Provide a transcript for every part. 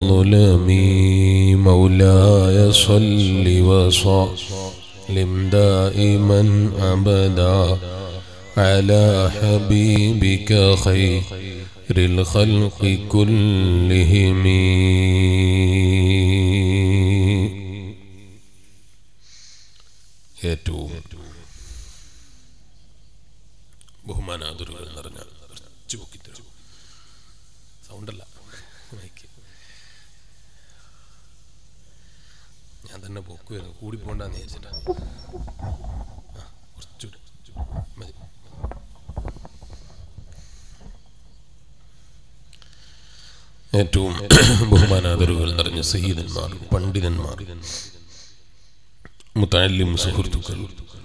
ظلمي مولاي صل وسلم دائما أبدا على حبيبك خير الخلق كلهم ഏറ്റവും ബഹുമാനാതുരുകൾ നിറഞ്ഞ കുറച്ച് പൊക്കിത്തരും സൗണ്ടല്ല മൈക്ക് ഞാൻ തന്നെ പൊക്കുമായിരുന്നു കൂടി പോണ്ടെന്ന് വിചാരിച്ചിട്ടാ ആ, കുറച്ചുകൂടി മതി ഏറ്റവും ബഹുമാനാദരുകൾ നിറഞ്ഞ സഹീദന്മാർ പണ്ഡിതന്മാർ മുത്താലിം സുഹൃത്തുക്കൾ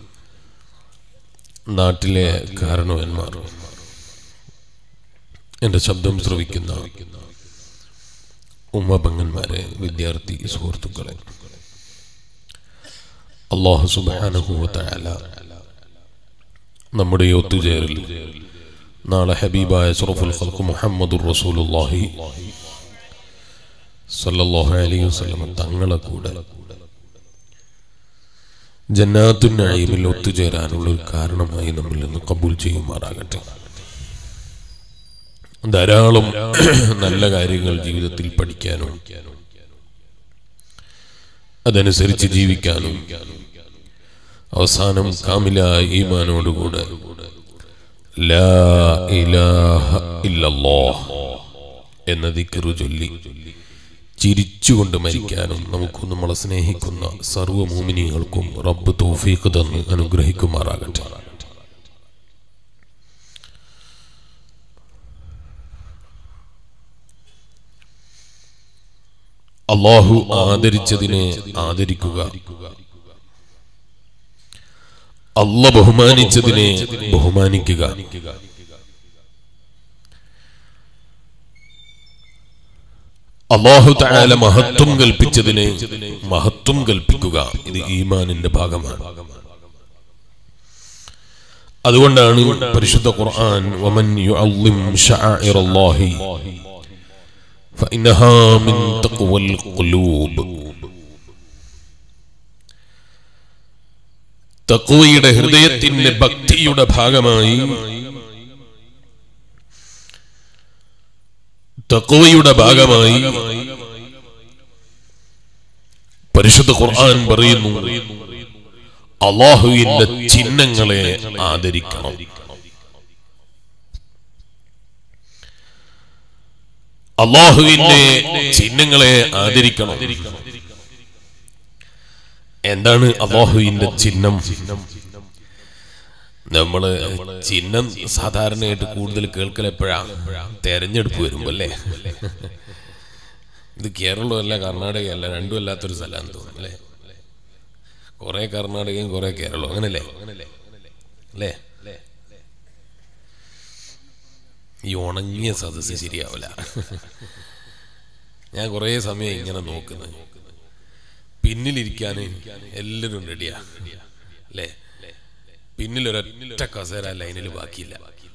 നാട്ടിലെ കാരണവന്മാർ എൻ്റെ ശബ്ദം ശ്രവിക്കുന്ന ഉമ്മപങ്ങന്മാരെ വിദ്യാർത്ഥി സുഹൃത്തുക്കളെ അള്ളാഹു സുബാനുഭൂത്തായാല നമ്മുടെ ഈ ഒത്തുചേരൽ നാളെ ഹബീബായ സുറഫുൽ ഖൽഖ് മുഹമ്മദുർ റസൂലുള്ളാഹി സല്ലല്ലാഹു അലൈഹി വസല്ലം തങ്ങളെ കൂടെ ജന്നാത്തുൻ നഈമിൽ ഒത്തുചേരാനുള്ള ഒരു കാരണമായി നമ്മിൽ നിന്ന് കബൂൽ ചെയ്യുമാറാകട്ടെ ധാരാളം നല്ല കാര്യങ്ങൾ ജീവിതത്തിൽ പഠിക്കാനും അതനുസരിച്ച് ജീവിക്കാനും അവസാനം കാമില ഈമാനോടുകൂടെ ലാ ഇലാഹ ഇല്ലല്ലാഹ് എന്ന ദിക്റു ചൊല്ലി ചിരിച്ചുകൊണ്ട് മരിക്കാനും നമുക്ക് നമ്മളെ സ്നേഹിക്കുന്ന സർവ്വ മോമിനികൾക്കും റബ്ബ് തൗഫീഖ് തന്ന് അനുഗ്രഹിക്കുമാറാകട്ടെ അള്ളാഹു ആദരിച്ചതിനെ ആദരിക്കുക അല്ല ബഹുമാനിച്ചതിനെ ബഹുമാനിക്കുക അള്ളാഹു താല മഹത്വം കൽപ്പിച്ചതിനെ മഹത്വം കൽപ്പിക്കുക ഇത് ഈമാനിന്റെ ഭാഗമാണ് അതുകൊണ്ടാണ് പരിശുദ്ധ ഖുർആൻ വമൻ യുഅള്ളിം ശഅഇറല്ലാഹി فإنها من تقوى القلوب തക്വയുടെ ഹൃദയത്തിന്റെ ഭക്തിയുടെ ഭാഗമായി തക്വയുടെ ഭാഗമായി പരിശുദ്ധ ഖുർആൻ പറയുന്നു അള്ളാഹുവിന്റെ ചിഹ്നങ്ങളെ ആദരിക്കണം അള്ളാഹുവിന്റെ ചിഹ്നങ്ങളെ ആദരിക്കണം എന്താണ് അള്ളാഹുവിന്റെ ചിഹ്നം നമ്മള് ചിഹ്നം സാധാരണയായിട്ട് കൂടുതൽ കേൾക്കൽ എപ്പോഴാ തെരഞ്ഞെടുപ്പ് വരുമ്പോ അല്ലേ ഇത് കേരളമല്ല കർണാടകയല്ല രണ്ടും അല്ലാത്തൊരു സ്ഥലമാണെന്ന് തോന്നുന്നു അല്ലേ കുറെ കർണാടകയും കുറെ കേരളവും അങ്ങനല്ലേ അല്ലേ ഈ ഉണങ്ങിയ സദസ്സ് ശരിയാവില്ല ഞാൻ കുറേ സമയം ഇങ്ങനെ നോക്കുന്നത് പിന്നിലിരിക്കാൻ എല്ലാവരും റെഡിയാ അല്ലേ പിന്നിലൊരൊറ്റ കസേര ലൈനിൽ ബാക്കിയില്ല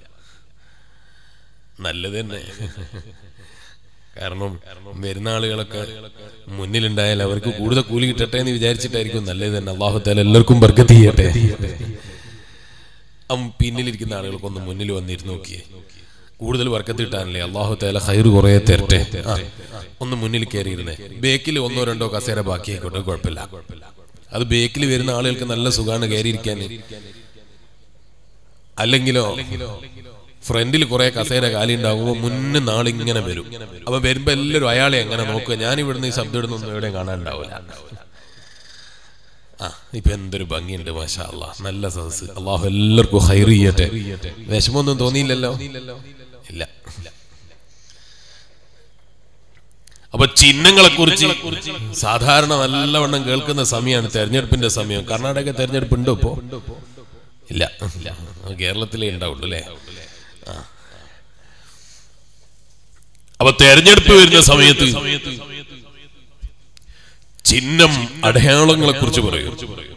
നല്ലത് തന്നെ കാരണം വരുന്ന ആളുകളൊക്കെ മുന്നിലുണ്ടായാൽ അവർക്ക് കൂടുതൽ കൂലി കിട്ടട്ടെ എന്ന് വിചാരിച്ചിട്ടായിരിക്കും നല്ലത് തന്നെ അള്ളാഹുത്താല എല്ലാവർക്കും ബർക്കത്ത് ചെയ്യട്ടെ അം പിന്നിലിരിക്കുന്ന ആളുകൾക്കൊന്ന് മുന്നിൽ വന്നിരുന്ന് നോക്കിയേ കൂടുതൽ വർക്കത്ത് കിട്ടാനല്ലേ അള്ളാഹു തേല ഹൈർ കുറെ തരട്ടെ ആ, ഒന്ന് മുന്നിൽ കയറിയിരുന്നേ ബേക്കിൽ ഒന്നോ രണ്ടോ കസേര ബാക്കിയായിക്കോട്ടെ കുഴപ്പമില്ല അത് ബേക്കിൽ വരുന്ന ആളുകൾക്ക് നല്ല സുഖമാണ് കയറിയിരിക്കാൻ അല്ലെങ്കിലോ ഫ്രണ്ടിൽ കുറെ കസേര കാലി ഉണ്ടാകുമ്പോൾ മുന്നേ നാളിങ്ങനെ വരും അപ്പൊ വരുമ്പോ എല്ലാവരും അയാളെ എങ്ങനെ നോക്കുക ഞാൻ ഇവിടുന്ന് ഈ ശബ്ദം ഇടുന്നൊന്നും എവിടെയും കാണാനുണ്ടാവില്ല ആ ഇപ്പൊ എന്തൊരു ഭംഗിയുണ്ട് മാഷാ അല്ലാ നല്ല സദസ് അള്ളാഹു എല്ലാവർക്കും ഹൈർ ചെയ്യട്ടെ വിഷമൊന്നും തോന്നിയില്ലല്ലോ ഇല്ല അപ്പൊ ചിഹ്നങ്ങളെ കുറിച്ച് സാധാരണ നല്ലവണ്ണം കേൾക്കുന്ന സമയമാണ് തെരഞ്ഞെടുപ്പിന്റെ സമയം കർണാടക തെരഞ്ഞെടുപ്പ് ഉണ്ടോ ഇപ്പോ ഇല്ല ഇല്ല കേരളത്തിലേ ഉണ്ടാവുള്ളൂ അല്ലേ ആ. അപ്പൊ തെരഞ്ഞെടുപ്പ് വരുന്ന സമയത്ത് ചിഹ്നം അടയാളങ്ങളെ കുറിച്ച് പറയും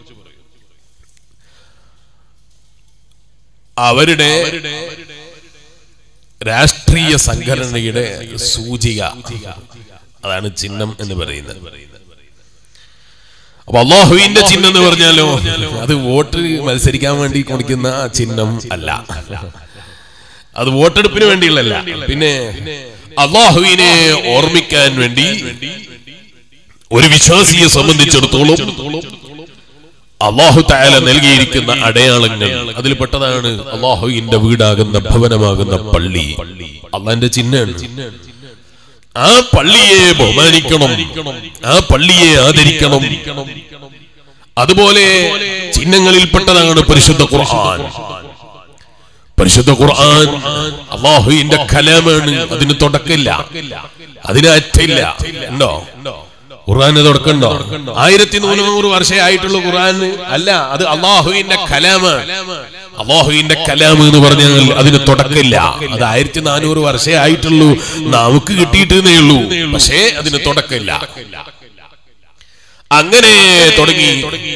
അവരുടെ രാഷ്ട്രീയ സംഘടനയുടെ സൂചിക അതാണ് ചിഹ്നം എന്ന് പറയുന്നത് അപ്പൊ അള്ളാഹുവിന്റെ ചിഹ്നം എന്ന് പറഞ്ഞാലോ അത് വോട്ട് മത്സരിക്കാൻ വേണ്ടി കൊടുക്കുന്ന ചിഹ്നം അല്ല അത് വോട്ടെടുപ്പിന് വേണ്ടിയുള്ളല്ല പിന്നെ അള്ളാഹുവിനെ ഓർമ്മിക്കാൻ വേണ്ടി ഒരു വിശ്വാസിയെ സംബന്ധിച്ചിടത്തോളം അള്ളാഹു താല നൽകിയിരിക്കുന്ന അടയാളങ്ങൾ അതിൽ പെട്ടതാണ് അള്ളാഹുവിന്റെ വീടാകുന്ന ഭവനമാകുന്ന പള്ളി അള്ളാന്റെ ചിഹ്നമാണ് ആ പള്ളിയെ ബഹുമാനിക്കണം ആ പള്ളിയെ ആദരിക്കണം അതുപോലെ ചിഹ്നങ്ങളിൽപ്പെട്ടതാണ് പരിശുദ്ധ ഖുർആൻ പരിശുദ്ധ ഖുർആൻ അള്ളാഹുവിന്റെ കലാമാണ് അതിന് തുടക്കമില്ല അതിന് അറ്റില്ല ഉണ്ടോ ഖുർആന് തുടക്കമുണ്ടോ ആയിരത്തി നൂറ് വർഷമായിട്ടുള്ള ഖുർആൻ അല്ല അത് അള്ളാഹുവിന്റെ കലാമാണ് അള്ളാഹുവിന്റെ കലാം എന്ന് പറഞ്ഞാൽ അതിന് തുടക്കമില്ല അത് ആയിരത്തി നാനൂറ് വർഷമേ ആയിട്ടുള്ളൂ നമുക്ക് കിട്ടിയിട്ടേ ഉള്ളൂ പക്ഷേ അതിന് തുടക്കമില്ല അങ്ങനെ തുടങ്ങി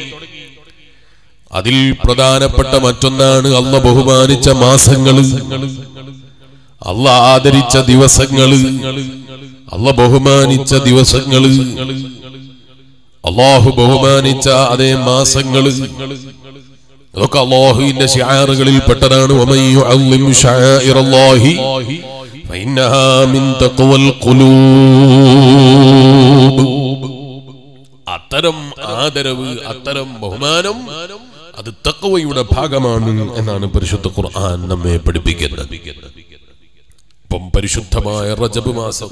അതിൽ പ്രധാനപ്പെട്ട മറ്റൊന്നാണ് അള്ള ബഹുമാനിച്ച മാസങ്ങള് അള്ള ആദരിച്ച ദിവസങ്ങള് അള്ള ബഹുമാനിച്ച ദിവസങ്ങള് അള്ളാഹു ബഹുമാനിച്ച അതേ മാസങ്ങള് അതൊക്കെ അള്ളാഹുവിന്റെ ഷിയാറുകളിൽ പെട്ടതാണ് ومن يعظم شعائر الله فإنها من تقوى القلوب അത്തരം ആദരവ് അത്തരം ബഹുമാനം അത് തക്കവയുടെ ഭാഗമാണ് എന്നാണ് പരിശുദ്ധ ഖുർആൻ നമ്മെ പഠിപ്പിക്കുന്നത് ഇപ്പം പരിശുദ്ധമായ റജബ് മാസം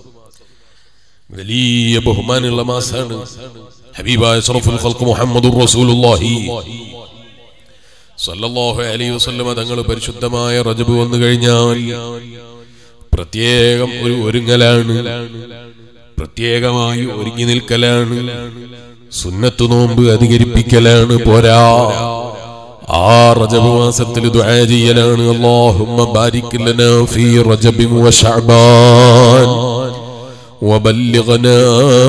വലിയ ബഹുമാനമുള്ള മാസമാണ് ഹബീബായ സറഫുൽ ഖൽഖ് മുഹമ്മദുർ റസൂലുള്ളാഹി സല്ലല്ലാഹു അലൈഹി വസല്ലമ തങ്ങൾ പരിശുദ്ധമായ റജബ് വന്നു കഴിഞ്ഞാൽ പ്രത്യേകം ഒരു ഒരുങ്ങലാണ് പ്രത്യേകമായി ഒരുങ്ങി നിൽക്കലാണ് സുന്നത്തു നോമ്പ് അധികരിപ്പിക്കലാണ് പോരാ ആ റജബ് മാസത്തിൽ ദുആ ചെയ്യലാണ് അല്ലാഹുമ്മ ബാരിക് ലനാ ഫീ റജബി വ ശഅബാൻ وبلغنا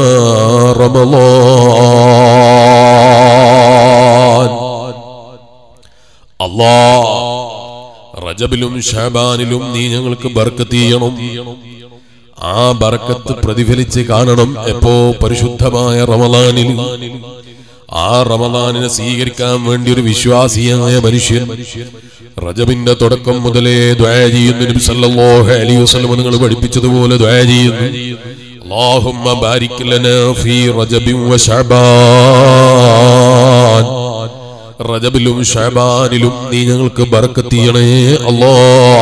رمضان അല്ലാ റജബിലും ഷാബാനിലും നീ ഞങ്ങൾക്ക് ബർക്കത്ത് ചെയ്യണം ആ ബർക്കത്ത് പ്രതിഫലിച്ച് കാണണം എപ്പോ പരിശുദ്ധമായ റമലാനിൽ ആ റമലാനിനെ സ്വീകരിക്കാൻ വേണ്ടി ഒരു വിശ്വാസിയായ മനുഷ്യൻ റജബിന്റെ തുടക്കം മുതലേ ദ്വയ ചെയ്യുന്നു നബി സല്ലല്ലാഹു അലൈഹി വസല്ലം നിങ്ങൾ പഠിപ്പിച്ചതുപോലെ ദ്വയ ചെയ്യുന്നു اللهم بارك لنا في رجب وشعبان റജബിലും ഷാബാനിലും നീ ഞങ്ങൾക്ക് ബർക്കത്ത് ചെയ്യണേ അല്ലാ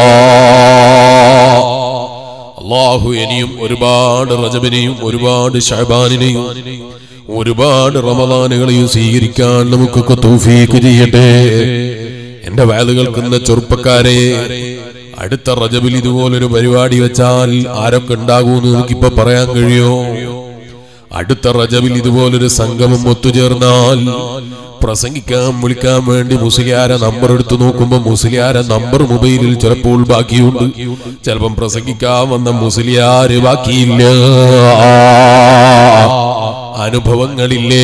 അള്ളാഹു ഇനിയും ഒരുപാട് റജബിനെയും ഒരുപാട് ഷാബാനിനെയും ഒരുപാട് റമദാനുകളെയും സ്വീകരിക്കാൻ നമുക്കൊക്കെ തൗഫീക്ക് ചെയ്യട്ടെ എന്റെ വയല് കേൾക്കുന്ന ചെറുപ്പക്കാരെ അടുത്ത റജബിൽ ഇതുപോലൊരു പരിപാടി വെച്ചാൽ ആരൊക്കെ ഉണ്ടാകുമെന്ന് നമുക്കിപ്പോ പറയാൻ കഴിയോ അടുത്ത റജബിൽ ഇതുപോലൊരു സംഗമം ഒത്തുചേർന്നാൽ പ്രസംഗിക്കാൻ വിളിക്കാൻ വേണ്ടി മുസ്ലിയാരെ നമ്പർ എടുത്തു നോക്കുമ്പോ മുസ്ലിയാരെ നമ്പർ മൊബൈലിൽ ചിലപ്പോൾ ബാക്കിയുണ്ട് ചിലപ്പം പ്രസംഗിക്കാൻ വന്ന മുസ്ലിയാര് ബാക്കിയില്ല അനുഭവങ്ങളില്ലേ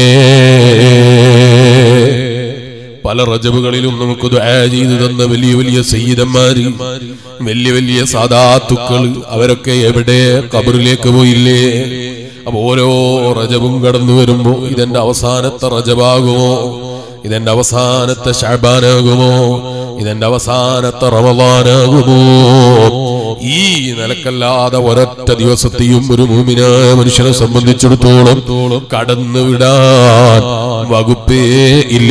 പല റജബുകളിലും നമുക്ക് ദുആ ചെയ്തു തന്ന വലിയ വലിയ സയ്യിദന്മാര് വലിയ വലിയ സാദാത്തുക്കൾ അവരൊക്കെ എവിടെ കബറിലേക്ക് പോയില്ലേ അപ്പൊ ഓരോ റജബും കടന്നു വരുമ്പോ ഇതെന്റെ അവസാനത്തെ റജബാകുമോ ഇതെന്റെ അവസാനത്തെ ഷാബാനാകുമോ ഇതെന്റെ അവസാനത്തെ റമദാനാകുമോ ഈ നിലക്കല്ലാതെ ഒരൊറ്റ ദിവസത്തെയും ഒരു മൂമിനായ മനുഷ്യനെ സംബന്ധിച്ചിടത്തോളം കടന്നു വിടാൻ വകുപ്പേ ഇല്ല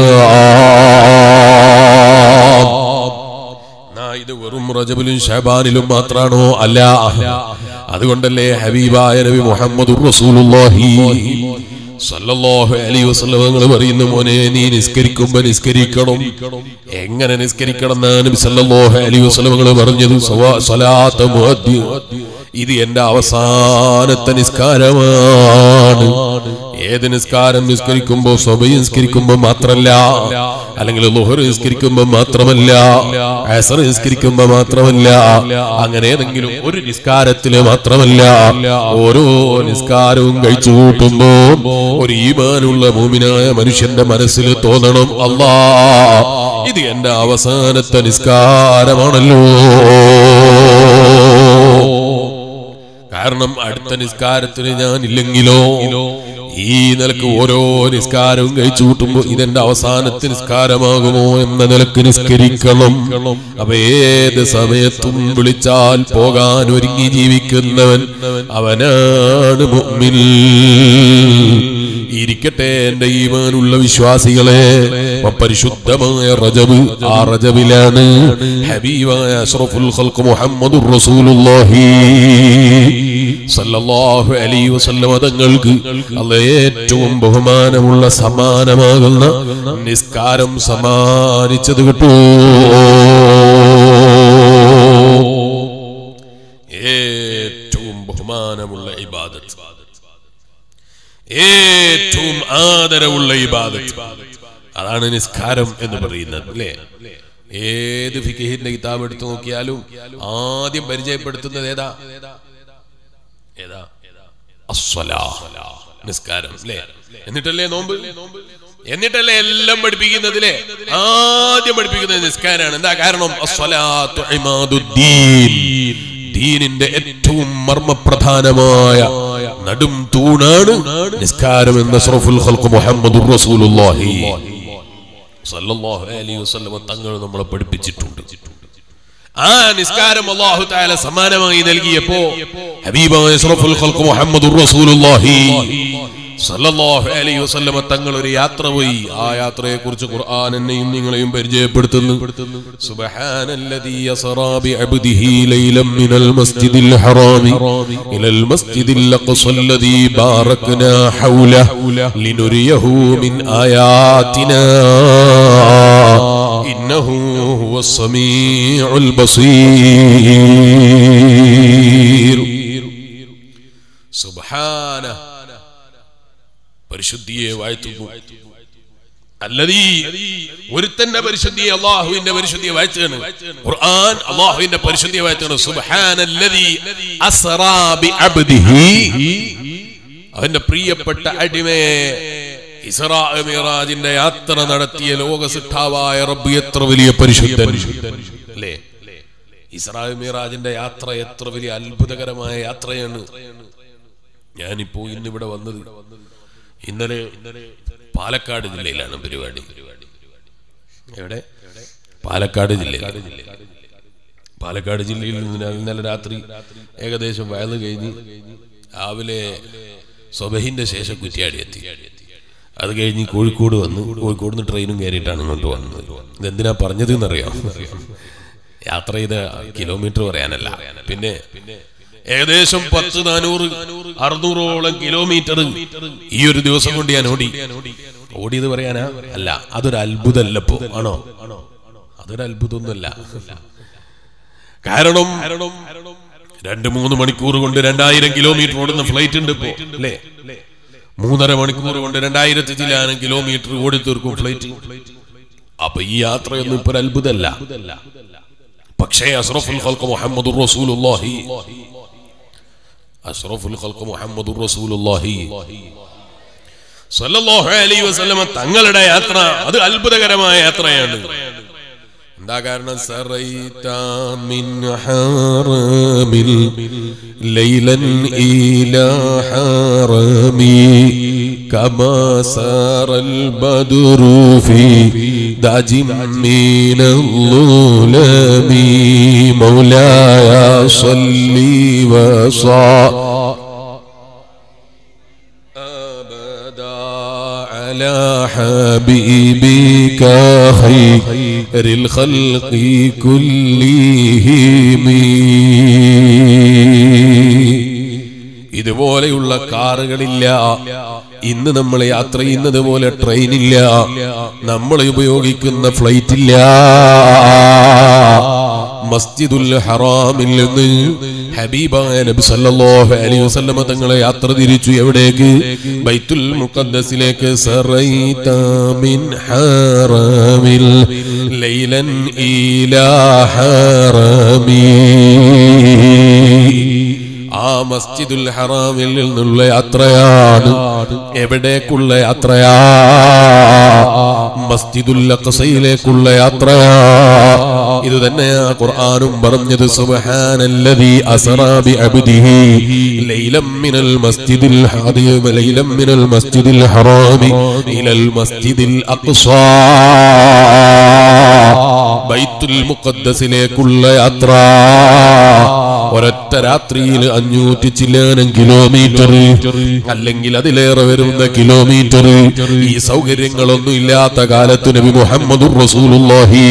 എന്നാ ഇത് വെറും റജബിലും ഷാബാനിലും മാത്രാണോ അല്ല അതുകൊണ്ടല്ലേ ഹബീബായ നബി മുഹമ്മദ് റസൂലുള്ളാഹി സല്ലല്ലാഹു അലൈഹി വസല്ലം നിങ്ങൾ പറയുന്ന മോനെ നീ നിസ്കരിക്കുമ്പോ നിസ്കരിക്കണം എങ്ങനെ നിസ്കരിക്കണം എന്നാണ് നബി സല്ലല്ലാഹു അലൈഹി വസല്ലം നിങ്ങൾ പറഞ്ഞത് സവാ- സ്വലാത്ത് മുഅദ്ദി ഇത് എന്റെ അവസാനത്തെ നിസ്കാരമാണ് ഏത് നിസ്കാരം നിസ്കരിക്കുമ്പോ സ്വബൈ നിസ്കരിക്കുമ്പോ മാത്രല്ല അല്ലെങ്കിൽ ലുഹർ നിസ്കരിക്കുമ്പോ മാത്രമല്ല അസർ നിസ്കരിക്കുമ്പോ മാത്രമല്ല അങ്ങനെ ഏതെങ്കിലും ഒരു നിസ്കാരത്തില് മാത്രമല്ല ഓരോ നിസ്കാരവും കഴിച്ചു കൂട്ടുമ്പോ ഒരു ഈമാനുള്ള മൂമിനായ മനുഷ്യന്റെ മനസ്സിൽ തോന്നണം അല്ലാ ഇത് എന്റെ അവസാനത്തെ നിസ്കാരമാണല്ലോ കാരണം അടുത്ത നിസ്കാരത്തിന് ഞാൻ ഇല്ലെങ്കിലോ ഈ നിലക്ക് ഓരോ നിസ്കാരവും കഴിച്ചു കൂട്ടുമ്പോ ഇതെന്റെ അവസാനത്തെ നിസ്കാരമാകുമോ എന്ന നിലക്ക് നിസ്കരിക്കണം അപ്പൊ ഏത് സമയത്തും വിളിച്ചാൽ പോകാൻ ഒരുങ്ങി ജീവിക്കുന്നവൻ അവനാണ് മുഅ്മിൻ ഇരിക്കട്ടെ എന്റെ ഈമാനുള്ള വിശ്വാസികളെ അപ്പൊ പരിശുദ്ധമായ റജബ് ആ റജബിലാണ് ഹബീബായ അഷ്റഫുൽ ഖൽഖ് മുഹമ്മദുർ റസൂലുള്ളാഹി സല്ലല്ലാഹു അലൈഹി വസല്ലം തങ്ങൾക്ക് അല്ല ഏറ്റവും ബഹുമാനമുള്ള സമ്മാനമാകുന്ന നിസ്കാരം സമ്മാനിച്ചത് കിട്ടൂ ഏറ്റവും ബഹുമാനമുള്ള ഇബാദത്ത് ഏറ്റവും ആദരവുള്ള ഇബാദത്ത് അതാണ് നിസ്കാരം എന്ന് പറയുന്നത് അല്ലേ ഏത് ഫിഖിന്റെ കിതാബ് എടുത്തു നോക്കിയാലും ആദ്യം പരിചയപ്പെടുത്തുന്നത് ഏതാ ഏതാ അസ്വലാ നിസ്കാരം അല്ലേ എന്നിട്ടല്ലേ നോമ്പ് എന്നിട്ടല്ലേ എല്ലാം പഠിപ്പിക്കുന്നതിലെ ആദ്യം പഠിപ്പിക്കുന്നത് നിസ്കാരാണ് എന്താ കാരണം അസ്വലാത്തു ഇമാദുദ്ദീൻ ദീനിന്റെ ഏറ്റവും മർമ്മപ്രധാനമായ നടും തൂണാണ് നിസ്കാരം എന്ന അഷ്റഫുൽ ഖൽഖ് മുഹമ്മദുർ റസൂലുള്ളാഹി സല്ലല്ലാഹു അലൈഹി വസല്ലം തങ്ങൾ നമ്മളെ പഠിപ്പിച്ചിട്ടുണ്ട് ആ നിസ്കാരം അല്ലാഹു തആല സമാനമായി നൽകിയപ്പോ ഹബീബായ അഷ്റഫുൽ ഖൽഖ് മുഹമ്മദുർ റസൂലുള്ളാഹി സല്ലല്ലാഹു അലൈഹി വസല്ലം തങ്ങൾ ഒരു യാത്ര പോയി ആ യാത്രയെ കുറിച്ച് ഖുർആൻ എന്നെയും നിങ്ങളെയും പരിചയപ്പെടുത്തുന്നു സുബ്ഹാനല്ലദീ യസ്റാ ബിഅബ്ദിഹി ലൈലൻ മിനൽ മസ്ജിദിൽ ഹറാമി ഇലൽ മസ്ജിദിൽ അഖ്സല്ലദീ ബാറക്നാ ഹൗലഹു ലിനുരിയഹു മിൻ ആയാതിനാ ഇന്നഹു ഹുവസ് സമീഉൽ ബസീർ സുബ്ഹാനഹു പരിശുദ്ധിയെ വാഴ്ത്തുന്നു അല്ലതീ ഒരുത്തന്റെ പരിശുദ്ധിയെ അള്ളാഹുവിന്റെ പരിശുദ്ധിയെ വാഴ്ത്തുകയാണ് ഖുർആൻ അള്ളാഹുവിന്റെ പരിശുദ്ധിയെ വാഴ്ത്തുകയാണ് സുബ്ഹാനല്ലദീ അസ്റാ ബിഅബ്ദിഹി അവന്റെ പ്രിയപ്പെട്ട അടിമയെ ഇസ്രാ മിറാജിന്റെ യാത്ര നടത്തിയ ലോകസിദ്ധാവായ റബ്ബ് എത്ര വലിയ പരിശുദ്ധൻ അല്ലേ ഇസ്രാ മിറാജിന്റെ യാത്ര എത്ര വലിയ അത്ഭുതകരമായ യാത്രയാണ് ഞാനിപ്പോ ഇന്നിവിടെ വന്നത് ഇന്നലെ പാലക്കാട് ജില്ലയിലാണ് പരിപാടി എവിടെ പാലക്കാട് ജില്ലയിൽ പാലക്കാട് ജില്ലയിൽ നിന്ന് ഞാൻ ഇന്നലെ രാത്രി ഏകദേശം വയല് കഴിഞ്ഞ് രാവിലെ സ്വബഹിന്റെ ശേഷം കുറ്റിയാടി എത്തി അത് കഴിഞ്ഞ് കോഴിക്കോട് വന്ന് കോഴിക്കോട് നിന്ന് ട്രെയിനും കയറിയിട്ടാണ് ഇങ്ങോട്ട് വന്നത് ഇതെന്തിനാ പറഞ്ഞത് എന്നറിയാം യാത്ര ചെയ്ത കിലോമീറ്റർ പറയാനല്ല പിന്നെ ഏകദേശം പത്ത് നാനൂറ് അറുന്നൂറോളം കിലോമീറ്റർ ഈ ഒരു ദിവസം കൊണ്ട് ഞാൻ ഓടി ഓടിയത് പറയാനാ അല്ല അതൊരു അത്ഭുതമല്ലപ്പോ ആണോ അതൊരു അത്ഭുതമൊന്നുമല്ല കാരണം രണ്ട് മൂന്ന് മണിക്കൂർ കൊണ്ട് രണ്ടായിരം കിലോമീറ്റർ ഓടുന്ന ഫ്ലൈറ്റ് ഉണ്ട് ഇപ്പോ അല്ലേ മൂന്നര മണിക്കൂർ കൊണ്ട് രണ്ടായിരത്തി ചില്ലാനും കിലോമീറ്റർ ഓടി തീർക്കും ഫ്ലൈറ്റ് അപ്പൊ ഈ യാത്രയൊന്നും ഇപ്പൊ ഒരു അത്ഭുതമല്ല പക്ഷേ അഷ്റഫുൽ ഖൽഖ് മുഹമ്മദുർ റസൂലുള്ളാഹി അഷ്റഫുൽ ഖൽഖ് മുഹമ്മദുർ റസൂലുള്ളാഹി സല്ലല്ലാഹു അലൈഹി വസല്ലമ തങ്ങളുടെ യാത്ര അത് അത്ഭുതകരമായ യാത്രയാണ് എന്താ കാരണം സറൈത മിൻ ഹറമിൽ ലൈലൻ ഇലാ ഹറമി كما سار البدر في داج من الظلم مولاي صلي وصل أبدا على حبيبك خير الخلق كلهم ഇതുപോലെയുള്ള കാറുകളില്ല ഇന്ന് നമ്മൾ യാത്ര ചെയ്യുന്നത് പോലെ ട്രെയിനില്ല നമ്മൾ ഉപയോഗിക്കുന്ന ഫ്ലൈറ്റ് ഇല്ല മസ്ജിദുൽ ഹറാമിൽ നിന്ന് ഹബീബായ നബി സല്ലല്ലാഹു അലൈഹി വസല്ലമ തങ്ങളെ യാത്ര തിരിച്ചു എവിടേക്ക് ബൈത്തുൽ മുഖദ്ദസിലേക്ക് സറൈത മിൻ ഹറമിൽ ലൈലൻ ഇലാ ഹറമി ആ മസ്ജിദുൽ ഹറാമിൽ നിന്നുള്ള യാത്രയാണ് എവിടേക്കുള്ള യാത്രയാ മസ്ജിദുൽ അഖസയിലേക്കുള്ള യാത്രയാ ഇത് തന്നെയാ ഖുർആനും പറഞ്ഞത് സുബ്ഹാനല്ലദീ അസ്റാ ബിഅബ്ദിഹി ലൈലം മിനൽ മസ്ജിദിൽ ഹാദി ലൈലം മിനൽ മസ്ജിദിൽ ഹറാമി ഇലൽ മസ്ജിദിൽ അഖ്സാ ബൈത്തുൽ മുഖദ്ദസിലേക്കുള്ള യാത്ര ഒരൊറ്റ രാത്രിയിൽ അഞ്ഞൂറ്റി ചില്ലാനം കിലോമീറ്റർ അല്ലെങ്കിൽ അതിലേറെ വരുന്ന കിലോമീറ്റർ ഈ സൗകര്യങ്ങളൊന്നും ഇല്ലാത്ത കാലത്ത് നബി മുഹമ്മദ് റസൂലുള്ളാഹി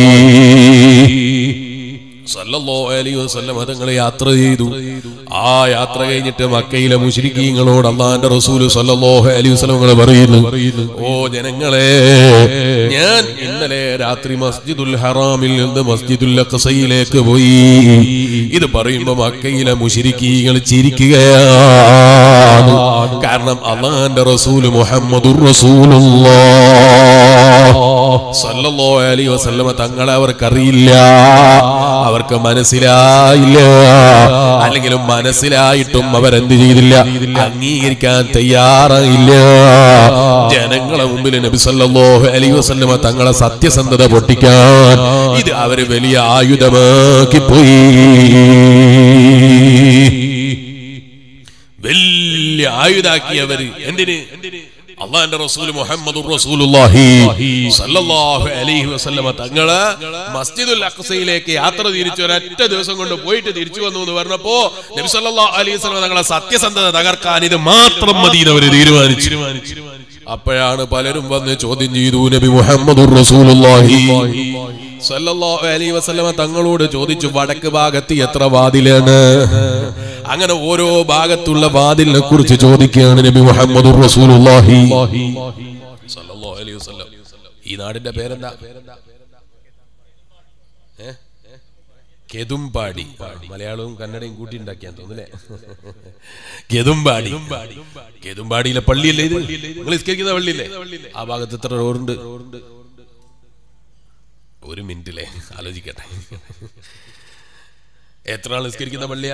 സല്ലല്ലാഹു അലൈഹി വസല്ലം തങ്ങളെ യാത്ര ചെയ്തു ആ യാത്ര കഴിഞ്ഞിട്ട് മക്കയിലെ മുശ്രിക്കീങ്ങളോട് അള്ളാന്റെ റസൂൽ സല്ലല്ലാഹു അലൈഹി വസല്ലം പറയുന്നു ഓ ജനങ്ങളെ ഞാൻ ഇന്നലെ രാത്രി മസ്ജിദുൽ ഹറാമിൽ നിന്ന് മസ്ജിദുൽ അഖ്സയിലേക്ക് പോയി ഇത് പറയുമ്പോ മക്കയിലെ മുശ്രിക്കീങ്ങൾ ചിരിക്കുകയാണ് കാരണം അള്ളാന്റെ റസൂൽ മുഹമ്മദുർ റസൂലുള്ളാഹ് സല്ലല്ലാഹു അലൈഹി വസല്ലമ തങ്ങളെ അവർക്കറിയില്ല അവർക്ക് മനസ്സിലായില്ല അല്ലെങ്കിലും മനസ്സിലായിട്ടും അവരെന്ത് ചെയ്തില്ല അംഗീകരിക്കാൻ തയ്യാറായില്ല ജനങ്ങളെ മുമ്പിൽ നബി സല്ലല്ലാഹു അലൈഹി വസല്ലമ തങ്ങളെ സത്യസന്ധത പൊട്ടിക്കാൻ ഇത് അവര് വലിയ ആയുധമാക്കി പോയി വലിയ ആയുധാക്കി അവര് എന്തിന് അള്ളാന്റെ റസൂൽ മുഹമ്മദ് റസൂലുള്ളാഹി സല്ലല്ലാഹു അലൈഹി വസല്ലമ തങ്ങള് മസ്ജിദുൽ അഖ്സയിലേക്ക് യാത്ര തിരിച്ചു ഒരൊറ്റ ദിവസം കൊണ്ട് പോയിട്ട് തിരിച്ചു വന്നു എന്ന് പറഞ്ഞപ്പോ നബി സല്ലല്ലാഹു അലൈഹി വസല്ലമ തങ്ങളെ സത്യസന്ധത തകർക്കാൻ ഇത് മാത്രം മതി എന്ന് അവര് തീരുമാനിച്ചു അപ്പോഴാണ് പലരും വന്ന് ചോദ്യം ചെയ്തു നബി മുഹമ്മദ് റസൂലുള്ളാഹി സല്ലല്ലാഹു അലൈഹി വസല്ലമ തങ്ങളോട് ചോദിച്ചു വടക്ക് ഭാഗത്ത് എത്ര വാതിലാണ് അങ്ങനെ ഓരോ ഭാഗത്തുള്ള വാതിലിനെ കുറിച്ച് ചോദിക്കുകയാണ് നബി മുഹമ്മദ് റസൂലുള്ളാഹി സല്ലല്ലാഹു അലൈഹി വസല്ലം ഈ നാടിന്റെ പേരെന്താ ഏ? കെതുമ്പാടി മലയാളവും കന്നഡയും കൂട്ടി ഉണ്ടാക്കിയാൻ തോന്നുന്നല്ലേ കെതുമ്പാടി കെതുമ്പാടിയിലെ പള്ളിയല്ലേ ഇത് നിങ്ങൾ നിസ്കരിക്കുന്ന പള്ളിയല്ലേ ആ ഭാഗത്ത് എത്ര റോഡുണ്ട് ഒരു മിനിറ്റിലെ ആലോചിക്കട്ടെ എത്ര ആൾ നിസ്കരിക്കുന്ന പള്ളിയാ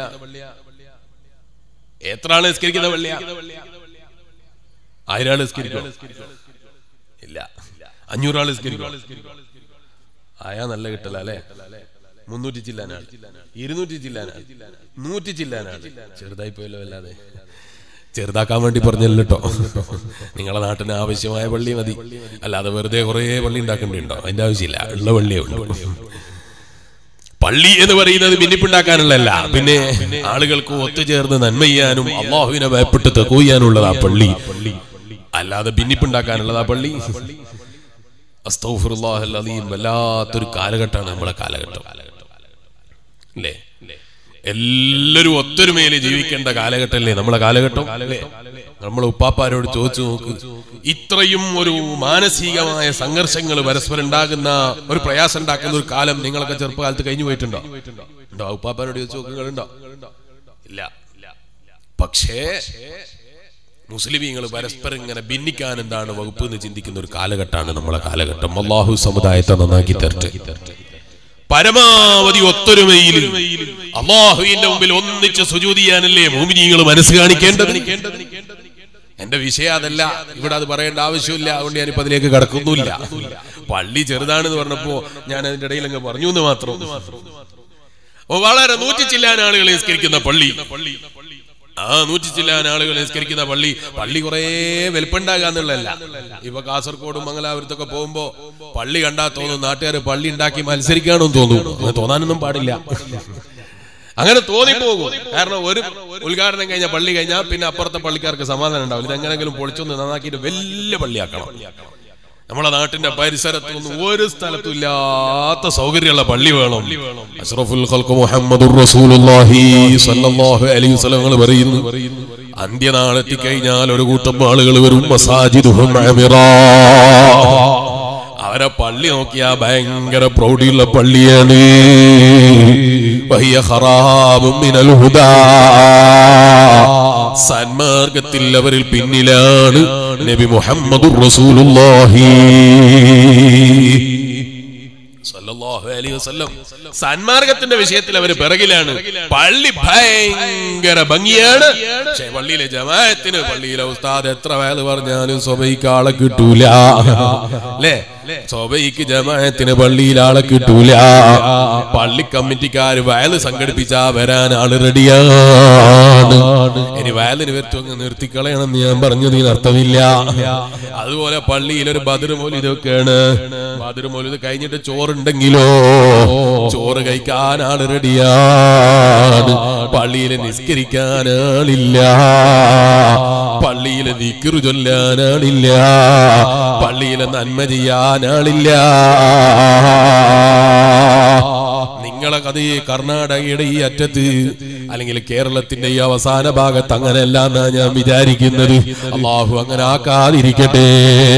എത്ര ആൾ നിസ്കരിക്കുന്ന പള്ളിയാ ആയിരം ആൾ നിസ്കരിക്കോ ഇല്ല അഞ്ഞൂറാൾ നിസ്കരിക്കോ ആയാ നല്ല കിട്ടല അല്ലേ മുന്നൂറ്റി ചില്ലാനാണ് ഇരുന്നൂറ്റി ചില്ലാനാണ് നൂറ്റി ചില്ലാനാണ് ചെറുതായി പോയല്ലോ അല്ലാതെ ചെറുതാക്കാൻ വേണ്ടി പറഞ്ഞല്ലോ കേട്ടോ നിങ്ങളെ നാട്ടിന് ആവശ്യമായ പള്ളി മതി അല്ലാതെ വെറുതെ കുറേ പള്ളി ഉണ്ടാക്കേണ്ടിയുണ്ടോ അതിന്റെ ആവശ്യമില്ല ഉള്ള പള്ളിയേ ഉള്ളൂ പള്ളി എന്ന് പറയുന്നത് ഭിന്നിപ്പുണ്ടാക്കാനുള്ളതല്ല പിന്നെ ആളുകൾക്ക് ഒത്തുചേർന്ന് നന്മ ചെയ്യാനും അള്ളാഹുവിനെ ഭയപ്പെട്ട് തെക്കൂയ്യാനുള്ളതാ പള്ളി അല്ലാതെ ഭിന്നിപ്പുണ്ടാക്കാനുള്ളതാ പള്ളി അസ്തൗഫിറുല്ലാഹൽ അലീം വല്ലാത്തൊരു കാലഘട്ടമാണ് നമ്മളെ കാലഘട്ടം അല്ലേ എല്ലാരും ഒത്തൊരുമയിൽ ജീവിക്കേണ്ട കാലഘട്ടമല്ലേ നമ്മളെ കാലഘട്ടം അല്ലേ നമ്മളെ ഉപ്പാപ്പാരോട് ചോദിച്ചു നോക്ക് ഇത്രയും ഒരു മാനസികമായ സംഘർഷങ്ങൾ പരസ്പരം ഉണ്ടാകുന്ന ഒരു പ്രയാസം ഉണ്ടാക്കുന്ന ഒരു കാലം നിങ്ങളൊക്കെ ചെറുപ്പകാലത്ത് കഴിഞ്ഞു പോയിട്ടുണ്ടോ ഉണ്ടോ ഉപ്പാപ്പാരോട് ചോദിച്ചു നോക്ക് നിങ്ങളുണ്ടോ ഇല്ല പക്ഷേ മുസ്ലിമീങ്ങൾ പരസ്പരം ഇങ്ങനെ ഭിന്നിക്കാൻ എന്താണ് വകുപ്പ് എന്ന് ചിന്തിക്കുന്ന ഒരു കാലഘട്ടമാണ് നമ്മളെ കാലഘട്ടം അള്ളാഹു സമുദായത്തെ നന്നാക്കി തരട്ടെ പരമാവധി ഒത്തൊരുമയിൽ അള്ളാഹുവിന്റെ മുമ്പിൽ ഒന്നിച്ച് സുജൂതി ചെയ്യാനല്ലേ മോമിനികൾ മനസ്സ് കാണിക്കേണ്ടത് എന്റെ വിഷയം അതല്ല ഇവിടെ അത് പറയേണ്ട ആവശ്യമില്ല അതുകൊണ്ട് ഞാനിപ്പോ അതിലേക്ക് കടക്കുന്നുമില്ല പള്ളി ചെറുതാണെന്ന് പറഞ്ഞപ്പോ ഞാൻ അതിന്റെ ഇടയിൽ അങ്ങ് പറഞ്ഞു എന്ന് മാത്രം ഓ വളരെ നൂറ്റി ചില്ലാൻ ആളുകൾ നിസ്കരിക്കുന്ന പള്ളി ആ നൂറ്റി ചില്ലാൻ ആളുകൾ നിസ്കരിക്കുന്ന പള്ളി പള്ളി കുറേ വലുപ്പുണ്ടാകാന്നുള്ളതല്ല ഇപ്പൊ കാസർഗോഡും മംഗലാപുരത്തൊക്കെ പോകുമ്പോ പള്ളി കണ്ടാ തോന്നും നാട്ടുകാർ പള്ളി ഉണ്ടാക്കി മത്സരിക്കാണെന്ന് തോന്നും അങ്ങനെ തോന്നാനൊന്നും പാടില്ല അങ്ങനെ തോന്നിപ്പോകും കാരണം ഒരു ഉദ്ഘാടനം കഴിഞ്ഞ പള്ളി കഴിഞ്ഞാൽ പിന്നെ അപ്പുറത്തെ പള്ളിക്കാർക്ക് സമാധാനം ഉണ്ടാവില്ല ഇതെങ്ങനെങ്കിലും പൊളിച്ചൊന്ന് നന്നാക്കിയിട്ട് വലിയ പള്ളിയാക്കണം നമ്മളെ നാട്ടിന്റെ പരിസരത്തൊന്നും ഒരു സ്ഥലത്തും ഇല്ലാത്ത സൗകര്യമുള്ള പള്ളി വേണം അഷ്റഫുൽ ഖൽഖ് മുഹമ്മദുർ റസൂലുള്ളാഹി സ്വല്ലല്ലാഹു അലൈഹി വസല്ലം പറയുന്നു അന്ത്യനാൾ എത്തിക്കഴിഞ്ഞാൽ ഒരു കൂട്ടം ആളുകൾ വരും മസാജിദുഹും അമിറാ അവരെ പള്ളി നോക്കിയാ ഭയങ്കര പ്രൗഢിയുള്ള പള്ളിയാണ് വഹിയ ഖറാബും മിനൽ ഹുദാ സന്മാർഗത്തിൽ അവരിൽ പിന്നിലാണ് നബി മുഹമ്മദുർ റസൂലുള്ളാഹി സല്ലല്ലാഹു അലൈഹി വസല്ലം സന്മാർഗത്തിന്റെ വിഷയത്തിൽ അവർ പിറകിലാണ് പള്ളി ഭയങ്കര ഭംഗിയാണ് പക്ഷേ പള്ളിയിലെ ജമാഅത്തിന് പള്ളിയിലെ ഉസ്താദ് എത്ര വയല് പറഞ്ഞാലും സ്വബൈക്ക് ആളെ കിട്ടൂല അല്ലേ സൊബൈക്ക് ജമാഅത്തിന് പള്ളിയിൽ ആളെ കിട്ടൂല പള്ളി കമ്മിറ്റിക്കാര് വയല് സംഘടിപ്പിച്ചാ വരാൻ ആള് റെഡിയാണ് ഇനി വയലിന് വരുത്തും അങ്ങ് നിർത്തിക്കളയണമെന്ന് ഞാൻ പറഞ്ഞതിന് അർത്ഥമില്ല അതുപോലെ പള്ളിയിൽ ഒരു ബദർ മൊലിതൊക്കെയാണ് ബദർ മൊലിത് കഴിഞ്ഞിട്ട് ചോറുണ്ടെങ്കിലോ ചോറ് കഴിക്കാൻ ആള് റെഡിയാണ് പള്ളിയിൽ നിസ്കരിക്കാൻ ആളില്ല പള്ളിയിൽ ദിക്റ് ചൊല്ലാൻ ആളില്ല പള്ളിയിൽ നന്മ ചെയ്യാൻ ആളില്ല നിങ്ങളെ കഥ ഈ കർണാടകയുടെ ഈ അറ്റത്ത് അല്ലെങ്കിൽ കേരളത്തിന്റെ ഈ അവസാന ഭാഗത്ത് അങ്ങനെയല്ല എന്നാ ഞാൻ വിചാരിക്കുന്നത് അള്ളാഹു അങ്ങനെ ആക്കാതിരിക്കട്ടെ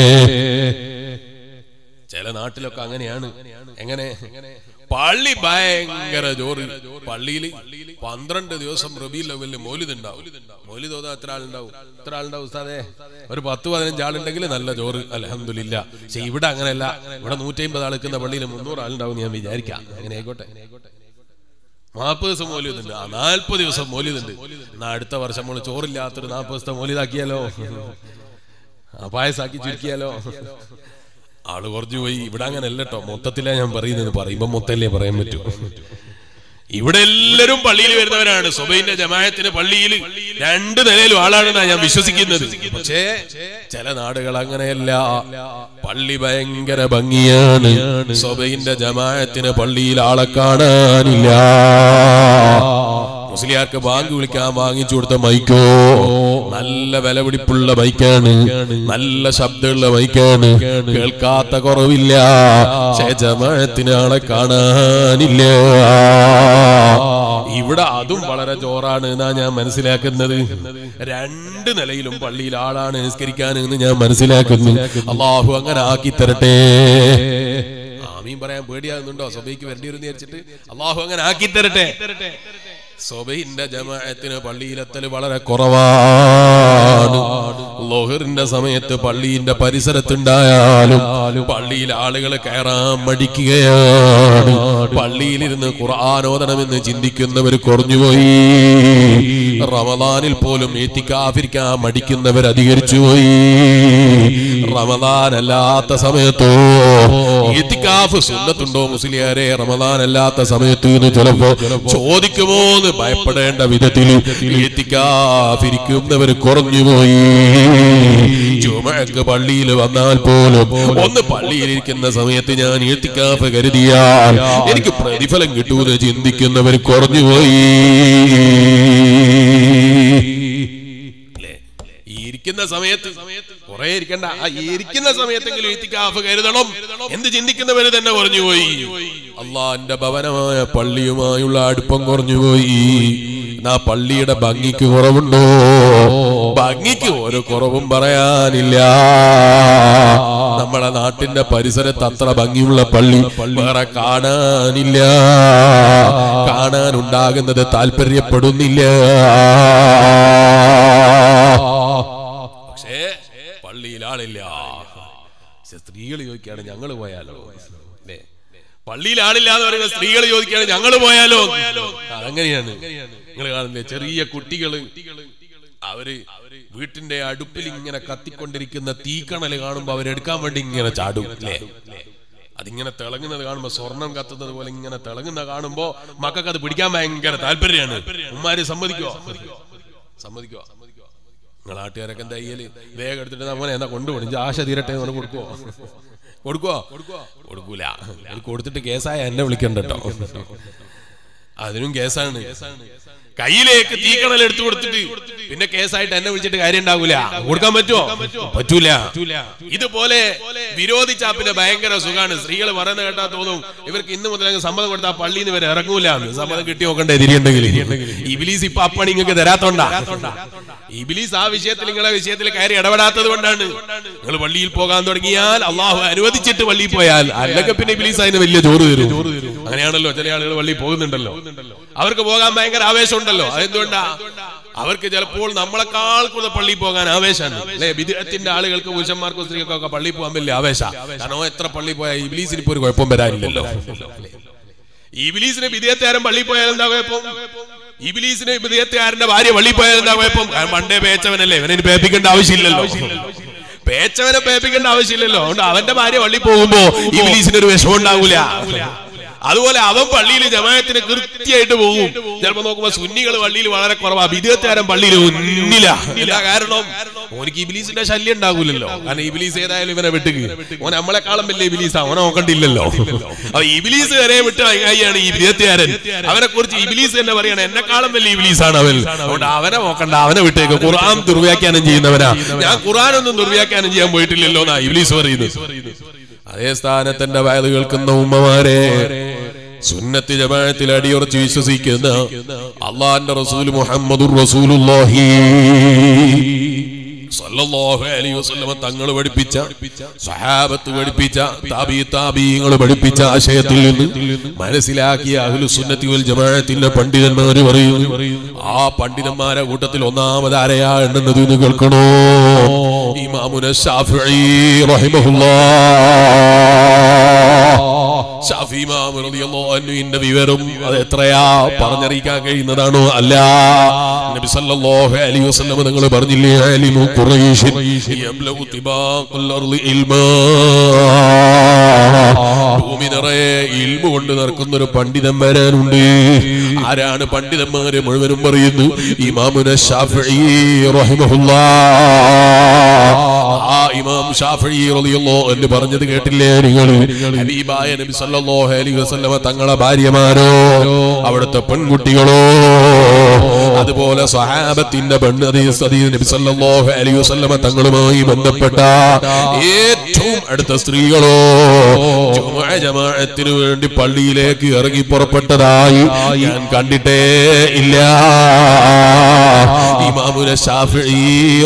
ചില നാട്ടിലൊക്കെ അങ്ങനെയാണ് എങ്ങനെ പള്ളി ഭയങ്കര ജോറ് പള്ളിയിൽ പന്ത്രണ്ട് ദിവസം റബീ ലെവലിൽ മോലിത് ഉണ്ടാവും മോലിത് തോന്നാ എത്ര ആളുണ്ടാവും എത്ര ആളുണ്ടാവും ഉസ്താദേ ഒരു പത്ത് പതിനഞ്ച് ആളുണ്ടെങ്കിൽ നല്ല ചോറ് അലഹമില്ല പക്ഷെ ഇവിടെ അങ്ങനെയല്ല ഇവിടെ നൂറ്റി അമ്പത് ആൾ നിൽക്കുന്ന പള്ളിയിൽ മുന്നൂറ് ആളുണ്ടാവും എന്ന് ഞാൻ വിചാരിക്കാം അങ്ങനെ ആയിക്കോട്ടെ നാൽപ്പത് ദിവസം മോലിതുണ്ട് ആ നാൽപ്പത് ദിവസം മോലിതുണ്ട് എന്നാ അടുത്ത വർഷം നമ്മൾ ചോറില്ലാത്തൊരു നാൽപ്പത് ദിവസത്തെ മോലിതാക്കിയാലോ ആ പായസാക്കി ചുരുക്കിയാലോ ആള് കുറഞ്ഞു പോയി ഇവിടെ അങ്ങനെ അല്ല കേട്ടോ മൊത്തത്തിലാ ഞാൻ പറയുന്നത് പറയുമ്പോ മൊത്തല്ലേ പറയാൻ പറ്റൂ ഇവിടെ എല്ലാവരും പള്ളിയിൽ വരുന്നവരാണ് സുബൈന്റെ ജമായത്തിന് പള്ളിയിൽ രണ്ട് നിലയിലും ആളാണെന്നാണ് ഞാൻ വിശ്വസിക്കുന്നത് പക്ഷേ ചില നാടുകൾ അങ്ങനെയല്ല പള്ളി ഭയങ്കര ഭംഗിയാണ് സുബൈന്റെ ജമായത്തിന് പള്ളിയിൽ ആളെ കാണാനില്ല മുസ്ലിയാർക്ക് ബാങ്ക് വിളിക്കാൻ വാങ്ങിച്ചു കൊടുത്ത മൈക്കോ നല്ല വിലപിടിപ്പുള്ള മൈക്കാണ് നല്ല ശബ്ദമുള്ള മൈക്കാണ് കേൾക്കാത്ത കുറവില്ല പക്ഷേ ജമാഅത്തിന് ആളെ കാണാനില്ല ഇവിടെ അതും വളരെ ജോറാണ് എന്നാ ഞാൻ മനസ്സിലാക്കുന്നത് രണ്ട് നിലയിലും പള്ളിയിൽ ആളാണ് നിസ്കരിക്കാൻ എന്ന് ഞാൻ മനസ്സിലാക്കുന്നു അള്ളാഹു അങ്ങനെ ആക്കി തരട്ടെ ആമീൻ പറയാൻ പേടിയാകുന്നുണ്ടോ സഭയ്ക്ക് വേണ്ടി വരും വിചാരിച്ചിട്ട് അള്ളാഹു അങ്ങനെ ആക്കി തരട്ടെ സൊബൈന്റെ ജമാഅത്തിന് പള്ളിയിലെത്തൽ വളരെ കുറവാണ് ലോഹറിന്റെ സമയത്ത് പള്ളിന്റെ പരിസരത്തുണ്ടായാലും പള്ളിയിൽ ആളുകൾ കയറാൻ മടിക്കുകയാണ് പള്ളിയിലിരുന്ന് ഖുർആാനോദനമെന്ന് ചിന്തിക്കുന്നവർ കുറഞ്ഞുപോയി റമദാനിൽ പോലും ഏത്തിക്കാഫിരിക്കാൻ മടിക്കുന്നവർ അധികരിച്ചുപോയി റമദാൻ അല്ലാത്ത സമയത്തോ ഏത്തിക്കാഫ് സുന്നത്തുണ്ടോ മുസ്ലിയാരെ റമദാൻ അല്ലാത്ത സമയത്ത് എന്ന് ചിലപ്പോ ചോദിക്കുമോ എന്ന് ഭയപ്പെടേണ്ട വിധത്തിൽ ഏത്തിക്കാഫിരിക്കുന്നവർ കുറഞ്ഞുപോയി ചുമക്ക് പള്ളിയിൽ വന്നാൽ പോലും ഒന്ന് പള്ളിയിലിരിക്കുന്ന സമയത്ത് ഞാൻ ഏത്തിക്കാഫ് കരുതിയാൽ എനിക്ക് പ്രതിഫലം കിട്ടൂന്ന് ചിന്തിക്കുന്നവർ കുറഞ്ഞുപോയി അല്ലേ? ഈ ഇരിക്കുന്ന സമയത്ത് കുറെ ഇരിക്കണ്ട ആ ഈ ഇരിക്കുന്ന സമയത്തെങ്കിലും ഇത്തിക്കാഫ് കരുതണം എന്ത് ചിന്തിക്കുന്നവര് തന്നെ കുറഞ്ഞുപോയി അള്ളാന്റെ ഭവനമായ പള്ളിയുമായുള്ള അടുപ്പം കുറഞ്ഞുപോയി എന്നാ പള്ളിയുടെ ഭംഗിക്ക് കുറവുണ്ടോ ഭംഗിക്ക് ഒരു കുറവും പറയാനില്ല നമ്മുടെ നാട്ടിന്റെ പരിസരത്ത് അത്ര ഭംഗിയുള്ള പള്ളി വേറെ കാണാനില്ല കാണാനുണ്ടാകുന്നത് താല്പര്യപ്പെടുന്നില്ല പക്ഷേ പള്ളിയിൽ ആളില്ല പക്ഷെ സ്ത്രീകൾ ചോദിക്കുകയാണ് ഞങ്ങൾ പോയാലോ അല്ലേ പള്ളിയിൽ ആളില്ല എന്ന് പറയുന്ന സ്ത്രീകൾ ചോദിക്കുകയാണ് ഞങ്ങൾ പോയാലോ അതങ്ങനെയാണ് നിങ്ങൾ കാണുന്നില്ലേ ചെറിയ കുട്ടികള് അവര് വീട്ടിന്റെ അടുപ്പിൽ ഇങ്ങനെ കത്തിക്കൊണ്ടിരിക്കുന്ന തീക്കണല് കാണുമ്പോ അവരെടുക്കാൻ വേണ്ടി ഇങ്ങനെ ചാടും അല്ലേ അതിങ്ങനെ തിളങ്ങുന്നത് കാണുമ്പോ സ്വർണം കത്തുന്നത് പോലെ ഇങ്ങനെ തിളങ്ങുന്ന കാണുമ്പോ മക്കൾക്ക് അത് പിടിക്കാൻ ഭയങ്കര താല്പര്യമാണ് ഉമ്മാര് സമ്മതിക്കോ സമ്മതിക്കോ നിങ്ങൾ നാട്ടുകാരൊക്കെ എന്താ ചെയ്യല് വേഗം എടുത്തിട്ട് നമ്മളെ എന്നാ കൊണ്ടുപോകണം ആശ തീരട്ടെ എന്ന് പറഞ്ഞ് കൊടുക്കുവോ കൊടുക്കുവോ കൊടുക്കൂല ഇത് കൊടുത്തിട്ട് കേസായ എന്നെ വിളിക്കണ്ട കേട്ടോ അതിനും കേസാണ് കയ്യിലേക്ക് തീക്കണൽ എടുത്തു കൊടുത്തിട്ട് പിന്നെ കേസായിട്ട് എന്നെ വിളിച്ചിട്ട് കാര്യം ഉണ്ടാകൂല കൊടുക്കാൻ പറ്റുമോ പറ്റൂല ഇതുപോലെ വിരോധിച്ചാ പിന്നെ ഭയങ്കര സുഖാണ് സ്ത്രീകൾ പറയുന്ന കേട്ടാ തോന്നും ഇവർക്ക് ഇന്ന് മുതൽ അങ്ങ് സമ്മതം കൊടുത്താൽ പള്ളിയിൽ നിന്ന് വരെ ഇറങ്ങൂല എന്ന്. സമ്മതം കിട്ടി നോക്കണ്ടേ തിരിയുണ്ടെങ്കിൽ ഇബിലീസ് ഇപ്പൊ അപ്പണി നിങ്ങൾക്ക് തരാത്തോണ്ടാ ഇബിലീസ് ആ വിഷയത്തിൽ നിങ്ങളെ വിഷയത്തിൽ കയറി ഇടപെടാത്തത് കൊണ്ടാണ് നിങ്ങൾ പള്ളിയിൽ പോകാൻ തുടങ്ങിയാൽ അള്ളാഹു അനുവദിച്ചിട്ട് പള്ളിയിൽ പോയാൽ അല്ലെങ്കിൽ പിന്നെ ഇബിലീസ് അതിന് വലിയ ചോറ് തരും അങ്ങനെയാണല്ലോ ചില ആളുകൾ പള്ളിയിൽ പോകുന്നുണ്ടല്ലോ അവർക്ക് പോകാൻ ഭയങ്കര ആവേശമുണ്ടല്ലോ അതെന്തുകൊണ്ടാ അവർക്ക് ചിലപ്പോൾ നമ്മളെക്കാൾ കൂടുതൽ പള്ളിയിൽ പോകാൻ ആവേശമാണ് അല്ലെ വിദേഹത്തിന്റെ ആളുകൾക്ക് പുരുഷന്മാർക്കും സ്ത്രീകൾക്കും ഒക്കെ പള്ളിയിൽ പോകാൻ വലിയ ആവേശ കാരണം എത്ര പള്ളിയിൽ പോയാൽ ഇബിലീസിന് ഇപ്പൊ ഒരു കുഴപ്പം വരാനില്ലല്ലോ ഇബിലീസിന് വിദേഹത്തുകാരൻ പള്ളിയിൽ പോയാൽ എന്താ കുഴപ്പം ഇബിലീസിന് വിദേഹത്തുകാരന്റെ ഭാര്യ പള്ളിയിൽ പോയാൽ എന്താ കുഴപ്പം കാരണം പണ്ടേ പേച്ചവനല്ലേ ഇവനെ പേപ്പിക്കേണ്ട ആവശ്യമില്ലല്ലോ പേച്ചവനെ പേപ്പിക്കേണ്ട ആവശ്യമില്ലല്ലോ അതുകൊണ്ട് അവന്റെ ഭാര്യ പള്ളി പോകുമ്പോ ഇംഗ്ലീഷിന് ഒരു വിഷമം ഉണ്ടാവൂല അതുപോലെ അവൻ പള്ളിയിൽ ജമായത്തിന് കൃത്യമായിട്ട് പോകും ചിലപ്പോ നോക്കുമ്പോ സുന്നികൾ പള്ളിയിൽ വളരെ കുറവാ വിദേഹത്തുകാരൻ പള്ളിയിൽ മുന്നില എന്താ കാരണം ഓനിക്ക് ഇബിലീസിന്റെ ശല്യം ഉണ്ടാകൂലല്ലോ കാരണം ഇബിലീസ് ഏതായാലും ഇവനെ വിട്ടുക ഓൻ നമ്മളെക്കാളും വലിയ ഇബിലീസാ ഓനെ നോക്കണ്ടില്ലല്ലോ അപ്പൊ ഇബിലീസ് വരെ വിട്ട് കൈയാണ് ഈ വിദേഹത്തുകാരൻ അവനെ കുറിച്ച് ഇബിലീസ് തന്നെ പറയണം എന്നെക്കാളും വലിയ ഇബിലീസാണ് അവൻ അതുകൊണ്ട് അവനെ നോക്കണ്ട അവനെ വിട്ടേക്ക് ഖുർആൻ ദുർവ്യാഖ്യാനം ചെയ്യുന്നവനാ ഞാൻ ഖുർആനൊന്നും ദുർവ്യാഖ്യാനം ചെയ്യാൻ പോയിട്ടില്ലല്ലോ എന്നാ ഇബിലീസ് പറയുന്നത് അതേ സ്ഥാനത്തിന്റെ വയത് കേൾക്കുന്ന ഉമ്മമാരെ സുന്നത്ത് ജമാഅത്തിൽ അടിയുറച്ച് വിശ്വസിക്കുന്ന അള്ളാന്റെ റസൂൽ മുഹമ്മദുർ റസൂലുള്ളാഹി സല്ലല്ലാഹു അലൈഹി വസല്ലമ തങ്ങൾ പഠിപ്പിച്ച സഹാബത്ത് പഠിപ്പിച്ച താബി താബീങ്ങൾ പഠിപ്പിച്ച ആശയത്തിൽ നിന്ന് മനസ്സിലാക്കിയ അഹ്ലു സുന്നത്തി വൽ ജമാഅത്തിന്റെ പണ്ഡിതന്മാര് പറയുന്നു ആ പണ്ഡിതന്മാരെ കൂട്ടത്തിൽ ഒന്നാമത് ആരെയാ എണ്ണുന്നത് എന്ന് കേൾക്കണോ ഇമാമുന ഷാഫിഈ റഹിമഹുല്ലാഹ് ഷാഫി ഇമാം റളിയല്ലാഹു അൻഹുവിന്റെ വിവരം അത് എത്രയാ പറഞ്ഞറിയിക്കാൻ കഴിയുന്നതാണോ അല്ല നബി സല്ലല്ലാഹു അലൈഹി വസല്ലം നിങ്ങൾ പറഞ്ഞില്ലേ അലിമു ഖുറൈശിൻ യബ്ലഗു തിബാഖുൽ അർളി ഇൽമാ ഭൂമി നിറയെ ഇൽമു കൊണ്ട് നടക്കുന്ന ഒരു പണ്ഡിതൻ വരാനുണ്ട് ആരാണ് പണ്ഡിതന്മാരെ മുഴുവനും പറയുന്നു ഇമാമുന ഷാഫിഈ റഹിമഹുല്ലാഹ് ആ ഇമാം ഷാഫിഈ റളിയല്ലാഹു അൻഹു പറഞ്ഞത് കേട്ടില്ലേ നിങ്ങൾ ഹബീബായ നബി സല്ലല്ലാഹു അലൈഹി വസല്ലമ തങ്ങളെ ഭാര്യമാരോ അവിടുത്തെ പെൺകുട്ടികളോ അതുപോലെ സ്വഹാബത്തിന്റെ പെണ്ണ് ഹദീസ് ഹദീസ് നബി സല്ലല്ലാഹു അലൈഹി വസല്ലമ തങ്ങളുമായി ബന്ധപ്പെട്ട ഏറ്റവും അടുത്ത സ്ത്രീകളോ ജുമുഅ ജമാഅത്തിന് വേണ്ടി പള്ളിയിലേക്ക് ഇറങ്ങി പുറപ്പെട്ടതായി ഞാൻ കണ്ടിട്ടേ ഇല്ല ഇമാമുന ഷാഫിഈ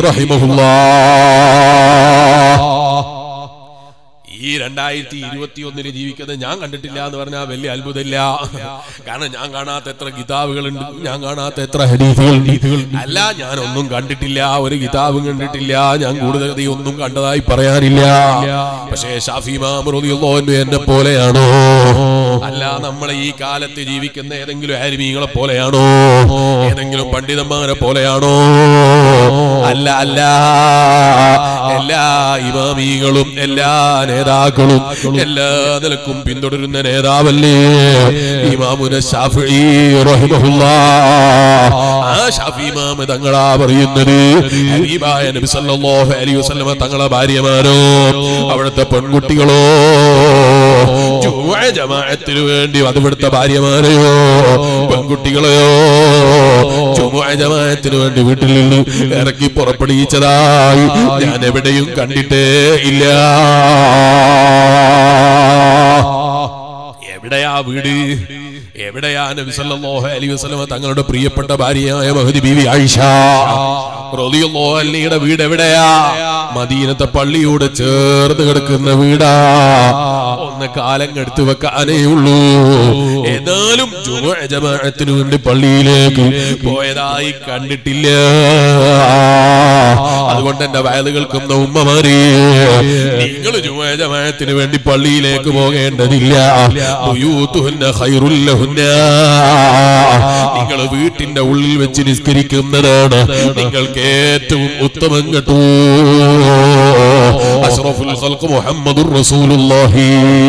റഹിമഹുല്ലാഹ് ഈ രണ്ടായിരത്തി ഇരുപത്തി ഒന്നില് ജീവിക്കുന്നത് ഞാൻ കണ്ടിട്ടില്ല എന്ന് പറഞ്ഞാൽ വലിയ അത്ഭുതമില്ല കാരണം ഞാൻ കാണാത്ത എത്ര കിതാബുകളുണ്ട് ഞാൻ കാണാത്ത എത്ര ഹദീസുകളുണ്ട് അല്ല ഞാൻ ഒന്നും കണ്ടിട്ടില്ല ഒരു കിതാബും കണ്ടിട്ടില്ല ഞാൻ കൂടുതൽ നീ ഒന്നും കണ്ടതായി പറയാനില്ല പക്ഷേ ഷാഫി മാമറുദിയുള്ളോ എന്നെ പോലെയാണോ അല്ല നമ്മളെ ഈ കാലത്ത് ജീവിക്കുന്ന ഏതെങ്കിലും ആരിമീങ്ങളെ പോലെയാണോ ഏതെങ്കിലും പണ്ഡിതന്മാരെ പോലെയാണോ അല്ല അല്ല എല്ലാ ഇമാമികളും എല്ലാ നേതാക്കളും എല്ലാ നിലക്കും പിന്തുടരുന്ന നേതാവല്ലേ ഇമാമുന ഷാഫി റഹിമഹുല്ലാഹ് ആ ഷാഫി ഇമാമ് തങ്ങളാ പറയുന്നത് ഹബീബായ നബി സല്ലല്ലാഹു അലൈഹി വസല്ലമ തങ്ങളെ ഭാര്യമാരോ അവിടുത്തെ പെൺകുട്ടികളോ ജുമുഅ ജമാഅത്തിന് വേണ്ടി അത് ഇവിടുത്തെ ഭാര്യമാരെയോ പെൺകുട്ടികളെയോ ജുമുഅ ജമാഅത്തിന് വേണ്ടി വീട്ടിൽ നിന്ന് ഇറക്കി പുറപ്പെടുവിച്ചതായി ഞാൻ എവിടെയും കണ്ടിട്ടേ ഇല്ല എവിടെയാ വീട് എവിടെയാ നബി സല്ലല്ലാഹു അലൈഹി വസല്ലമ തങ്ങളുടെ പ്രിയപ്പെട്ട ഭാര്യയായ മഹദി ബീവി ആയിഷ റളിയല്ലാഹു അൻഹയുടെ വീട് എവിടെയാ മദീനത്തെ പള്ളിയോട് ചേർന്ന് കിടക്കുന്ന വീടാ ഒന്ന് കാലം എടുത്തു വെക്കാനേ ഉള്ളൂ എന്നാലും ജുമുഅ ജമാഅത്തിന് വേണ്ടി പള്ളിയിലേക്ക് പോയതായി കണ്ടിട്ടില്ല അതുകൊണ്ട് എന്റെ വയല് കേൾക്കുന്ന ഉമ്മമാരെ നിങ്ങൾ ജുമുഅ ജമാഅത്തിന് വേണ്ടി പള്ളിയിലേക്ക് പോകേണ്ടതില്ല ബുയൂത്തുഹുന്ന ഖൈറുൽ ലഹുന്ന. നിങ്ങൾ വീട്ടിന്റെ ഉള്ളിൽ വെച്ച് നിസ്കരിക്കുന്നതാണ് നിങ്ങൾക്ക് ഏറ്റവും ഉത്തമം കേട്ടു അഷ്റഫുൽ ഖൽഖ് മുഹമ്മദുർ റസൂലുള്ളാഹി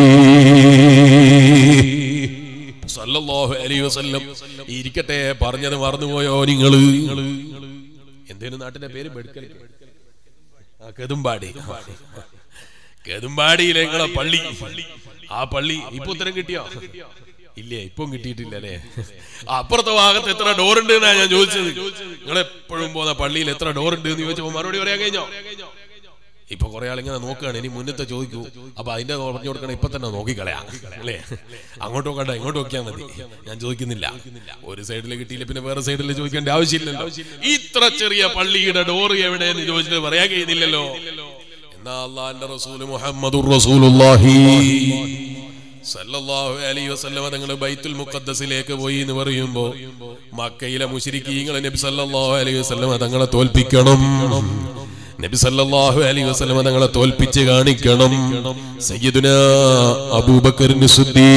സല്ലല്ലാഹു അലൈഹി വസല്ലം ഇരിക്കട്ടെ പറഞ്ഞത് മറന്നുപോയോ നിങ്ങള് എന്തേലും നാട്ടിന്റെ പേര് ബെടുക്കൽ ആ കെതുമ്പാടി കെതുമ്പാടിയിലെ നിങ്ങളെ പള്ളി ആ പള്ളി ഇപ്പൊ ഉത്തരം കിട്ടിയോ ഇല്ലേ ഇപ്പം കിട്ടിയിട്ടില്ല അല്ലേ അപ്പുറത്തെ ഭാഗത്ത് എത്ര ഡോർ ഉണ്ട് എന്നാ ഞാൻ ചോദിച്ചത് നിങ്ങൾ എപ്പോഴും പോകുന്ന പള്ളിയിൽ എത്ര ഡോർ ഉണ്ട് എന്ന് ചോദിച്ചപ്പോ മറുപടി പറയാൻ കഴിഞ്ഞോ ഇപ്പൊ കുറെ ആളിങ്ങനെ നോക്കുകയാണ് ഇനി മുന്നത്തെ ചോദിക്കൂ അപ്പൊ അതിന്റെ പറഞ്ഞു കൊടുക്കണം ഇപ്പൊ തന്നെ നോക്കിക്കളയാ അല്ലേ അങ്ങോട്ട് നോക്കണ്ട ഇങ്ങോട്ട് നോക്കിയാൽ മതി ഞാൻ ചോദിക്കുന്നില്ല ഒരു സൈഡിൽ കിട്ടിയില്ല പിന്നെ വേറെ സൈഡിൽ ചോദിക്കേണ്ട ആവശ്യമില്ലല്ലോ ഇത്ര ചെറിയ പള്ളിയുടെ ഡോറ് എവിടെയെന്ന് ചോദിച്ചിട്ട് പറയാൻ കഴിയുന്നില്ലല്ലോ എന്നാ അള്ളാന്റെ റസൂല് മുഹമ്മദുർ റസൂലുള്ളാഹി സല്ലല്ലാഹു അലൈഹി വസല്ലമ തങ്ങൾ ബൈത്തുൽ മുഖദ്ദസിലേക്ക് പോയി എന്ന് പറയുമ്പോ മക്കയിലെ മുശ്രിക്കീങ്ങളെ നബി സല്ലല്ലാഹു അലൈഹി വസല്ലമ തങ്ങളെ തോൽപ്പിക്കണം നബി സല്ലല്ലാഹു അലൈഹി വസല്ലമ തങ്ങളെ തോൽപ്പിച്ച് കാണിക്കണം സയ്യിദുന അബൂബക്കറിന്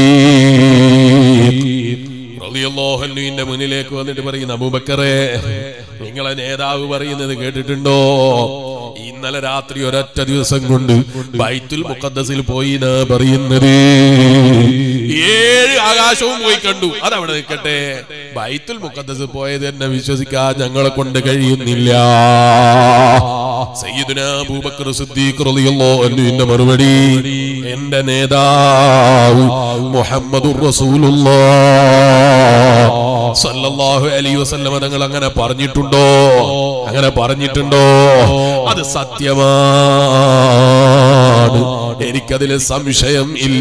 സിദ്ദീഖ് റളിയല്ലാഹു അൻഹുവിന്റെ മുന്നിലേക്ക് വന്നിട്ട് പറയുന്ന അബൂബക്കറെ നിങ്ങളെ നേതാവ് പറയുന്നത് കേട്ടിട്ടുണ്ടോ ഇന്ന ഇന്നലെ രാത്രി ഒരൊറ്റ ദിവസം കൊണ്ട് ബൈത്തുൽ മുഖദ്ദസിൽ പോയി എന്നാ പറയുന്നത് ഏഴ് ആകാശവും പോയി കണ്ടു അതവിടെ നിൽക്കട്ടെ ബൈത്തുൽ മുഖദ്ദസ് പോയത് എന്നെ വിശ്വസിക്കാൻ ഞങ്ങളെ കൊണ്ട് കഴിയുന്നില്ല സയ്യിദുന അബൂബക്കർ സിദ്ദീഖ് റളിയല്ലാഹു അൻഹുവിന്റെ മറുപടി എന്റെ നേതാവ് മുഹമ്മദുർ റസൂലുള്ളാഹ് സല്ലല്ലാഹു അലൈഹി വസല്ലമ തങ്ങൾ അങ്ങനെ പറഞ്ഞിട്ടുണ്ടോ അങ്ങനെ പറഞ്ഞിട്ടുണ്ടോ അത് സത്യമാണ് എനിക്കതിൽ സംശയം ഇല്ല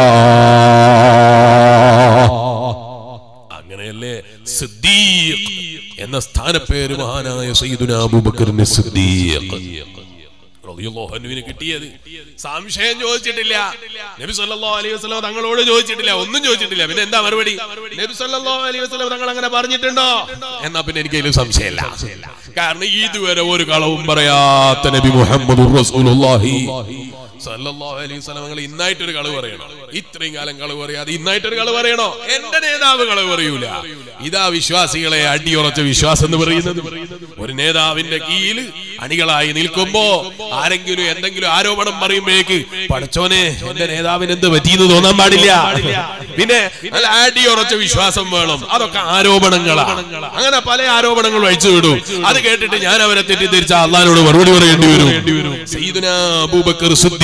അങ്ങനെയല്ലേ സിദ്ദീഖ് എന്ന സ്ഥാനപ്പേര് മഹാനായ സയ്യിദുന അബൂബക്കറിന് സിദ്ദീഖ് റളിയല്ലാഹു അൻഹുവിന് കിട്ടിയത് സംശയം ചോദിച്ചിട്ടില്ല നബി സല്ലല്ലാഹു അലൈഹി വസല്ലം തങ്ങളോട് ചോദിച്ചിട്ടില്ല ഒന്നും ചോദിച്ചിട്ടില്ല പിന്നെ എന്താ മറുപടി നബി സല്ലല്ലാഹു അലൈഹി വസല്ലം തങ്ങൾ അങ്ങനെ പറഞ്ഞിട്ടുണ്ടോ എന്നാ പിന്നെ എനിക്ക് അതിൽ സംശയമില്ല കാരണം ഇതുവരെ ഒരു കളവും പറയാത്ത നബി മുഹമ്മദ് റസൂലുള്ളാഹി സല്ലല്ലാഹു അലൈഹി വസല്ലം തങ്ങൾ ഇന്നായിട്ടൊരു കളവ് പറയണോ ഇത്രയും കാലം കളവ് പറയാതെ ഇന്നായിട്ടൊരു കളവ് പറയണോ എന്റെ നേതാവ് കളവ് പറയൂല ഇതാ വിശ്വാസികളെ അടിയുറച്ച വിശ്വാസം എന്ന് പറയുന്നത് ഒരു നേതാവിന്റെ കീഴിൽ അണികളായി നിൽക്കുമ്പോ ആരെങ്കിലും എന്തെങ്കിലും ആരോപണം പറയുമ്പോഴേക്ക് പഠിച്ചോനെ എന്റെ നേതാവിന് എന്ത് പറ്റിയെന്ന് തോന്നാൻ പാടില്ല പിന്നെ നല്ല അടിയുറച്ച വിശ്വാസം വേണം അതൊക്കെ ആരോപണങ്ങളാണ് അങ്ങനെ പല ആരോപണങ്ങൾ അഴിച്ചു വിടും അത് കേട്ടിട്ട് ഞാൻ അവരെ തെറ്റിദ്ധരിച്ച അള്ളഹാനോട് മറുപടി പറയേണ്ടി വരും സയ്യിദുനാ അബൂബക്കർ സിദ്ദീഖ്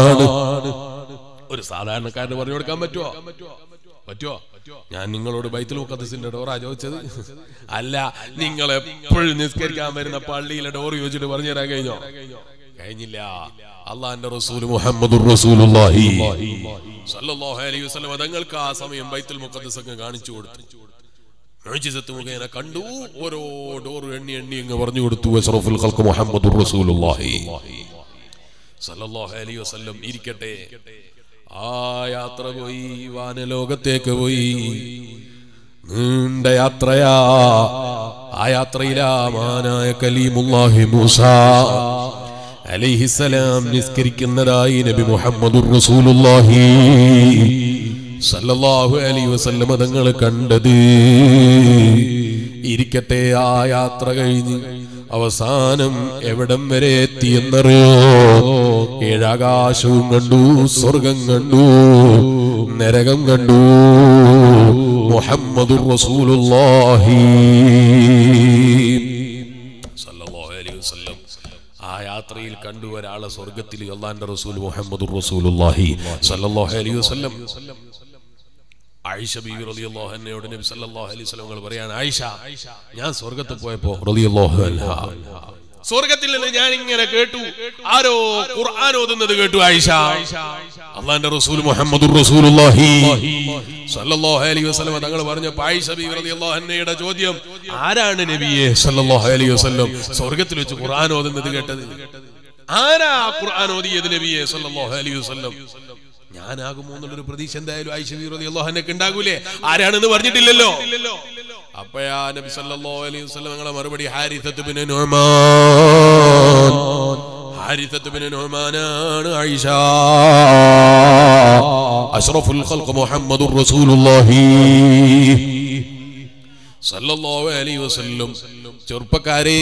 ഒരു സാധാരണക്കാരന് പറഞ്ഞു കൊടുക്കാൻ പറ്റുമോ പറ്റുമോ ഞാൻ നിങ്ങളോട് ബൈത്തുൽ മുഖദ്സിന്റെ ഡോറാ ചോദിച്ചത് അല്ല നിങ്ങൾ എപ്പോഴും നിസ്കരിക്കാൻ വരുന്ന പള്ളിയിലെ ഡോർ ചോദിച്ചിട്ട് പറഞ്ഞു തരാൻ കഴിഞ്ഞോ കഴിഞ്ഞില്ല അള്ളാന്റെ റസൂൽ മുഹമ്മദ് റസൂലുള്ളാഹി സല്ലല്ലാഹു അലൈഹി വസല്ലം തങ്ങൾക്ക് ആ സമയം ബൈത്തുൽ മുഖദ്സ് ഒക്കെ കാണിച്ചു കൊടുത്തു മുഅ്ജിസത്ത് മുഖേന കണ്ടു ഓരോ ഡോർ എണ്ണി എണ്ണി അങ്ങ് പറഞ്ഞു കൊടുത്തു അഷ്റഫുൽ ഖൽഖ് മുഹമ്മദ് റസൂലുള്ളാഹി സല്ലല്ലാഹു അലൈഹി വസല്ലം ഇരിക്കട്ടെ ആ യാത്ര പോയി വാനലോകത്തേക്ക് പോയി നീണ്ട യാത്രയാ ആ യാത്രയിലാ മാനായ കലീമുല്ലാഹി മൂസ അലൈഹിസലാം നിസ്കരിക്കുന്നതായി നബി മുഹമ്മദുർ റസൂലുള്ളാഹി സല്ലല്ലാഹു അലൈഹി വസല്ലം തങ്ങൾ കണ്ടത് ഇരിക്കട്ടെ ആ യാത്ര കഴിഞ്ഞ് അവസാനം എവിടം വരെ എത്തിയെന്നറിയോ ഏഴാകാശവും കണ്ടു സ്വർഗം കണ്ടു നരകം കണ്ടു മുഹമ്മദുർ റസൂലുള്ളാഹി സല്ലല്ലാഹു അലൈഹി വസല്ലം ആ യാത്രയിൽ കണ്ടു ഒരാളെ സ്വർഗത്തിൽ അള്ളാന്റെ റസൂൽ മുഹമ്മദുർ റസൂലുള്ളാഹി സല്ലല്ലാഹു അലൈഹി വസല്ലം ആയിഷ ബീവി റളിയല്ലാഹു അൻഹയോട് നബി സല്ലല്ലാഹു അലൈഹി വസല്ലം നിങ്ങൾ പറയാണ് ആയിഷ ഞാൻ സ്വർഗ്ഗത്തിൽ പോയപ്പോ റളിയല്ലാഹു അൻഹ സ്വർഗത്തിൽ നിന്ന് ഞാൻ ഇങ്ങനെ കേട്ടു ആരോ ഖുർആൻ ഓതുന്നത് കേട്ടു ആയിഷ അള്ളാന്റെ റസൂൽ മുഹമ്മദുർ റസൂലുള്ളാഹി സല്ലല്ലാഹു അലൈഹി വസല്ലം തങ്ങൾ പറഞ്ഞപ്പോൾ ആയിഷ ബീവി റളിയല്ലാഹു അൻഹയുടെ ചോദ്യം ആരാണ് നബിയെ സല്ലല്ലാഹു അലൈഹി വസല്ലം സ്വർഗത്തിൽ വെച്ച് ഖുർആൻ ഓതുന്നത് കേട്ടത് ആരാ ഖുർആൻ ഓതിയത് നബിയെ സല്ലല്ലാഹു അലൈഹി വസല്ലം ഞാനാകുമോ എന്നുള്ളൊരു പ്രതീക്ഷ എന്തായാലും ആയിഷ ബീവി റളിയല്ലാഹു അൻഹയ്ക്ക് ഉണ്ടാകൂലേ ആരാണെന്ന് പറഞ്ഞിട്ടില്ലല്ലോ അപ്പോഴാ നബി സല്ലല്ലാഹു അലൈഹി വസല്ലം ഞങ്ങളെ മറുപടി ഹാരിസത്ത് ബിൻ നുഅ്മാൻ ഹാരിസത്ത് ബിൻ നുഅ്മാനാണ് ആയിഷ അഷ്റഫുൽ ഖൽഖ് മുഹമ്മദുർ റസൂലുള്ളാഹി സല്ലല്ലാഹു അലൈഹി വസല്ലം ചെറുപ്പക്കാരെ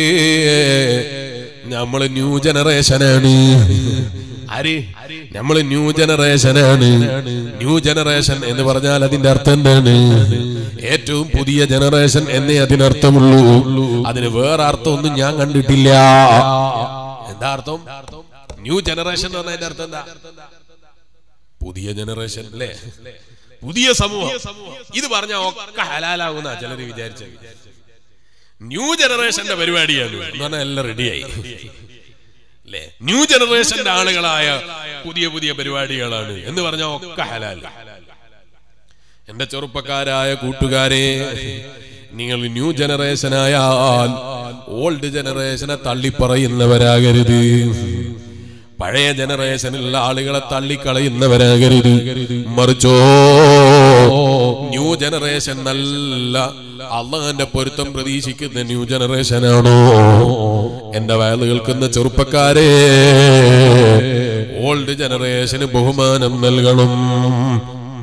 നമ്മള് ന്യൂ ജനറേഷനാണ് ആര് നമ്മള് ന്യൂ ജനറേഷനാണ് ന്യൂ ജനറേഷൻ എന്ന് പറഞ്ഞാൽ അതിന്റെ അർത്ഥം എന്താണ് ഏറ്റവും പുതിയ ജനറേഷൻ എന്നേ അതിനർത്ഥമുള്ളൂ അതിന് വേറെ അർത്ഥം ഒന്നും ഞാൻ കണ്ടിട്ടില്ല എന്താ അർത്ഥം ന്യൂ ജനറേഷൻ എന്ന് പറഞ്ഞാൽ അതിന്റെ അർത്ഥം എന്താ പുതിയ ജനറേഷൻ അല്ലേ പുതിയ സമൂഹം ഇത് പറഞ്ഞ ഒക്കെ ഹലാലാകുന്ന ചിലര് വിചാരിച്ചത് ന്യൂ ജനറേഷന്റെ പരിപാടിയാണ് എന്ന് പറഞ്ഞാൽ എല്ലാം റെഡിയായി അല്ലേ ന്യൂ ജനറേഷന്റെ ആളുകളായ പുതിയ പുതിയ പരിപാടികളാണ് എന്ന് പറഞ്ഞാൽ ഒക്കെ ഹലാൽ എന്റെ ചെറുപ്പക്കാരായ കൂട്ടുകാരെ നിങ്ങൾ ന്യൂ ജനറേഷൻ ആയാൽ ഓൾഡ് ജനറേഷനെ തള്ളിപ്പറയുന്നവരാകരുത് പഴയ ജനറേഷനിലുള്ള ആളുകളെ തള്ളിക്കളയുന്നവരാകരുത് മറിച്ചോ ന്യൂ ജനറേഷൻ നല്ല അള്ളാന്റെ പൊരുത്തം പ്രതീക്ഷിക്കുന്ന ന്യൂ ജനറേഷൻ ആണോ എന്റെ വയല് കേൾക്കുന്ന ചെറുപ്പക്കാരെ ഓൾഡ് ജനറേഷന് ബഹുമാനം നൽകണം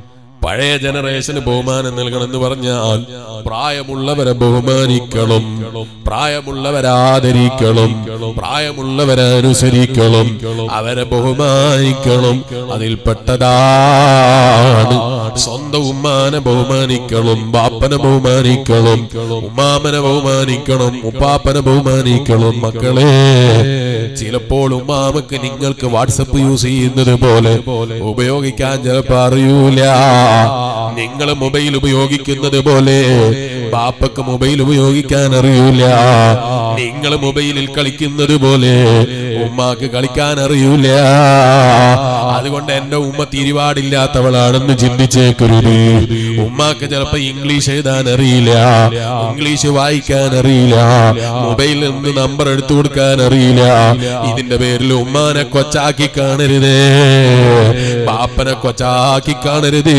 പഴയ ജനറേഷന് ബഹുമാനം നൽകണം എന്ന് പറഞ്ഞാൽ പ്രായമുള്ളവരെ ബഹുമാനിക്കണം പ്രായമുള്ളവരെ ആദരിക്കണം പ്രായമുള്ളവരെ അനുസരിക്കണം അവരെ ബഹുമാനിക്കണം അതിൽപ്പെട്ടതാണ് സ്വന്തം ഉമ്മാനെ ബഹുമാനിക്കണം ബാപ്പനെ ബഹുമാനിക്കണം ഉമ്മാമനെ ബഹുമാനിക്കണം ഉപ്പാപ്പനെ ബഹുമാനിക്കണം മക്കളെ ചിലപ്പോൾ ഉമ്മാമക്ക് നിങ്ങൾക്ക് വാട്സപ്പ് യൂസ് ചെയ്യുന്നത് പോലെ ഉപയോഗിക്കാൻ ചിലപ്പോ അറിയൂല നിങ്ങൾ മൊബൈൽ ഉപയോഗിക്കുന്നത് പോലെ ബാപ്പക്ക് മൊബൈൽ ഉപയോഗിക്കാൻ അറിയൂല നിങ്ങൾ മൊബൈലിൽ കളിക്കുന്നത് പോലെ ഉമ്മാക്ക് കളിക്കാൻ അറിയൂല അതുകൊണ്ട് എന്റെ ഉമ്മ തിരിവാടില്ലാത്തവളാണെന്ന് ചിന്തിച്ചേക്കരുത് ഉമ്മാക്ക് ചിലപ്പോ ഇംഗ്ലീഷ് എഴുതാൻ അറിയില്ല ഇംഗ്ലീഷ് വായിക്കാൻ അറിയില്ല മൊബൈലിൽ നിന്ന് നമ്പർ എടുത്തു കൊടുക്കാൻ അറിയില്ല ഇതിന്റെ പേരിൽ ഉമ്മാനെ കൊച്ചാക്കി കാണരുതേ ബാപ്പനെ കൊച്ചാക്കി കാണരുതേ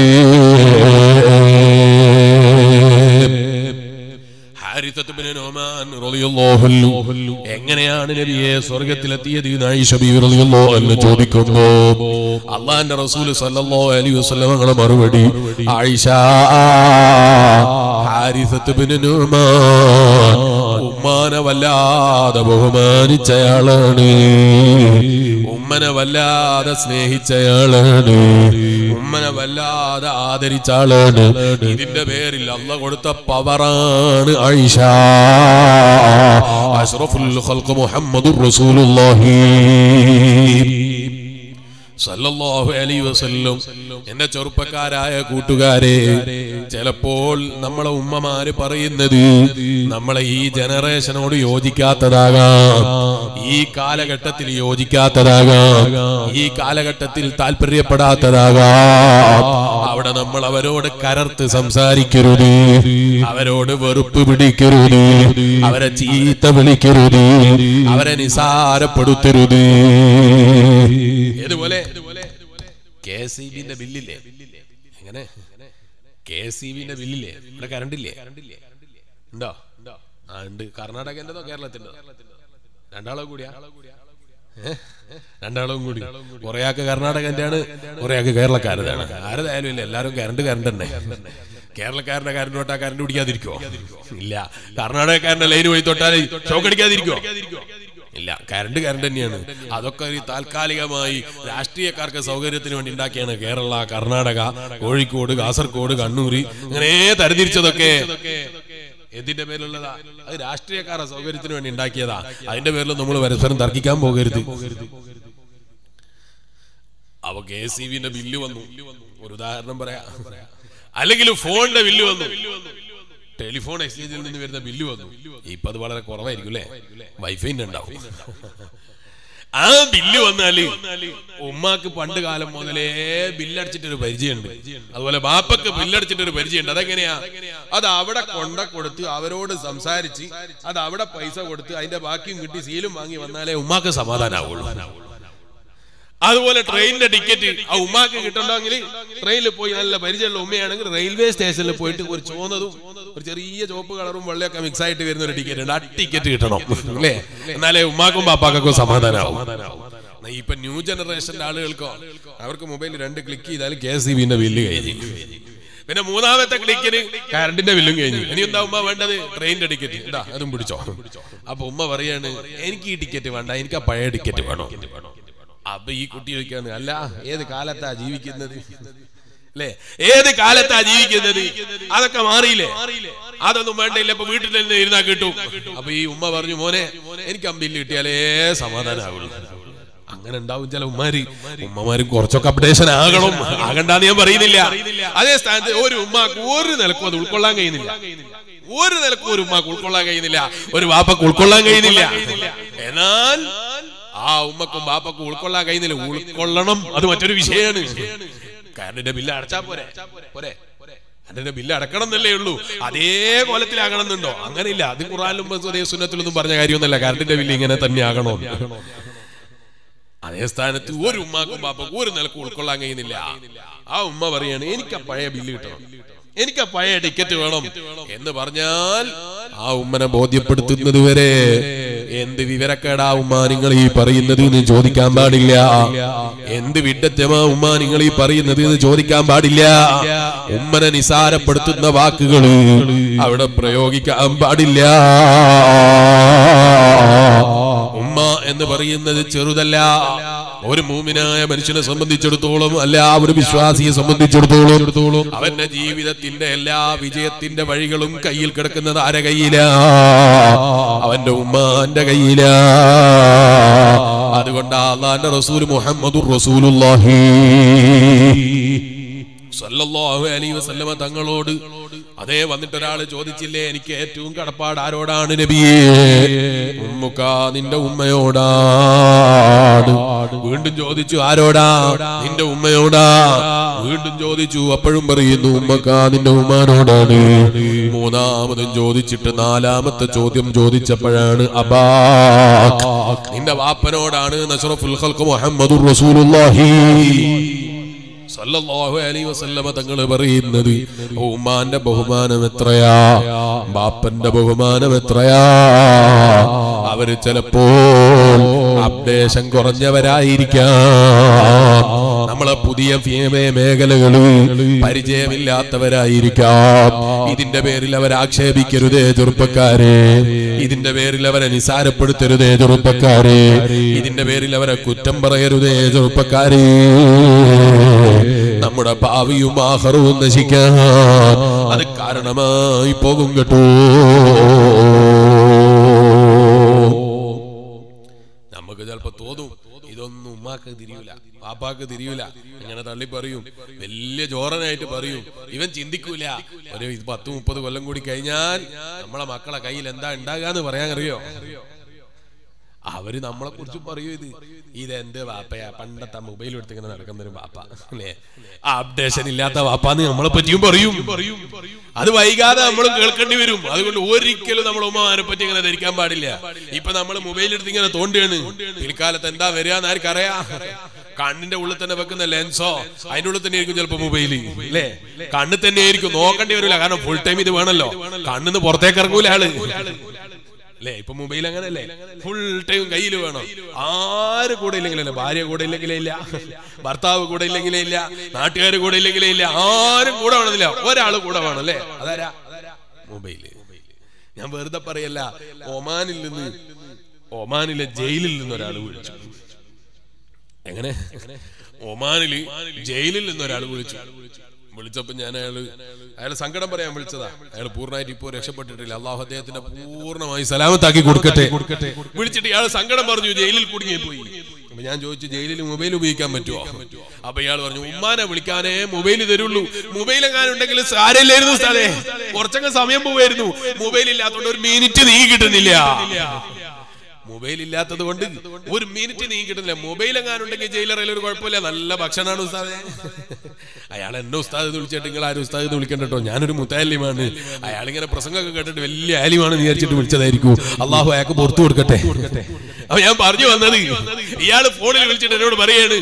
ഹാരിസത്ത് ബിൻ നോമാൻ റളിയല്ലാഹു അൻഹു എങ്ങനെയാണ് നബിയെ സ്വർഗ്ഗത്തിലെത്തിയത് എന്ന് ആയിഷ ബീവി റളിയല്ലാഹു അൻഹ ചോദിക്കുന്നു അള്ളാഹിന്റെ റസൂൽ സല്ലല്ലാഹു അലൈഹി വസല്ലം ഞങ്ങളെ മറുപടി ആയിഷ ഹാരിസത്ത് ബിൻ നോമാൻ ഉമ്മാനെ വല്ലാതെ ബഹുമാനിച്ചയാളാണ് ഉമ്മനെ വല്ലാതെ സ്നേഹിച്ചയാളാണ് ഉമ്മനെ വല്ലാതെ ആദരിച്ച ആളാണ് ഇതിന്റെ പേരിൽ അല്ല കൊടുത്ത പവറാണ് ആയിഷ അഷ്റഫുൽ ഖൽഖ് മുഹമ്മദുർ റസൂലുള്ളാഹി സല്ലല്ലാഹു അലൈഹി വസല്ലം എന്റെ ചെറുപ്പക്കാരായ കൂട്ടുകാരെ ചിലപ്പോൾ നമ്മളെ ഉമ്മമാര് പറയുന്നത് നമ്മളെ ഈ ജനറേഷനോട് യോജിക്കാത്തതാകാം ഈ കാലഘട്ടത്തിൽ യോജിക്കാത്തതാകാം ഈ കാലഘട്ടത്തിൽ താല്പര്യപ്പെടാത്തതാകാം അവിടെ നമ്മൾ അവരോട് കരർത്ത് സംസാരിക്കരുത് അവരോട് വെറുപ്പ് പിടിക്കരുത് അവരെ ചീത്ത വിളിക്കരുത് അവരെ നിസാരപ്പെടുത്തരുത് ഇതുപോലെ കെ സി ബിന്റെ ബില്ലില്ലേ എങ്ങനെ കെ സി ബിന്റെ ബില്ലില്ലേ ഇവിടെ കറണ്ട് ഇല്ലേ ഉണ്ടോ ആ ഉണ്ട് കർണാടകന്റെതോ കേരളത്തിൻ്റെതോ രണ്ടാളോ കൂടിയാ ഏ? രണ്ടാളും കൂടി കുറെ ആൾക്ക് കർണാടകന്റെ ആണ് കുറെ ആൾക്ക് കേരളക്കാരതാണ് ആരതായാലും ഇല്ല എല്ലാവരും കറണ്ട് കറണ്ട് തന്നെ കേരളക്കാരന്റെ കറണ്ട് തൊട്ടാ കറണ്ട് പിടിക്കാതിരിക്കോ ഇല്ല കർണാടകക്കാരന്റെ ലൈൻ വഴി തൊട്ടാൽ ഷോക്ക് അടിക്കാതിരിക്കോ ഇല്ല കറണ്ട് കറണ്ട് തന്നെയാണ് അതൊക്കെ ഒരു താൽക്കാലികമായി രാഷ്ട്രീയക്കാർക്ക് സൗകര്യത്തിന് വേണ്ടി ഉണ്ടാക്കിയാണ് കേരള കർണാടക കോഴിക്കോട് കാസർഗോഡ് കണ്ണൂര് അങ്ങനെ തരംതിരിച്ചതൊക്കെ എന്തിന്റെ പേരിലുള്ളതാ അത് രാഷ്ട്രീയക്കാരുടെ സൗകര്യത്തിന് വേണ്ടി ഉണ്ടാക്കിയതാ അതിന്റെ പേരിൽ നമ്മൾ പരസ്പരം തർക്കിക്കാൻ പോകരുത് അവ കെ സി ബിന്റെ ബില്ല് വന്നു ഒരു ഉദാഹരണം പറയാ അല്ലെങ്കിൽ ഫോണിന്റെ ബില്ല് വന്നു ടെലിഫോൺ എക്സ്ചേഞ്ചിൽ നിന്ന് വരുന്ന ബില്ല് വന്നു ഇപ്പൊ അത് വളരെ കുറവായിരിക്കും അല്ലേ വൈഫൈന്റെ ഉണ്ടാവും ആ ബില്ല് വന്നാല് ഉമ്മാക്ക് പണ്ട് കാലം മുതലേ ബില്ലടിച്ചിട്ടൊരു പരിചയമുണ്ട് അതുപോലെ ബാപ്പക്ക് ബില്ലടിച്ചിട്ടൊരു പരിചയമുണ്ട് അതെങ്ങനെയാ അത് അവിടെ കൊണ്ട കൊടുത്ത് അവരോട് സംസാരിച്ച് അത് അവിടെ പൈസ കൊടുത്ത് അതിന്റെ ബാക്കിയും കിട്ടി സീലും വാങ്ങി വന്നാലേ ഉമ്മാക്ക് സമാധാനാവുള്ളൂ അതുപോലെ ട്രെയിനിന്റെ ടിക്കറ്റ് ആ ഉമ്മാക്ക് കിട്ടണമെങ്കിൽ ട്രെയിനിൽ പോയി നല്ല പരിചയമുള്ള ഉമ്മയാണെങ്കിൽ റെയിൽവേ സ്റ്റേഷനിൽ പോയിട്ട് ഒരു ചോന്നതും ഒരു ചെറിയ ചുവപ്പ് കളറും വെള്ളയൊക്കെ മിക്സ് ആയിട്ട് വരുന്ന ഒരു ടിക്കറ്റ് ഉണ്ട് ആ ടിക്കറ്റ് കിട്ടണം അല്ലേ എന്നാലേ ഉമ്മാക്കും പാപ്പാക്കും സമാധാനമാവും എന്നാ ഇപ്പൊ ന്യൂ ജനറേഷന്റെ ആളുകൾക്കോ അവർക്ക് മൊബൈൽ രണ്ട് ക്ലിക്ക് ചെയ്താൽ കെ എസ് ബിന്റെ ബില്ല് കഴിഞ്ഞു പിന്നെ മൂന്നാമത്തെ ക്ലിക്കിന് കറണ്ടിന്റെ ബില്ലും കഴിഞ്ഞു ഇനി എന്താ ഉമ്മ വേണ്ടത് ട്രെയിനിന്റെ ടിക്കറ്റ് എന്താ അതും പിടിച്ചോ അപ്പൊ ഉമ്മ പറയാണ് എനിക്ക് ഈ ടിക്കറ്റ് വേണ്ട എനിക്ക് ആ പഴയ ടിക്കറ്റ് വേണോ അപ്പൊ ഈ കുട്ടി ചോദിക്കാണ് അല്ല ഏത് കാലത്താ ജീവിക്കുന്നത് അല്ലേ ഏത് കാലത്താ ജീവിക്കുന്നത് അതൊക്കെ മാറിയില്ലേ അതൊന്നും വേണ്ടില്ല ഇപ്പൊ വീട്ടിൽ തന്നെ ഇരുന്നാ കിട്ടും അപ്പൊ ഈ ഉമ്മ പറഞ്ഞു മോനെ എനിക്ക് അമ്പില്ല് കിട്ടിയാലേ സമാധാനമാകുള്ളൂ അങ്ങനെ ഉണ്ടാവും ചില ഉമ്മാര് ഉമ്മമാര് കുറച്ചൊക്കെ അപ്ഡേഷൻ ആകണം ആകണ്ടെന്ന് ഞാൻ പറയുന്നില്ല അതേ സ്ഥാനത്ത് ഒരു ഉമ്മാക്ക് ഒരു നിലക്കും അത് ഉൾക്കൊള്ളാൻ കഴിയുന്നില്ല ഒരു നിലക്കും ഒരു ഉമ്മാക്ക് ഉൾക്കൊള്ളാൻ കഴിയുന്നില്ല ഒരു വാപ്പക്ക് ഉൾക്കൊള്ളാൻ കഴിയുന്നില്ല എന്നാൽ ആ ഉമ്മക്കും ബാപ്പക്കും ഉൾക്കൊള്ളാൻ കഴിയുന്നില്ല ഉൾക്കൊള്ളണം അത് മറ്റൊരു വിഷയമാണ് കറണ്ടിന്റെ ബില്ല് അടച്ചാ പോരെ പോരെ കറണ്ടിന്റെ ബില്ല് അടക്കണം എന്നല്ലേ ഉള്ളൂ അതേ കോലത്തിലാകണം എന്നുണ്ടോ അങ്ങനെയില്ല അത് ഖുറാനിലും അതേ സുന്നത്തിലൊന്നും പറഞ്ഞ കാര്യമൊന്നുമല്ല കറണ്ടിന്റെ ബില്ല് ഇങ്ങനെ തന്നെ ആകണോ അതേ സ്ഥാനത്ത് ഒരു ഉമ്മാക്കും ബാപ്പക്കും ഒരു നിലക്കും ഉൾക്കൊള്ളാൻ കഴിയുന്നില്ല ആ ഉമ്മ പറയാണ് എനിക്ക് ആ പഴയ ബില്ല് കിട്ടണം എനിക്ക് ആ പഴയ ടിക്കറ്റ് വേണം എന്ന് പറഞ്ഞാൽ ആ ഉമ്മനെ ബോധ്യപ്പെടുത്തുന്നത് വരെ എന്ത് വിവരക്കേടാ ഉമ്മ നിങ്ങൾ ഈ പറയുന്നത് എന്ന് ചോദിക്കാൻ പാടില്ല എന്ത് വിഡ്ഢത്യമാ ഉമ്മ നിങ്ങൾ ഈ പറയുന്നത് എന്ന് ചോദിക്കാൻ പാടില്ല ഉമ്മനെ നിസാരപ്പെടുത്തുന്ന വാക്കുകൾ അവിടെ പ്രയോഗിക്കാൻ പാടില്ല ഉമ്മ എന്ന് പറയുന്നത് ചെറുതല്ല ഒരു മൂമിനായ മനുഷ്യനെ സംബന്ധിച്ചിടത്തോളം അല്ല ഒരു വിശ്വാസിയെ സംബന്ധിച്ചിടത്തോളം അവന്റെ ജീവിതത്തിന്റെ എല്ലാ വിജയത്തിന്റെ വഴികളും കയ്യിൽ കിടക്കുന്നത് ആരെ കയ്യിലാ അവന്റെ ഉമ്മാന്റെ കയ്യിലാ അതുകൊണ്ട് അള്ളാന്റെ റസൂൽ മുഹമ്മദുർ റസൂലുള്ളാഹി സല്ലല്ലാഹു അലൈഹി വസല്ലമ തങ്ങളോട് അതേ വന്നിട്ട് ഒരാൾ ചോദിച്ചില്ലേ എനിക്ക് ഏറ്റവും കടപ്പാട് ആരോടാണ് നബിയേ ഉമ്മുക്ക നിന്റെ ഉമ്മയോടാണ് വീണ്ടും ചോദിച്ചു ആരോടാ നിന്റെ ഉമ്മയോടാ വീണ്ടും ചോദിച്ചു അപ്പോഴും പറയുന്നു ഉമ്മക്ക നിന്റെ ഉമ്മാനോടാണ് മൂന്നാമതും ചോദിച്ചിട്ട് നാലാമത്തെ ചോദ്യം ചോദിച്ചപ്പോഴാണ് അബാ നിന്റെ വാപ്പനോടാണ് നസ്റഫുൽ ഖൽഖ് മുഹമ്മദുർ റസൂലുള്ളാഹി സല്ലല്ലാഹു അലൈഹി വസല്ലമ തങ്ങൾ പറയുന്നത് ഉമ്മാന്റെ ബഹുമാനം എത്രയാ ബാപ്പന്റെ ബഹുമാനം എത്രയാ അവര് ചിലപ്പോൾ അപ്ഡേഷൻ കുറഞ്ഞവരായിരിക്കാം നമ്മളെ പുതിയ ഫീമേ മേഖലകളിൽ പരിചയമില്ലാത്തവരായിരിക്കാം ഇതിന്റെ പേരിൽ അവരെ ആക്ഷേപിക്കരുതേ ചെറുപ്പക്കാരെ ഇതിന്റെ പേരിൽ അവരെ നിസാരപ്പെടുത്തരുതേ ചെറുപ്പക്കാരെ ഇതിന്റെ പേരിൽ അവരെ കുറ്റം പറയരുതേ ചെറുപ്പക്കാരെ നമ്മുടെ ഭാവിയും ആഹ്റവും നശിക്കാൻ അത് കാരണമായി പോകും കേട്ടോ നമുക്ക് ചിലപ്പോ തോന്നും ഇതൊന്നും ഉമ്മാക്ക് തിരിയൂല പാപ്പാക്ക് തിരിയൂല അങ്ങനെ തള്ളി പറയും വലിയ ജോറനായിട്ട് പറയും ഇവൻ ചിന്തിക്കൂല ഒരു ഇത് പത്ത് മുപ്പത് കൊല്ലം കൂടി കഴിഞ്ഞാൽ നമ്മളെ മക്കളെ കയ്യിൽ എന്താ ഉണ്ടാകാന്ന് പറയാൻ അറിയോ അവര് നമ്മളെ കുറിച്ച് പറയൂ ഇത് ഇതെന്ത് വാപ്പയാ പണ്ടത്തെ മൊബൈൽ എടുത്ത് ഇങ്ങനെ നടക്കുന്ന ഒരു വാപ്പ അല്ലേ അപ്ഡേഷൻ ഇല്ലാത്ത വാപ്പാന്ന് നമ്മളെ പറ്റിയും പറയും അത് വൈകാതെ നമ്മൾ കേൾക്കേണ്ടി വരും അതുകൊണ്ട് ഒരിക്കലും നമ്മൾ ഉമ്മമാരെ പറ്റി ഇങ്ങനെ ധരിക്കാൻ പാടില്ല ഇപ്പൊ നമ്മൾ മൊബൈൽ എടുത്ത് ഇങ്ങനെ തോണ്ടുകയാണ് പിൽക്കാലത്ത് എന്താ വരികയെന്ന് ആർക്കറിയാ കണ്ണിന്റെ ഉള്ളിൽ തന്നെ വെക്കുന്ന ലെൻസോ അതിന്റെ ഉള്ളിൽ തന്നെ ആയിരിക്കും ചിലപ്പോ മൊബൈല് അല്ലേ കണ്ണിൽ തന്നെ ആയിരിക്കും നോക്കേണ്ടി വരില്ല കാരണം ഫുൾ ടൈം ഇത് വേണല്ലോ കണ്ണിന്ന് പുറത്തേക്ക് ഇറങ്ങൂല ആള് അല്ലേ ഇപ്പൊ മൊബൈൽ അങ്ങനല്ലേ ഫുൾ ടൈം കയ്യിൽ വേണം ആര് കൂടെ ഇല്ലെങ്കിലല്ല ഭാര്യ കൂടെ ഇല്ലെങ്കിലേ ഇല്ല ഭർത്താവ് കൂടെ ഇല്ലെങ്കിലേ ഇല്ല നാട്ടുകാർ കൂടെ ഇല്ലെങ്കിലേ ഇല്ല ആരും കൂടെ വേണമെന്നില്ല ഒരാൾ കൂടെ വേണം അല്ലേ അതാരാ മൊബൈല് ഞാൻ വെറുതെ പറയല്ല ഒമാനിൽ നിന്ന് ഒമാനിലെ ജയിലിൽ നിന്ന് ഒരാൾ വിളിച്ചു എങ്ങനെ ഒമാനില് ജയിലിൽ നിന്ന് ഒരാൾ വിളിച്ചു വിളിച്ചപ്പോ ഞാൻ അയാള് അയാൾ സങ്കടം പറയാൻ വിളിച്ചതാ അയാൾ പൂർണ്ണമായിട്ട് ഇപ്പോ രക്ഷപ്പെട്ടിട്ടില്ല അള്ളാഹു അദ്ദേഹത്തിന്റെ പൂർണ്ണമായി സലാമത്താക്കി കൊടുക്കട്ടെ വിളിച്ചിട്ട് ഇയാൾ സങ്കടം പറഞ്ഞു ജയിലിൽ കുടുങ്ങി പോയി അപ്പൊ ഞാൻ ചോദിച്ചു ജയിലിൽ മൊബൈൽ ഉപയോഗിക്കാൻ പറ്റുമോ അപ്പൊ ഇയാൾ പറഞ്ഞു ഉമ്മാനെ വിളിക്കാനേ മൊബൈൽ തരുള്ളൂ മൊബൈൽ എങ്ങാനും ഉണ്ടെങ്കിൽ സാരമില്ലായിരുന്നു സ്ഥലേ കുറച്ചൊക്കെ സമയം പോവായിരുന്നു മൊബൈൽ ഇല്ലാത്തതുകൊണ്ട് ഒരു മിനിറ്റ് നീങ്ങി കിട്ടുന്നില്ല മൊബൈൽ ഇല്ലാത്തത് കൊണ്ട് ഒരു മിനിറ്റ് നീ കിട്ടുന്നില്ല മൊബൈൽ എങ്ങാനുണ്ടെങ്കിൽ ജയിലറയിൽ ഒരു കുഴപ്പമില്ല നല്ല ഭക്ഷണമാണ് ഉസ്താദെ അയാൾ എന്നെ ഉസ്താദ് എന്ന് വിളിച്ചിട്ട് നിങ്ങൾ ആരും ഉസ്താദ് എന്ന് വിളിക്കണ്ട കേട്ടോ ഞാനൊരു മുത്താലിമാണ് അയാൾ ഇങ്ങനെ പ്രസംഗമൊക്കെ കേട്ടിട്ട് വലിയ ആലിമാണ് വിചാരിച്ചിട്ട് വിളിച്ചതായിരിക്കും അള്ളാഹു അയാൾക്ക് പുറത്തു കൊടുക്കട്ടെ അപ്പൊ ഞാൻ പറഞ്ഞു വന്നത് ഇയാള് ഫോണിൽ വിളിച്ചിട്ട് എന്നോട് പറയാണ്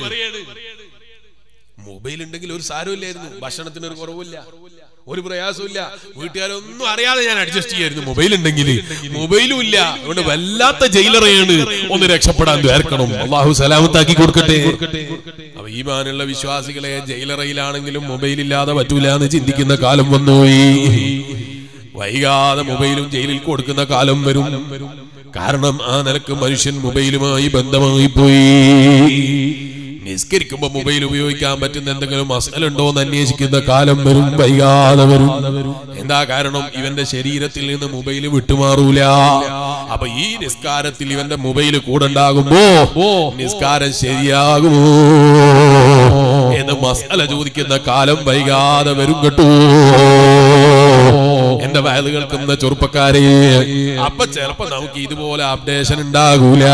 മൊബൈൽ ഉണ്ടെങ്കിൽ ഒരു സാരമില്ലായിരുന്നു ഭക്ഷണത്തിന് ഒരു കുറവില്ല ഒരു പ്രയാസമില്ല വീട്ടുകാരൊന്നും അറിയാതെ ഞാൻ അഡ്ജസ്റ്റ് ചെയ്യായിരുന്നു മൊബൈൽ ഉണ്ടെങ്കിൽ മൊബൈലും ഇല്ല അതുകൊണ്ട് വല്ലാത്ത ജയിലറയാണ് ഒന്ന് രക്ഷപ്പെടാൻ ദ്വാർക്കണം അള്ളാഹു സലാമത്താക്കി കൊടുക്കട്ടെ അപ്പൊ ഈ മാനുള്ള വിശ്വാസികളെ ജയിലറയിലാണെങ്കിലും മൊബൈൽ ഇല്ലാതെ പറ്റൂല എന്ന് ചിന്തിക്കുന്ന കാലം വന്നുപോയി വൈകാതെ മൊബൈലും ജയിലിൽ കൊടുക്കുന്ന കാലം വരും കാരണം ആ നിലക്ക് മനുഷ്യൻ മൊബൈലുമായി ബന്ധമായി പോയി നിസ്കരിക്കുമ്പോ മൊബൈൽ ഉപയോഗിക്കാൻ പറ്റുന്ന എന്തെങ്കിലും മസലുണ്ടോ എന്ന് അന്വേഷിക്കുന്ന കാലം വരും വൈകാതെ വരും എന്താ കാരണം ഇവന്റെ ശരീരത്തിൽ നിന്ന് മൊബൈൽ വിട്ടുമാറൂല അപ്പൊ ഈ നിസ്കാരത്തിൽ ഇവന്റെ മൊബൈൽ കൂടെ ഉണ്ടാകുമ്പോ നിസ്കാരം ശരിയാകുമോ എന്ന് മസല ചോദിക്കുന്ന കാലം വൈകാതെ വരും കേട്ടോ എന്റെ വയല് കേൾക്കുന്ന ചെറുപ്പക്കാരെ അപ്പൊ ചിലപ്പോ നമുക്ക് ഇതുപോലെ അപ്ഡേഷൻ ഉണ്ടാകൂല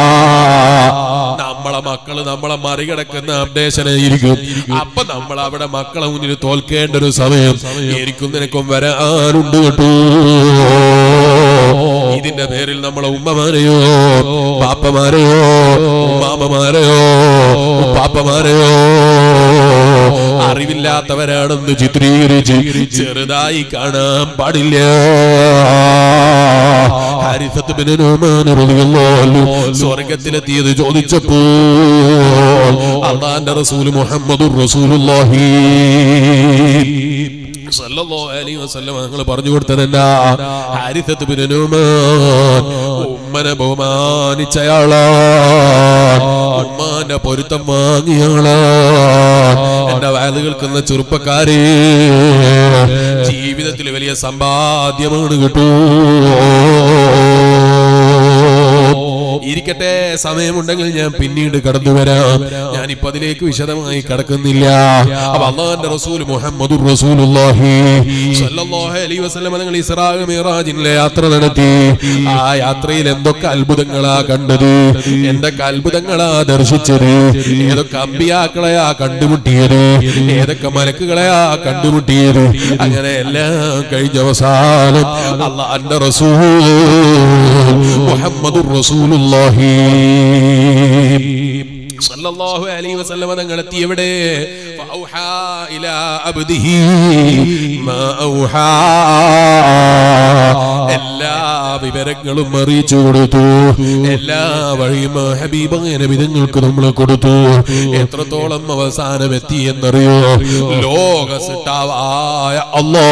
നമ്മളെ മക്കള് നമ്മളെ മറികടക്കുന്ന അപ്ഡേഷൻ ആയിരിക്കും അപ്പൊ നമ്മൾ അവിടെ മക്കളെ മുന്നിൽ തോൽക്കേണ്ട ഒരു സമയം എനിക്കും നിനക്കും വരാനുണ്ട് കേട്ടോ ഇതിന്റെ പേരിൽ നമ്മളെ ഉമ്മമാരെയോ പാപ്പമാരെയോ ഉമ്മാമമാരെയോ പാപ്പമാരെയോ അറിവില്ലാത്തവരാണെന്ന് ചിത്രീകരിച്ച് ചെറുതായി കാണാൻ പാടില്ല ഹാരിസത്ത് ബിൻ നുഅ്മാൻ റളിയല്ലാഹു അൻഹു സ്വർഗ്ഗത്തിലെത്തിയത് ചോദിച്ചപ്പോൾ അള്ളാന്റെ റസൂൽ മുഹമ്മദുർ റസൂലുള്ളാഹി സല്ലല്ലാഹു അലൈഹി വസല്ലം നിങ്ങൾ പറഞ്ഞു കൊടുത്തതെന്നാ ഹാരിസത്ത് ബിൻ നുഅ്മാൻ ഉമ്മനെ ബഹുമാനിച്ചയാളാ ഉമ്മാന്റെ പൊരുത്തം വാങ്ങിയാളാ എന്റെ വയല് കേൾക്കുന്ന ചെറുപ്പക്കാരെ ജീവിതത്തിൽ വലിയ സമ്പാദ്യമാണ് കിട്ടൂ ഇരിക്കട്ടെ സമയമുണ്ടെങ്കിൽ ഞാൻ പിന്നീട് കടന്നു വരാം ഞാൻ ഇപ്പൊ അതിലേക്ക് വിശദമായി കടക്കുന്നില്ല അപ്പൊ അള്ളാന്റെ റസൂൽ മുഹമ്മദ് റസൂലുള്ളാഹി സ്വല്ലല്ലാഹു അലൈഹി വസല്ലം നിങ്ങൾ ഇസ്രാ മിറാജിലെ യാത്ര നടത്തി ആ യാത്രയിൽ എന്തൊക്കെ അത്ഭുതങ്ങളാ കണ്ടത് എന്തൊക്കെ അത്ഭുതങ്ങളാ ദർശിച്ചത് ഏതൊക്കെ അമ്പിയാക്കളെയാ കണ്ടുമുട്ടിയത് ഏതൊക്കെ മലക്കുകളെയാ കണ്ടുമുട്ടിയത് അങ്ങനെ എല്ലാം കഴിഞ്ഞ അവസാനം അള്ളാന്റെ റസൂൽ മുഹമ്മദ് റസൂലുള്ളാഹി സല്ലല്ലാഹു അലൈഹി വസല്ലമ തങ്ങൾ എത്തി എവിടെ ഫഔഹാ ഇലാ അബ്ദിഹി മാ ഔഹാ എല്ലാ വിവരങ്ങളും അറിയിച്ചു കൊടുത്തു എല്ലാ വഴിയും ഹബീബായ നബിതങ്ങൾക്ക് നമ്മൾ കൊടുത്തു എത്രത്തോളം അവസാനം എത്തി എന്നറിയോ ലോക സിട്ടാവായ അല്ലാ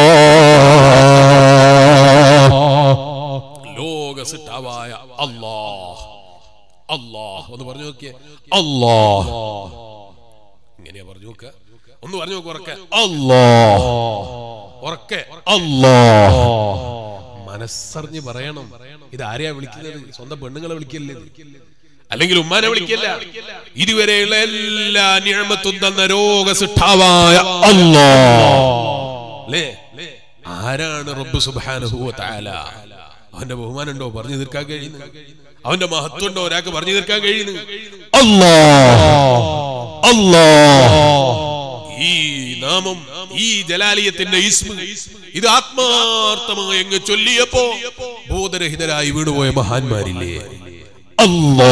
ലോക സിട്ടാവായ അല്ലാ അല്ലാ ഒന്ന് പറഞ്ഞു നോക്കിയേ അല്ലാ ഇങ്ങനെയാ പറഞ്ഞു നോക്ക ഒന്ന് പറഞ്ഞു നോക്ക് ഉറക്കെ അല്ലാ ഉറക്കെ അല്ലാ മനസ്സറിഞ്ഞ് പറയണം ഇത് ആരെയാ വിളിക്കുന്നത് സ്വന്തം പെണ്ണുങ്ങളെ വിളിക്കല്ലേ ഇത്? അല്ലെങ്കിൽ ഉമ്മാനെ വിളിക്കല്ല ഇതുവരെയുള്ള എല്ലാ നിഴമത്തും തന്ന രോഗസിട്ടാവായ അല്ലാ അല്ലേ ആരാണ് റബ്ബ് സുബ്ഹാനഹു വ തആല അവന്റെ ബഹുമാനം ഉണ്ടോ പറഞ്ഞു തീർക്കാൻ കഴിയുന്നു അവന്റെ മഹത്വം ഉണ്ടോ ഒരാൾക്ക് പറഞ്ഞു തീർക്കാൻ കഴിയുന്നു അല്ലാ അല്ലാ ഈ നാമം ഈ ജലാലിയത്തിന്റെ ഇസ്മ ഇത് ആത്മാർത്ഥമായി അങ്ങ് ചൊല്ലിയപ്പോ ബോധരഹിതരായി വീണുപോയ മഹാന്മാരില്ലേ അല്ലാ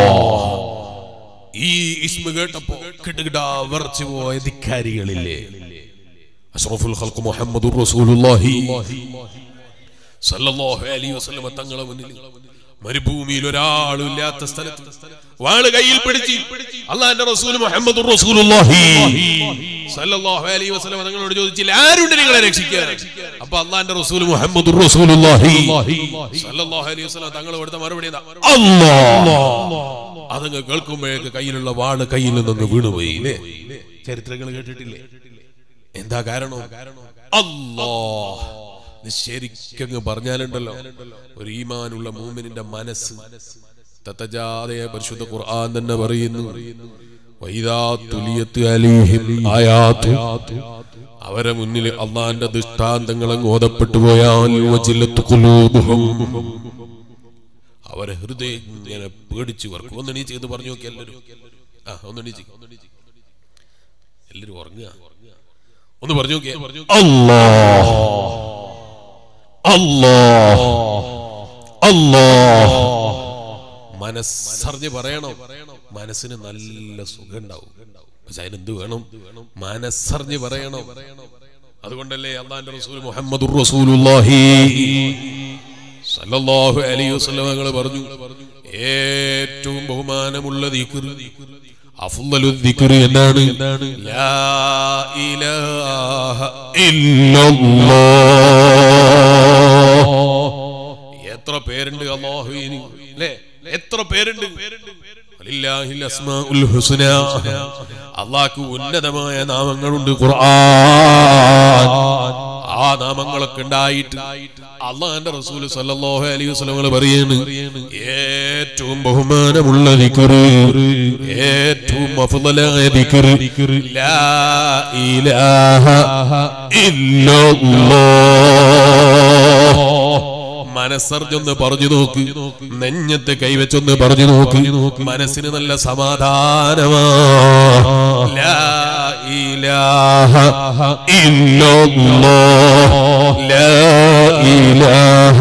ഈ ഇസ്മ കേട്ടപ്പോ കിടുകിടാ വിറച്ചു പോയ ധിക്കാരികളില്ലേ അഷ്റഫുൽ ഖൽഖ് മുഹമ്മദുർ റസൂലുള്ളാഹി സല്ലല്ലാഹു അലൈഹി വസല്ലം തങ്ങളെ മുന്നിൽ മരുഭൂമിയിൽ ഒരാളും ഇല്ലാത്ത സ്ഥലത്ത് വാള് കയ്യിൽ പിടിച്ച് അള്ളാന്റെ റസൂൽ മുഹമ്മദ് റസൂലുള്ളാഹി സല്ലല്ലാഹു അലൈഹി വസല്ലം തങ്ങളോട് ചോദിച്ചില്ല ആരുണ്ട് നിങ്ങളെ രക്ഷിക്കാൻ അപ്പൊ അള്ളാന്റെ റസൂൽ മുഹമ്മദ് റസൂലുള്ളാഹി സല്ലല്ലാഹു അലൈഹി വസല്ലം തങ്ങൾ കൊടുത്ത മറുപടി എന്താ അല്ലാഹ് അതങ്ങ് കേൾക്കുമ്പോഴേക്ക് കയ്യിലുള്ള വാള് കയ്യിൽ നിന്നങ്ങ് വീണുപോയി ഇല്ലേ ചരിത്രങ്ങൾ കേട്ടിട്ടില്ലേ എന്താ കാരണം അല്ലാ ഇത് ശരിക്കങ്ങ് പറഞ്ഞാലുണ്ടല്ലോ ഒരു ഈമാനുള്ള മൂമിനിന്റെ മനസ്സ് തത്തജാതയ പരിശുദ്ധ ഖുർആൻ തന്നെ പറയുന്നു വൈദാ തുലിയത്ത് അലീഹിം ആയാത്തു അവരെ മുന്നിൽ അള്ളാന്റെ ദൃഷ്ടാന്തങ്ങൾ അങ്ങ് ഓതപ്പെട്ടു പോയാൽ വജില്ലത്ത് ഖുലൂബുഹും അവരെ ഹൃദയം ഇങ്ങനെ പേടിച്ചു വർക്കും ഒന്നെണീ ചെയ്ത് പറഞ്ഞു നോക്കി എല്ലാവരും ആ ഒന്നെണീ എല്ലാവരും ഉറങ്ങുക ഒന്ന് പറഞ്ഞു നോക്കിയേ അല്ലാ അല്ലാ അല്ലാ മനസ്സറിഞ്ഞ് പറയണം മനസ്സിന് നല്ല സുഖം ഉണ്ടാവും പക്ഷെ അതിനെന്ത് വേണം മനസ്സറിഞ്ഞ് പറയണം അതുകൊണ്ടല്ലേ അള്ളാന്റെ റസൂൽ മുഹമ്മദ് റസൂലുള്ളാഹി സല്ലല്ലാഹു അലൈഹി വസല്ലം തങ്ങൾ പറഞ്ഞു ഏറ്റവും ബഹുമാനമുള്ള ദിക്ർ അഫ്ളലു ദിക്ർ എന്നാണ് ലാ ഇലാഹ ഇല്ലല്ലാഹ് എത്ര പേരുണ്ട് അല്ലാഹുവിന് അല്ലേ എത്ര പേരുണ്ട് വലില്ലാഹിൽ അസ്മാഉൽ ഹുസ്ന അള്ളാഹ്ക്ക് ഉന്നതമായ നാമങ്ങളുണ്ട് ഖുർആൻ ആ നാമങ്ങളൊക്കെ ഉണ്ടായിട്ട് അള്ളാന്റെ റസൂൽ സല്ലല്ലാഹു അലൈഹി വസല്ലം പറയാണ് ഏറ്റവും ബഹുമാനമുള്ള ദിക്ർ ഏറ്റവും അഫ്ളലായ ദിക്ർ ലാ ഇലാഹ ഇല്ലല്ലാഹ് മനസ്സറിഞ്ഞൊന്ന് പറഞ്ഞു നോക്ക് നെഞ്ഞത്ത് കൈവച്ചൊന്ന് പറഞ്ഞു നോക്ക് മനസ്സിന് നല്ല സമാധാനമാ ലാ ഇലാഹ ഇല്ലല്ലാഹ് ലാ ഇലാഹ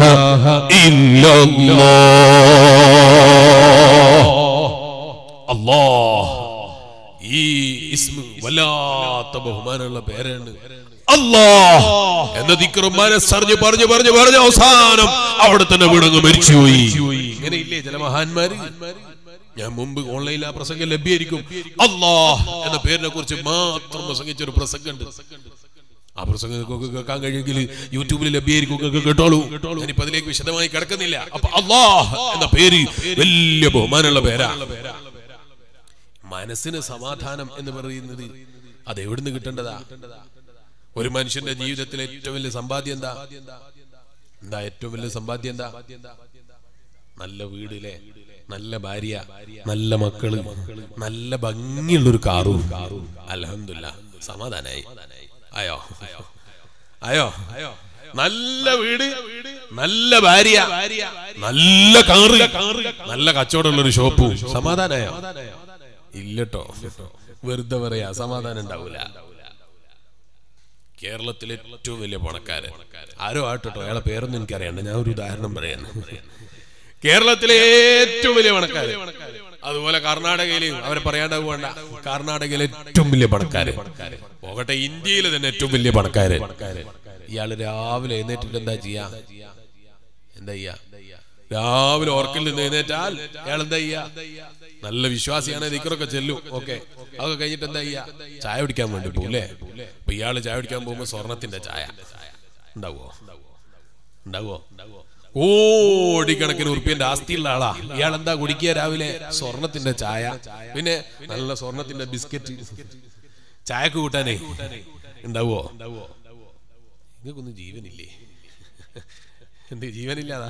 ഇല്ലല്ലാഹ് അല്ലാഹ് ഈ ഇസ്മ വല്ലാത്ത ബഹുമാനമുള്ള പേരാണ് അല്ലാ എന്ന ദിക്കറും മനസ്സറിഞ്ഞ് പറഞ്ഞു പറഞ്ഞു പറഞ്ഞു അവസാനം അവിടെ തന്നെ വീടങ്ങ് മരിച്ചുപോയി ഇങ്ങനെ ഇല്ലേ ചില മഹാന്മാര് ഞാൻ മുമ്പ് ഓൺലൈനിൽ ആ പ്രസംഗം ലഭ്യമായിരിക്കും അല്ലാ എന്ന പേരിനെ കുറിച്ച് മാത്രം പ്രസംഗിച്ച ഒരു പ്രസംഗമുണ്ട് ആ പ്രസംഗം നിങ്ങൾക്ക് കേൾക്കാൻ കഴിയുമെങ്കിൽ യൂട്യൂബിൽ ലഭ്യമായിരിക്കും നിങ്ങൾക്ക് കേട്ടോളൂ ഞാനിപ്പോ അതിലേക്ക് വിശദമായി കിടക്കുന്നില്ല അപ്പൊ അള്ളാഹ് എന്ന പേര് വലിയ ബഹുമാനമുള്ള പേരാ മനസ്സിന് സമാധാനം എന്ന് പറയുന്നത് അത് എവിടുന്ന് കിട്ടേണ്ടതാ ഒരു മനുഷ്യന്റെ ജീവിതത്തിലെ ഏറ്റവും വലിയ സമ്പാദ്യം എന്താ എന്താ ഏറ്റവും വലിയ സമ്പാദ്യം എന്താ നല്ല വീടിലെ നല്ല ഭാര്യ നല്ല മക്കള് നല്ല ഭംഗിയുള്ളൊരു കാറും അലഹമില്ല സമാധാനായി ആയോ ആയോ നല്ല വീട് നല്ല ഭാര്യ നല്ല കാറ് നല്ല കച്ചവടമുള്ളൊരു ഷോപ്പും സമാധാനായോ ഇല്ലട്ടോ വെറുതെ പറയാ സമാധാനം ഉണ്ടാവൂല കേരളത്തിലെ ഏറ്റവും വലിയ പണക്കാരൻ ആരോ ആട്ടോ അയാളെ പേരൊന്നും എനിക്കറിയണ്ട ഞാൻ ഒരു ഉദാഹരണം പറയുന്നു കേരളത്തിലെ ഏറ്റവും വലിയ പണക്കാരൻ അതുപോലെ കർണാടകയില് അവരെ പറയാണ്ടാവും വേണ്ട കർണാടകയിലെ ഏറ്റവും വലിയ പണക്കാരൻ പോകട്ടെ ഇന്ത്യയിലെ തന്നെ ഏറ്റവും വലിയ പണക്കാരൻ ഇയാള് രാവിലെ എഴുന്നേറ്റിട്ട് എന്താ ചെയ്യാ എന്താ ചെയ്യാ രാവിലെ ഓർക്കിൽ നിന്ന് എഴുന്നേറ്റാൽ അയാൾ എന്താ ചെയ്യാ നല്ല വിശ്വാസിയാണ് ദിക്കറൊക്കെ ചെല്ലും ഓക്കെ അതൊക്കെ കഴിഞ്ഞിട്ട് എന്താ ചെയ്യാ ചായ കുടിക്കാൻ വേണ്ടി പോകൂലേ അപ്പൊ ഇയാള് ചായ കുടിക്കാൻ പോകുമ്പോ സ്വർണത്തിന്റെ ചായ ഉണ്ടാവോ ഉണ്ടാവോ കോടിക്കണക്കിന് ഉറുപ്പ്യന്റെ ആസ്തിയുള്ള ആളാ ഇയാൾ എന്താ കുടിക്കുക രാവിലെ സ്വർണത്തിന്റെ ചായ പിന്നെ നല്ല സ്വർണത്തിന്റെ ബിസ്ക്കറ്റ് ചായക്ക് കൂട്ടാനേ ഉണ്ടാവോ നിങ്ങൾക്കൊന്നും ജീവനില്ലേ എന്ത് ജീവനില്ലാതാ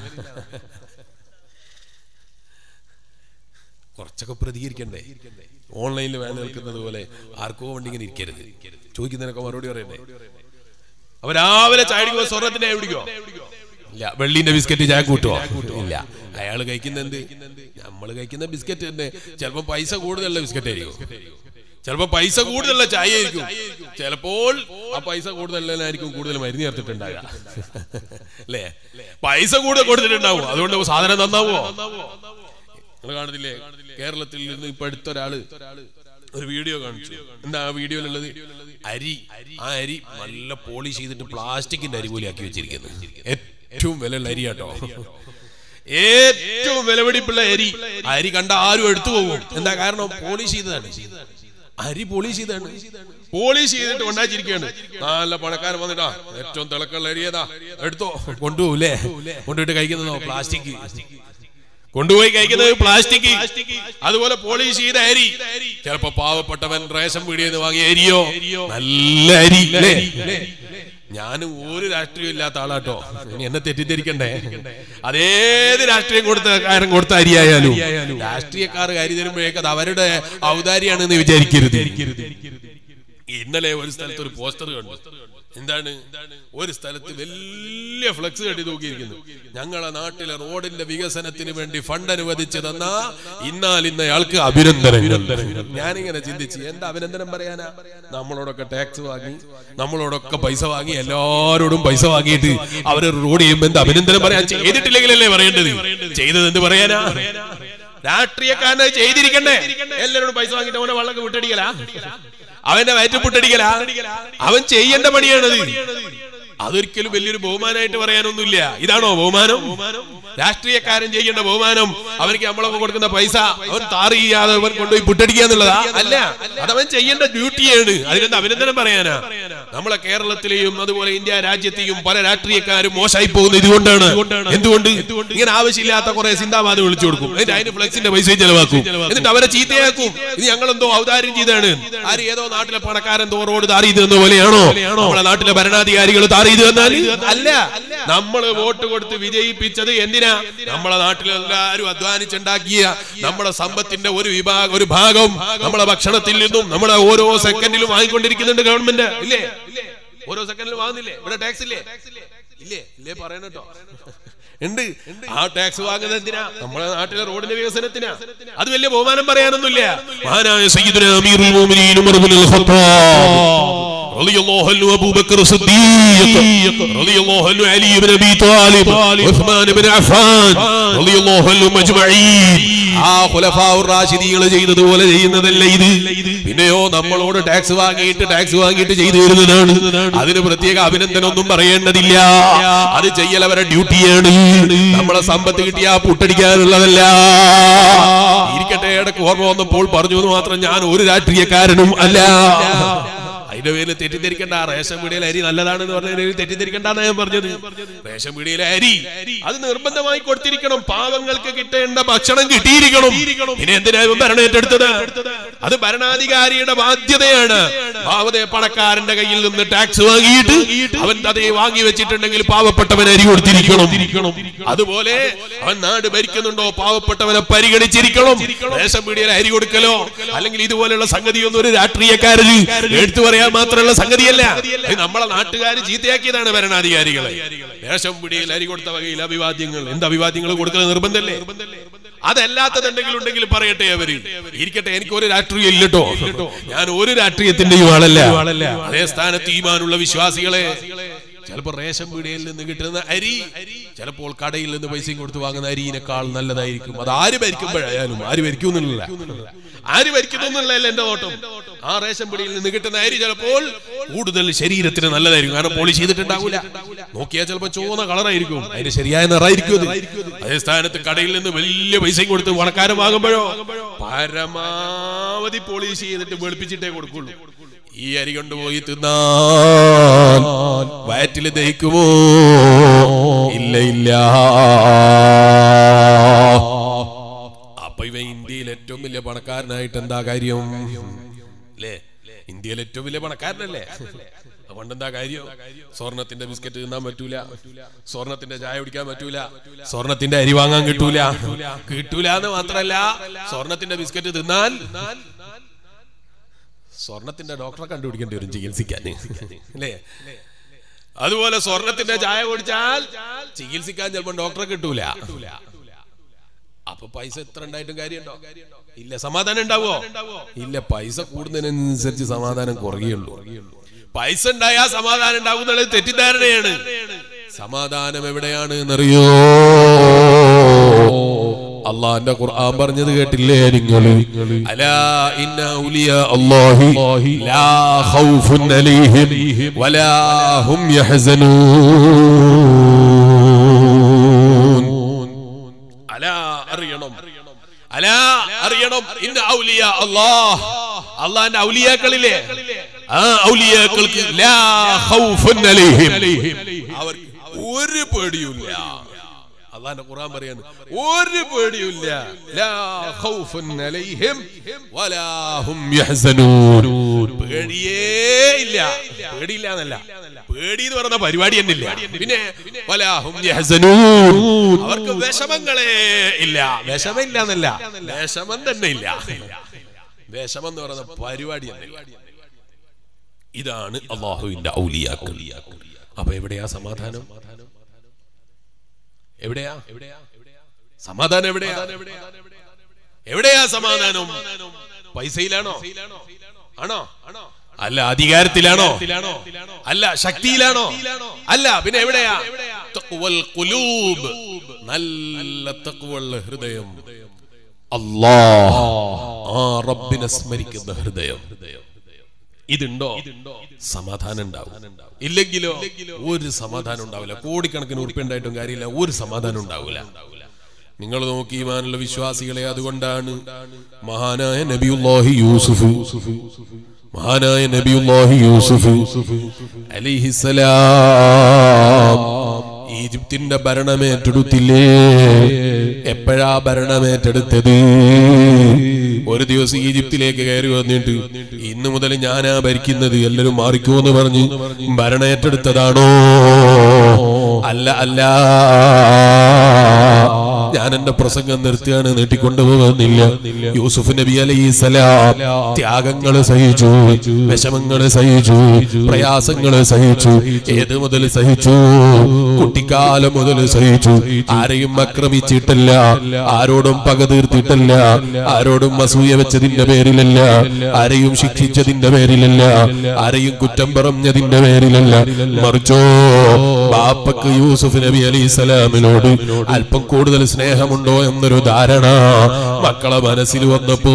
കുറച്ചൊക്കെ പ്രതികരിക്കണ്ടേ ഓൺലൈനിൽ വേല നിൽക്കുന്നത് പോലെ ആർക്കോ വണ്ടി ഇങ്ങനെ ഇരിക്കരുത് ചോദിക്കുന്നതിനൊക്കെ മറുപടി പറയണ്ടേ അപ്പൊ രാവിലെ ചായ കുടിക്കുമ്പോ സ്വർണത്തിന്റെ ചായ കുടിക്കോ ഇല്ല വെള്ളിന്റെ ബിസ്ക്കറ്റ് ചായ കൂട്ടുവോ ഇല്ല അയാൾ കഴിക്കുന്ന എന്ത് നമ്മൾ കഴിക്കുന്ന ബിസ്ക്കറ്റ് തന്നെ ചിലപ്പോ പൈസ കൂടുതലുള്ള ബിസ്ക്കറ്റ് ആയിരിക്കും ചിലപ്പോ പൈസ കൂടുതലുള്ള ചായ ആയിരിക്കും ചിലപ്പോൾ ആ പൈസ കൂടുതലായിരിക്കും കൂടുതൽ മരുന്ന് ചേർത്തിട്ടുണ്ടാകുക അല്ലേ പൈസ കൂടുതൽ കൊടുത്തിട്ടുണ്ടാവും അതുകൊണ്ട് സാധനം നന്നാവോ നിങ്ങൾ കാണുന്നില്ലേ കേരളത്തിൽ നിന്ന് ഇപ്പൊ അടുത്തൊരാള് ഒരു വീഡിയോ കാണിച്ചു എന്താ ആ വീഡിയോയിലുള്ളത് അരി ആ അരി നല്ല പോളിഷ് ചെയ്തിട്ട് പ്ലാസ്റ്റിക്കിന്റെ അരി പോലെ ആക്കി വെച്ചിരിക്കുന്നു ഏറ്റവും വിലയുള്ള അരി കേട്ടോ ഏറ്റവും വിലപിടിപ്പുള്ള അരി അരി കണ്ട ആരും എടുത്തു പോകും എന്താ കാരണം പോളിഷ് ചെയ്തതാണ് അരി പോളിഷ് ചെയ്താണ് പോളിഷ് ചെയ്തിട്ട് ഉണ്ടാച്ചിരിക്കുകയാണ് നല്ല പണക്കാരൻ വന്നിട്ടാ ഏറ്റവും തിളക്കുള്ള അരി ഏതാ എടുത്തോ കൊണ്ടുപോകൂലേ കൊണ്ടുപോയിട്ട് കഴിക്കുന്നതോ പ്ലാസ്റ്റിക് കൊണ്ടുപോയി കഴിക്കുന്നത് പ്ലാസ്റ്റിക് അതുപോലെ പോളിഷ് ചെയ്ത അരി ചിലപ്പോ പാവപ്പെട്ടവൻ റേഷൻ പീടിയിൽ നിന്ന് വാങ്ങിയ അരിയോ നല്ല അരി അല്ലേ ഞാൻ ഒരു രാഷ്ട്രീയം ഇല്ലാത്ത ആളാട്ടോ ഇനി എന്നെ തെറ്റിദ്ധരിക്കണ്ടേ അതേത് രാഷ്ട്രീയം കൊടുത്ത കാര്യം കൊടുത്ത അരിയായാലും രാഷ്ട്രീയക്കാർ അരി തരുമ്പോഴേക്ക് അത് അവരുടെ ഔദാര്യാണെന്ന് വിചാരിക്കരുത് ഇന്നലെ ഒരു സ്ഥലത്ത് ഒരു പോസ്റ്റർ കണ്ടു എന്താണ് ഒരു സ്ഥലത്ത് വലിയ ഫ്ലക്സ് കെട്ടി തൂക്കിയിരിക്കുന്നു ഞങ്ങളെ നാട്ടിലെ റോഡിന്റെ വികസനത്തിന് വേണ്ടി ഫണ്ട് അനുവദിച്ചു തന്ന ഇന്നാൽ ഇന്നയാൾക്ക് അഭിനന്ദനം ഞാനിങ്ങനെ ചിന്തിച്ച് എന്താ അഭിനന്ദനം പറയാനാ നമ്മളോടൊക്കെ ടാക്സ് വാങ്ങി നമ്മളോടൊക്കെ പൈസ വാങ്ങി എല്ലാരോടും പൈസ വാങ്ങിയിട്ട് അവര് റോഡ് ചെയ്യുമ്പോ എന്താ അഭിനന്ദനം പറയാൻ ചെയ്തിട്ടില്ലെങ്കിലല്ലേ പറയേണ്ടത് ചെയ്തത് എന്ത് പറയാനാ രാഷ്ട്രീയക്കാരനെ ചെയ്തിരിക്കണ്ടേ എല്ലാവരോടും പൈസ വാങ്ങിയിട്ട് അവനെ വള്ളക്ക് വിട്ടടിക്കലാ അവന്റെ വയറ്റ് പുട്ടടിക്കലാ അവൻ ചെയ്യേണ്ട പണിയാണത് അതൊരിക്കലും വലിയൊരു ബഹുമാനമായിട്ട് പറയാനൊന്നുമില്ല ഇതാണോ ബഹുമാനം രാഷ്ട്രീയക്കാരൻ ചെയ്യേണ്ട ബഹുമാനം അവർക്ക് നമ്മളൊക്കെ കൊടുക്കുന്ന പൈസ അവൻ താറ് ചെയ്യാതെ അവൻ കൊണ്ടുപോയി പുട്ടടിക്കുക എന്നുള്ളതാ അല്ല അതവൻ ചെയ്യേണ്ട ഡ്യൂട്ടിയാണ് അതിനെന്താ അഭിനന്ദനം പറയാനാ നമ്മളെ കേരളത്തിലെയും അതുപോലെ ഇന്ത്യ രാജ്യത്തെയും പല രാഷ്ട്രീയക്കാരും മോശമായി പോകുന്നത് ഇതുകൊണ്ടാണ് എന്തുകൊണ്ട് ഇങ്ങനെ ആവശ്യമില്ലാത്ത കുറെ സിന്താബാദ് വിളിച്ചു കൊടുക്കും എന്നിട്ട് അതിന് ഫ്ലെക്സിന്റെ പൈസ ചെലവാക്കും എന്നിട്ട് അവരെ ചീത്തയാക്കും ഇത് ഞങ്ങളെന്തോ ഔദാര്യം ചെയ്താണ് ആര് ഏതോ നാട്ടിലെ പണക്കാരൻ തോ റോഡ് താറി തന്ന പോലെയാണോ നമ്മളെ നാട്ടിലെ ഭരണാധികാരികൾ താറി ചെയ്തു തന്നാൽ അല്ല നമ്മൾ വോട്ട് കൊടുത്ത് വിജയിപ്പിച്ചത് എന്തിനാ നമ്മളെ നാട്ടിലെല്ലാരും അധ്വാനിച്ചുണ്ടാക്കിയ നമ്മുടെ സമ്പത്തിന്റെ ഒരു വിഭാഗം ഒരു ഭാഗം നമ്മളെ ഭക്ഷണത്തിൽ നിന്നും നമ്മുടെ ഓരോ സെക്കൻഡിലും വാങ്ങിക്കൊണ്ടിരിക്കുന്നുണ്ട് ഗവൺമെന്റ് ഇല്ലേ ഓരോ സെക്കൻഡിലും വാങ്ങുന്നില്ലേ ഇവിടെ ടാക്സ് ഇല്ലേ ഇല്ലേ ഇല്ലേ പറയണട്ടോ ഉണ്ട് ആ ടാക്സ് വാങ്ങുന്നത് എന്തിനാ നമ്മുടെ നാട്ടിലെ റോഡിന്റെ വികസനത്തിനാ അത് വലിയ ബഹുമാനം പറയാനൊന്നുമില്ല മഹാനായ സയ്യിദുനാ അമീറുൽ മുഅ്മിനീൻ ഉമർ ഇബ്നുൽ ഖത്താബ് റളിയല്ലാഹു അൻഹു അബൂബക്കർ സിദ്ദീഖ് റളിയല്ലാഹു അൻഹു അലി ഇബ്നു അബീ താലിബ് ഉസ്മാൻ ഇബ്നു അഫ്ഫാൻ റളിയല്ലാഹു അൻഹു മജ്മഈൻ ആ ഖുലഫാഉർ റാഷിദീങ്ങൾ ചെയ്തതുപോലെ ചെയ്യുന്നതല്ല ഇത് പിന്നെയോ നമ്മളോട് ടാക്സ് വാങ്ങിയിട്ട് ടാക്സ് വാങ്ങിയിട്ട് ചെയ്തു തരുന്നതാണ് അതിന് പ്രത്യേക അഭിനന്ദനമൊന്നും പറയേണ്ടതില്ല അത് ചെയ്യൽ അവരെ ഡ്യൂട്ടിയാണ് നമ്മളെ സമ്പത്ത് കിട്ടിയാ പുട്ടടിക്കാനുള്ളതല്ല ഇരിക്കട്ടെ ഇടക്ക് ഓർമ്മ വന്നപ്പോൾ പറഞ്ഞു എന്ന് മാത്രം ഞാൻ ഒരു രാഷ്ട്രീയക്കാരനും അല്ല അതിന്റെ പേരിൽ തെറ്റിദ്ധരിക്കേണ്ട റേഷൻ പീടിയിലെ അരി നല്ലതാണെന്ന് പറഞ്ഞ തെറ്റിദ്ധരിക്കേണ്ടെന്ന് ഞാൻ പറഞ്ഞത് റേഷൻ പീടിയിലെ അരി അത് നിർബന്ധമായി കൊടുത്തിരിക്കണം പാവങ്ങൾക്ക് കിട്ടേണ്ട ഭക്ഷണം കിട്ടിയിരിക്കണം പിന്നെ എന്തിനാ ഇവൻ ഭരണം ഏറ്റെടുത്തത് അത് ഭരണാധികാരിയുടെ ബാധ്യതയാണ് പാവതെ പണക്കാരന്റെ കയ്യിൽ നിന്ന് ടാക്സ് വാങ്ങിയിട്ട് അവൻ അതേ വാങ്ങി വെച്ചിട്ടുണ്ടെങ്കിൽ പാവപ്പെട്ടവൻ അരി കൊടുത്തിരിക്കണം അതുപോലെ അവൻ നാട് ഭരിക്കുന്നുണ്ടോ പാവപ്പെട്ടവനെ പരിഗണിച്ചിരിക്കണം റേഷൻ പീടിയയിൽ അരി കൊടുക്കലോ അല്ലെങ്കിൽ ഇതുപോലെയുള്ള സംഗതിയൊന്നും ഒരു രാഷ്ട്രീയക്കാരന് എടുത്തു പറയാൻ മാത്രമുള്ള സംഗതിയല്ല ഇത് നമ്മളെ നാട്ടുകാർ ചീത്തയാക്കിയതാണ് ഭരണാധികാരികളെ റേഷൻ പീടിയയിൽ അരി കൊടുത്ത വകയിൽ അഭിവാദ്യങ്ങൾ എന്ത് അഭിവാദ്യങ്ങൾ കൊടുക്കുന്നത് നിർബന്ധമല്ലേ അതല്ലാത്തതുണ്ടെങ്കിൽ ഉണ്ടെങ്കിൽ പറയട്ടെ അവര് ഇരിക്കട്ടെ എനിക്ക് ഒരു രാഷ്ട്രീയം ഇല്ലട്ടോ ഞാൻ ഒരു രാഷ്ട്രീയത്തിന്റെയും ആളല്ല അതേ സ്ഥാനത്ത് ഈമാനുള്ള വിശ്വാസികളെ ചിലപ്പോൾ റേഷൻ പീടികയിൽ നിന്ന് കിട്ടുന്ന അരി ചിലപ്പോൾ കടയിൽ നിന്ന് പൈസയും കൊടുത്ത് വാങ്ങുന്ന അരിയിനേക്കാൾ നല്ലതായിരിക്കും അത് ആര് ഭരിക്കുമ്പോഴായാലും ആര് ഭരിക്കുന്നില്ല ആര് ഭരിക്കുന്നില്ല എന്റെ നോട്ടം ആ റേഷൻ പീടിയിൽ നിന്ന് കിട്ടുന്ന അരി ചിലപ്പോൾ കൂടുതൽ ശരീരത്തിന് നല്ലതായിരിക്കും കാരണം പോളിഷ് ചെയ്തിട്ടുണ്ടാവില്ല നോക്കിയാൽ ചിലപ്പോൾ ചുവന്ന കളറായിരിക്കും അതിന്റെ ശരിയായ നിറായിരിക്കും അത് അതേ സ്ഥാനത്ത് കടയിൽ നിന്ന് വലിയ പൈസയും കൊടുത്ത് പണക്കാരൻ വാങ്ങുമ്പോഴോ പരമാവധി പോളിഷ് ചെയ്തിട്ട് വെളുപ്പിച്ചിട്ടേ കൊടുക്കുള്ളൂ ഈ അരി കൊണ്ടുപോയി തിന്നാൽ വയറ്റിൽ ദഹിക്കുമോ ഇല്ല ഇല്ല അപ്പൊ ഇവ ഇന്ത്യയിൽ ഏറ്റവും വലിയ പണക്കാരനായിട്ട് എന്താ കാര്യം അല്ലേ ഇന്ത്യയിൽ ഏറ്റവും വലിയ പണക്കാരനല്ലേ അതുകൊണ്ട് എന്താ കാര്യം സ്വർണത്തിന്റെ ബിസ്ക്കറ്റ് തിന്നാൻ പറ്റൂല സ്വർണത്തിന്റെ ചായ കുടിക്കാൻ പറ്റൂല സ്വർണത്തിന്റെ അരി വാങ്ങാൻ കിട്ടൂല കിട്ടൂല എന്ന് മാത്രല്ല സ്വർണത്തിന്റെ ബിസ്ക്കറ്റ് തിന്നാൽ സ്വർണത്തിന്റെ ഡോക്ടറെ കണ്ടുപിടിക്കേണ്ടി വരും ചികിത്സിക്കാൻ അല്ലേ അതുപോലെ സ്വർണത്തിന്റെ ചായ കുടിച്ചാൽ ചികിത്സിക്കാൻ ചിലപ്പോൾ ഡോക്ടറെ കിട്ടൂല അപ്പൊ പൈസ എത്ര ഉണ്ടായിട്ടും കാര്യമുണ്ടോ ഇല്ല സമാധാനം ഉണ്ടാവോ ഇല്ല പൈസ കൂടുന്നതിനനുസരിച്ച് സമാധാനം കുറയുള്ളൂ പൈസ ഉണ്ടായാ സമാധാനം ഉണ്ടാകുന്നുള്ളത് തെറ്റിദ്ധാരണയാണ് സമാധാനം എവിടെയാണ് എന്നറിയോ അള്ളാന്റെ ഖുർആൻ പറഞ്ഞത് കേട്ടില്ലേ നിങ്ങൾ അലാ ഇന്ന ഔലിയ അല്ലാഹി ലാ ഖൗഫുൻ അലൈഹിം വലാ ഹും യഹ്സനൂൻ അലാ അറിയണം അലാ അറിയണം ഇന്ന ഔലിയ അല്ലാഹ് അള്ളാന്റെ ഔലിയാക്കളില്ലേ ആ ഔലിയാക്കൾക്ക് ലാ ഖൗഫുൻ അലൈഹിം അവർക്ക് ഒരു പേടിയുമില്ല അള്ളാന്റെ ഖുർആൻ പറയാണ് ഒരു പേടിയുമില്ല ലാ ഖൗഫുൻ അലൈഹിം വലാ ഹും യഹ്സനൂൻ പേടിയേ ഇല്ല പേടിയില്ല എന്നല്ല പേടി എന്ന് പറയുന്ന പരിപാടി തന്നെ ഇല്ല പിന്നെ വലാ ഹും യഹ്സനൂൻ അവർക്ക് വിഷമങ്ങളെ ഇല്ല വിഷമില്ല എന്നല്ല വിഷമം തന്നെ ഇല്ല വിഷമം എന്ന് പറയുന്ന പരിപാടി തന്നെ ഇല്ല ഇതാണ് അള്ളാഹുവിന്റെ ഔലിയാക്കൾ അപ്പൊ എവിടെയാ സമാധാനം എവിടെയാ സമാധാനം എവിടെയാ എവിടെയാ സമാധാനം പൈസയിലാണോ ആണോ അല്ല അധികാരത്തിലാണോ അല്ല ശക്തിയിലാണോ അല്ല പിന്നെ എവിടെയാ തഖ്വൽ ഖുലൂബ് നല്ല തഖ്വള്ള ഹൃദയം അല്ലാ ആ റബ്ബിനെ സ്മരിക്കുന്ന ഹൃദയം ഇതുണ്ടോ സമാധാനം ഉണ്ടാവും ഇല്ലെങ്കിലോ ഒരു സമാധാനം ഉണ്ടാവില്ല കോടിക്കണക്കിന് ഉറുപ്പ്യ ഉണ്ടായിട്ടും കാര്യമില്ല ഒരു സമാധാനം ഉണ്ടാവില്ല നിങ്ങൾ നോക്കി ഈമാനുള്ള വിശ്വാസികളെ അതുകൊണ്ടാണ് മഹാനായ നബിയുല്ലാഹി യൂസുഫ് മഹാനായ നബിയുല്ലാഹി യൂസുഫ് അലിഹിസലാം ഈജിപ്തിന്റെ ഭരണമേറ്റെടുത്തില്ലേ എപ്പോഴാ ഭരണമേറ്റെടുത്തത് ഒരു ദിവസം ഈജിപ്തിലേക്ക് കയറി വന്നിട്ട് ഇന്നു മുതൽ ഞാനാ ഭരിക്കുന്നത് എല്ലാരും മാറിക്കോ എന്ന് പറഞ്ഞ് ഭരണം ഏറ്റെടുത്തതാണോ അല്ല അല്ല ഞാൻ എന്റെ പ്രസംഗം നിർത്തിയാണ് നീട്ടിക്കൊണ്ടുപോകുന്നില്ല യൂസുഫ് നബി അലൈഹി സലാം ത്യാഗങ്ങൾ സഹിച്ചു വിഷമങ്ങൾ സഹിച്ചു പ്രയാസങ്ങൾ സഹിച്ചു ഏത് മുതൽ സഹിച്ചു കുട്ടിക്കാലം മുതൽ സഹിച്ചു ആരെയും ആക്രമിച്ചിട്ടില്ല ആരോടും പക തീർത്തിട്ടില്ല ആരോടും അസൂയ വെച്ചതിന്റെ പേരിലല്ല ആരെയും ശിക്ഷിച്ചതിന്റെ പേരിലല്ല ആരെയും കുറ്റം പറഞ്ഞതിന്റെ പേരിലല്ല മറിച്ചോ ബാപ്പക്ക് യൂസുഫ് നബി അലൈഹി സ്വലാമിനോട് അല്പം കൂടുതൽ സ്നേഹമുണ്ടോ എന്നൊരു ധാരണ മക്കളെ മനസ്സിൽ വന്നപ്പോ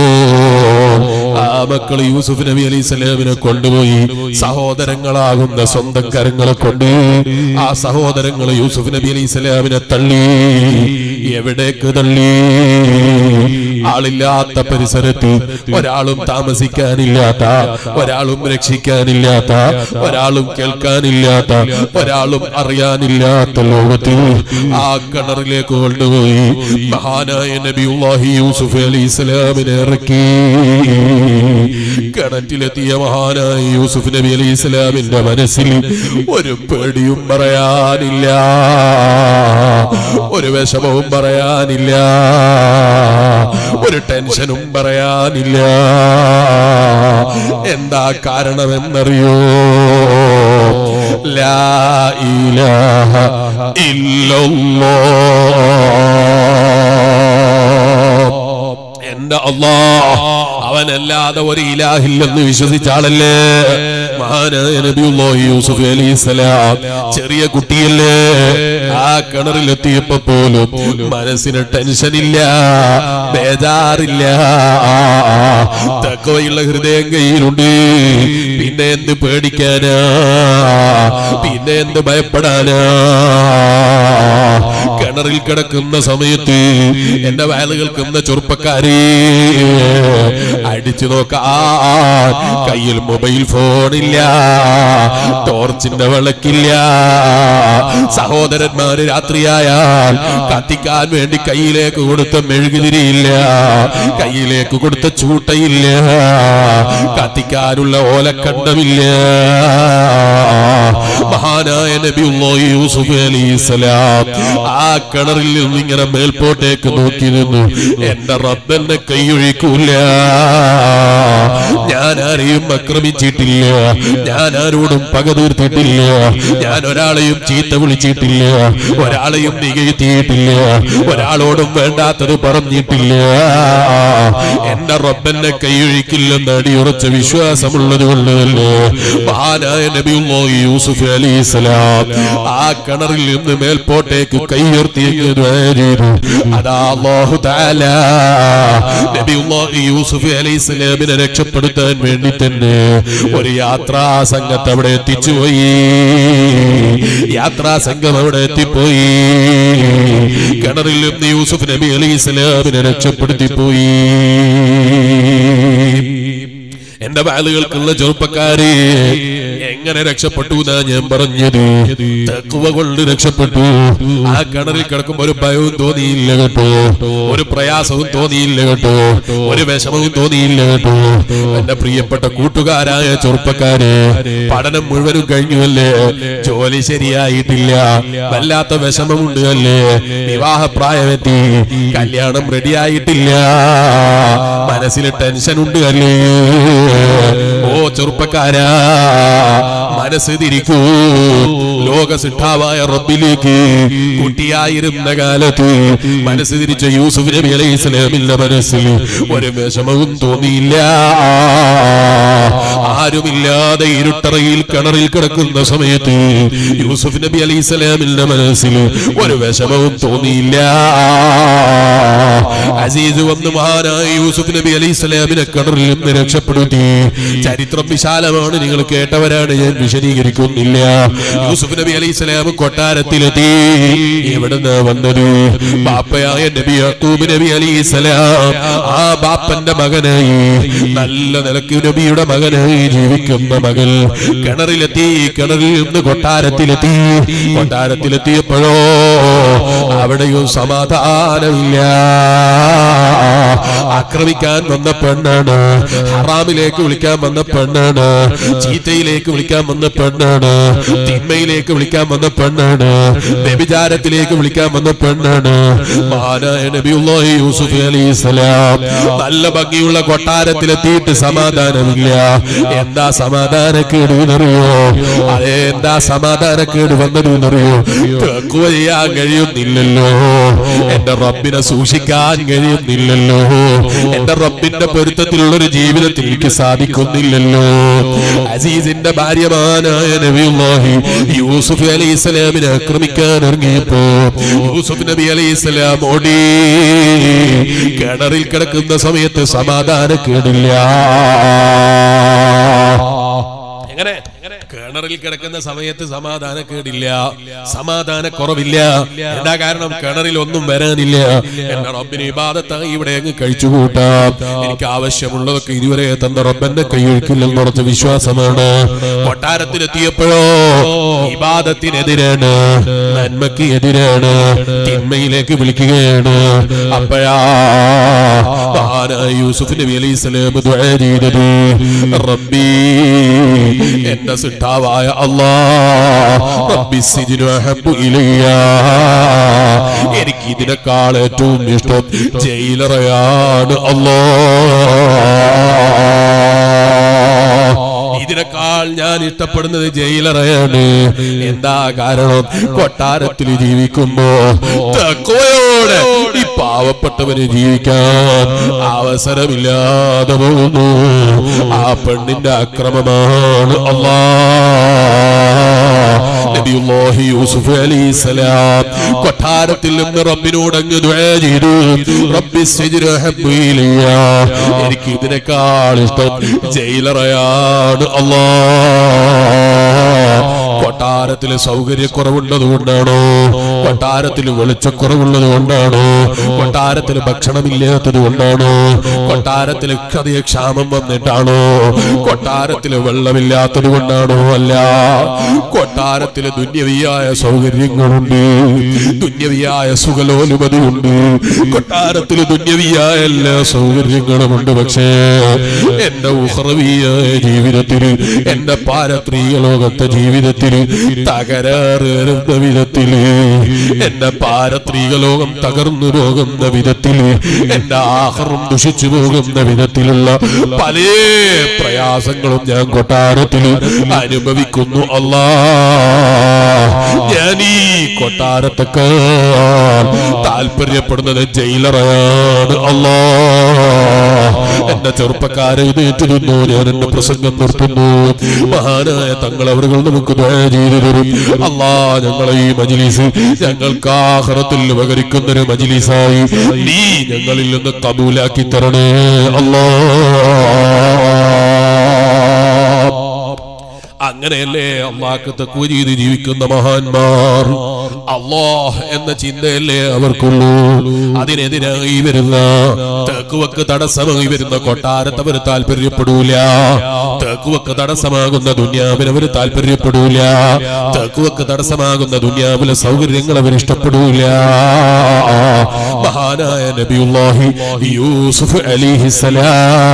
ആ മക്കൾ യൂസുഫ് നബി അലൈഹി സ്വലാമിനെ കൊണ്ടുപോയി സഹോദരങ്ങളാകുന്ന സ്വന്തം കരങ്ങളെ കൊണ്ട് ആ സഹോദരങ്ങൾ യൂസുഫ് നബി അലൈഹി സ്വലാമിനെ തള്ളി എവിടേക്ക് തള്ളി ആളില്ലാത്ത പരിസരത്ത് ഒരാളും താമസിക്കാനില്ലാത്ത ഒരാളും രക്ഷിക്കാനില്ലാത്ത ഒരാളും കേൾക്കാനില്ലാത്ത ഒരാളും അറിയാനില്ലാത്ത ലോകത്തിൽ ആ കിണറിലേക്ക് കൊണ്ടുപോയി മഹാനായ നബിയുല്ലാഹി യൂസുഫ് അലി ഇസ്ലാമിനെ ഇറക്കി കിണറ്റിലെത്തിയ മഹാനായ യൂസുഫ് നബി അലി ഇസ്ലാമിന്റെ മനസ്സിൽ ഒരു പേടിയും പറയാനില്ല ഒരു വിഷമവും പറയാനില്ല ഒരു ടെൻഷനും പറയാനില്ല എന്താ കാരണമെന്നറിയോ ലാ ഇലാഹ ഇല്ലല്ലാഹ് എന്റെ അള്ളാ അവനല്ലാതെ ഒരു ഇലാഹില്ലെന്ന് വിശ്വസിച്ച ആളല്ലേ മഹാനായ നബിയുല്ലാഹി യൂസുഫ് അലൈഹിസ്സലാം ചെറിയ കുട്ടിയല്ലേ ആ കിണറിലെത്തിയപ്പോ പോലും മനസ്സിന് ടെൻഷനില്ല ബേജാറില്ല തക്കവയുള്ള ഹൃദയം കയ്യിലുണ്ട് പിന്നെ എന്ത് പേടിക്കാനാ പിന്നെ എന്ത് ഭയപ്പെടാനാ കിണറിൽ കിടക്കുന്ന സമയത്ത് എന്റെ വയല് കേൾക്കുന്ന ചെറുപ്പക്കാരെ അടിച്ചു നോക്കാൻ കയ്യിൽ മൊബൈൽ ഫോണില്ല ടോർച്ചിന്റെ വിളക്കില്ല സഹോദരന്മാര് രാത്രിയായാൽ കത്തിക്കാൻ വേണ്ടി കയ്യിലേക്ക് കൊടുത്ത മെഴുകുതിരിയില്ല കയ്യിലേക്ക് കൊടുത്ത ചൂട്ടയില്ല കത്തിക്കാനുള്ള ഓലക്കണ്ടമില്ല മഹാനായ നബിയുള്ളാഹി യൂസുഫ് അലൈഹിസ്സലാം ആ കിണറിൽ നിന്ന് ഇങ്ങനെ മേൽപോട്ടേക്ക് നോക്കി നിന്നു എന്റെ റബ്ബെന്നെ കൈയൊഴിക്കൂല ഞാൻ ആരെയും ആക്രമിച്ചിട്ടില്ല ഞാൻ ആരോടും പക തീർത്തിട്ടില്ല ഞാൻ ഒരാളെയും ചീത്ത വിളിച്ചിട്ടില്ല ഒരാളെയും നികഴ്ത്തിയിട്ടില്ല ഒരാളോടും വേണ്ടാത്തത് പറഞ്ഞിട്ടില്ല എന്റെ റബ്ബെന്നെ കൈയൊഴിക്കില്ലെന്ന് അടിയുറച്ച വിശ്വാസമുള്ളത് കൊണ്ടല്ലേ മഹാനായ നബിയുള്ളാഹി യൂസുഫ് അലൈഹിസ്സലാം ആ കിണറിൽ നിന്ന് മേൽപോട്ടേക്ക് കൈയുയർത്തിയത് അതാ അല്ലാഹു തആല നബിയുള്ളാഹി യൂസുഫ് അലൈഹിസ്സലാമിനെ രക്ഷപ്പെടുത്താൻ വേണ്ടി തന്നെ ഒരു യാത്രാ സംഘത്തെ അവിടെ എത്തിച്ചുപോയി യാത്രാ സംഘം അവിടെ എത്തിപ്പോയി കിണറിൽ നിന്ന് യൂസുഫ് നബി അലൈഹിസ്സലാമിനെ രക്ഷപ്പെടുത്തി പോയി എന്റെ വാലുകൾക്കുള്ള ചെറുപ്പക്കാരെ എങ്ങനെ രക്ഷപ്പെട്ടു എന്നാ ഞാൻ പറഞ്ഞത് തക്കുവ കൊണ്ട് രക്ഷപ്പെട്ടു ആ കിണറിൽ കിടക്കുമ്പോ ഒരു ഭയവും തോന്നിയില്ല കേട്ടോ ഒരു പ്രയാസവും തോന്നിയില്ല കേട്ടോ ഒരു വിഷമവും തോന്നിയില്ല കേട്ടോ എന്റെ പ്രിയപ്പെട്ട കൂട്ടുകാരായ ചെറുപ്പക്കാരെ പഠനം മുഴുവനും കഴിഞ്ഞുവല്ലേ ജോലി ശരിയായിട്ടില്ല വല്ലാത്ത വിഷമമുണ്ട് അല്ലേ വിവാഹ പ്രായമെത്തി കല്യാണം റെഡിയായിട്ടില്ല മനസ്സിൽ ടെൻഷൻ ഉണ്ട് അല്ലേ ഓ ചെറുപ്പക്കാരാ മനസ്സ് തിരിക്കൂ ലോക സിദ്ധാവായ റബ്ബിലേക്ക് കുട്ടിയായിരുന്ന കാലത്ത് മനസ്സ് തിരിച്ച യൂസുഫ് നബി അലൈഹി ഇസ്ലാമിന്റെ മനസ്സിൽ ഒരു വിഷമവും തോന്നിയില്ല ആരുമില്ലാതെ ഇരുട്ടറയിൽ കിണറിൽ കിടക്കുന്ന സമയത്ത് യൂസുഫ് നബി അലൈഹി ഇസ്ലാമിന്റെ മനസ്സിൽ ഒരു വിഷമവും തോന്നിയില്ല അസീസ് വന്ന് മഹാനായ യൂസുഫ് നബി അലൈഹി ഇസ്ലാമിനെ കിണറിൽ നിന്ന് രക്ഷപ്പെടുത്തി ചരിത്രം വിശാലമാണ് നിങ്ങൾ കേട്ടവരാണ് ഞാൻ വിശദീകരിക്കുന്നില്ല യൂസുഫ് നബി അലൈഹി സ്വലാം കൊട്ടാരത്തിലെത്തി എവിടുന്ന് വന്നത് ബാപ്പയായ നബി യക്കൂബ് നബി അലൈഹി സ്വലാം ആ ബാപ്പന്റെ മകനായി നല്ല നിലക്ക് നബിയുടെ മകനായി ജീവിക്കുന്ന മകൾ കിണറിലെത്തി കിണറിൽ നിന്ന് കൊട്ടാരത്തിലെത്തി കൊട്ടാരത്തിലെത്തിയപ്പോഴോ അവിടെയും സമാധാനമില്ല ആക്രമിക്കാൻ വന്ന പെണ്ണാണ് ഹറാമിലേക്ക് വിളിക്കാൻ വന്ന പെണ്ണാണ് ചീത്തയിലേക്ക് വിളിക്കാൻ വന്ന പെണ്ണാണ് തിന്മയിലേക്ക് വിളിക്കാൻ വന്ന പെണ്ണാണ് വ്യഭിചാരത്തിലേക്ക് വിളിക്കാൻ വന്ന പെണ്ണാണ് മഹാനായ നബിയുള്ളാഹി യൂസുഫ് അലൈഹിസ്സലാം നല്ല ഭംഗിയുള്ള കൊട്ടാരത്തിലെത്തിയിട്ട് സമാധാനമില്ല എന്താ സമാധാനക്കേട് എന്നറിയോ അതേ എന്താ സമാധാനക്കേട് വന്നത് എന്നറിയോ തെക്കുവ ചെയ്യാൻ കഴിയുന്നില്ലല്ലോ എന്റെ റബ്ബിനെ സൂക്ഷിക്കാൻ കഴിയുന്നില്ലല്ലോ എന്റെ റബ്ബിന്റെ പൊരുത്തത്തിലുള്ള ഒരു ജീവിതത്തിൽ എനിക്ക് സാധിക്കുന്നില്ലല്ലോ അസീസിന്റെ ഭാര്യമാനായ നബിയുള്ളാഹി യൂസുഫ് അലൈഹി ഇസ്ലാമിനെ ആക്രമിക്കാൻ ഇറങ്ങിയപ്പോ യൂസുഫ് നബി അലൈഹി ഇസ്ലാം ഓടി കിണറിൽ കിടക്കുന്ന സമയത്ത് സമാധാനക്കേടില്ല എങ്ങനെ കിണറിൽ കിടക്കുന്ന സമയത്ത് സമാധാനക്കേടില്ല സമാധാന കുറവില്ല എന്താ കാരണം കിണറിൽ ഒന്നും വരാനില്ല എന്റെ റബ്ബിന് ഇബാദത്തായി ഇവിടെ അങ്ങ് കഴിച്ചു കൂട്ടാം എനിക്ക് ആവശ്യമുള്ളതൊക്കെ ഇതുവരെ തന്ന റബ്ബന്റെ കൈയൊഴുക്കില്ലെന്ന് ഉറച്ച വിശ്വാസമാണ് കൊട്ടാരത്തിലെത്തിയപ്പോഴോ ഇബാദത്തിനെതിരാണ് നന്മയ്ക്ക് എതിരാണ് തിന്മയിലേക്ക് വിളിക്കുകയാണ് അപ്പോഴാ മഹാനായ യൂസുഫ് നബി അലൈഹി സ്വലാം ദുആ ചെയ്തത് റബ്ബി എന്റെ സിട്ടാവായ അല്ലാ റബ്ബി സിജ്നു അഹബ്ബു ഇലയ്യ എനിക്ക് ഇതിനേക്കാൾ ഏറ്റവും ഇഷ്ടം ജയിലറയാണ് അല്ലാ ഇതിനേക്കാൾ ഞാൻ ഇഷ്ടപ്പെടുന്നത് ജയിലറയാണ് എന്താ കാരണം കൊട്ടാരത്തിൽ ജീവിക്കുമ്പോ തക്കോയോടെ ഈ പാവപ്പെട്ടവന് ജീവിക്കാൻ അവസരമില്ലാതെ പോകുന്നു ആ പെണ്ണിന്റെ അക്രമമാണ് അള്ളാ നബിയുല്ലാഹി യൂസുഫ് അലൈഹിസ്സലാം കൊട്ടാരത്തിൽ നിന്ന് റബ്ബിനോട് അങ്ങ് ദുആ ചെയ്തു റബ്ബി സിജ്നു അഹബ്ബു ഇലയ്യ എനിക്ക് ഇതിനേക്കാൾ ഇഷ്ടം ജയിലറയാണ് അല്ലാ കൊട്ടാരത്തിൽ സൗകര്യക്കുറവുള്ളത് കൊണ്ടാണോ കൊട്ടാരത്തിൽ വെളിച്ചക്കുറവുള്ളത് കൊണ്ടാണോ കൊട്ടാരത്തിൽ ഭക്ഷണമില്ലാത്തത് കൊണ്ടാണോ കൊട്ടാരത്തിൽ കഥയ ക്ഷാമം വന്നിട്ടാണോ കൊട്ടാരത്തിൽ വെള്ളമില്ലാത്തത് കൊണ്ടാണോ അല്ല കൊട്ടാരത്തിൽ ദുന്യവിയായ സൗകര്യങ്ങളുണ്ട് ദുന്യവിയായ സുഖലോലുപതിയുണ്ട് കൊട്ടാരത്തിൽ ദുന്യവിയായ എല്ലാ സൗകര്യങ്ങളുമുണ്ട് പക്ഷേ എന്റെ ഉഹ്റവിയായ ജീവിതത്തിൽ എന്റെ പാരത്രീയ ലോകത്തെ ജീവിതത്തിൽ തകരാറേറുന്ന വിധത്തില് എന്റെ പാരത്രീക ലോകം തകർന്നു പോകുന്ന വിധത്തില് എന്റെ ആഹാരം ദുഷിച്ചു പോകുന്ന വിധത്തിലുള്ള പല പ്രയാസങ്ങളും ഞാൻ കൊട്ടാരത്തിൽ അനുഭവിക്കുന്നു അല്ലാ ഞാൻ ഈ കൊട്ടാരത്തൊക്കെ താല്പര്യപ്പെടുന്നത് ജയിലറാണ് അല്ലാ എന്റെ ചെറുപ്പക്കാരെ ഇതേറ്റു നിന്നു ഞാൻ എന്റെ പ്രസംഗം നിർത്തുന്നു മഹാനായ തങ്ങൾ അവർ നമുക്ക് ദയ ചെയ്തു തരും അല്ലാ ഞങ്ങളെ ഈ മജിലിസ് ഞങ്ങൾക്ക് ആഹ്റത്തിൽ ഉപകരിക്കുന്ന ഒരു മജിലിസായി നീ ഞങ്ങളിൽ നിന്ന് കബൂലാക്കി തരണേ അല്ലാ അങ്ങനെയല്ലേ അള്ളാഹ് തക്കുവ ചെയ്ത് ജീവിക്കുന്ന മഹാന്മാർ അള്ളാഹ് എന്ന ചിന്തയല്ലേ അവർക്കുള്ളൂ അതിനെതിരായി വരുന്ന തെക്കുവക്ക് തടസ്സമായി വരുന്ന കൊട്ടാരത്ത് അവർ താല്പര്യപ്പെടൂല തെക്കുവക്ക് തടസ്സമാകുന്ന ദുന്യാവിന് അവർ താല്പര്യപ്പെടൂല തെക്കുവക്ക് തടസ്സമാകുന്ന ദുന്യാവിലെ സൗകര്യങ്ങൾ അവർ ഇഷ്ടപ്പെടൂല മഹാനായ നബിയുല്ലാഹി യൂസുഫ് അലിഹിസലാം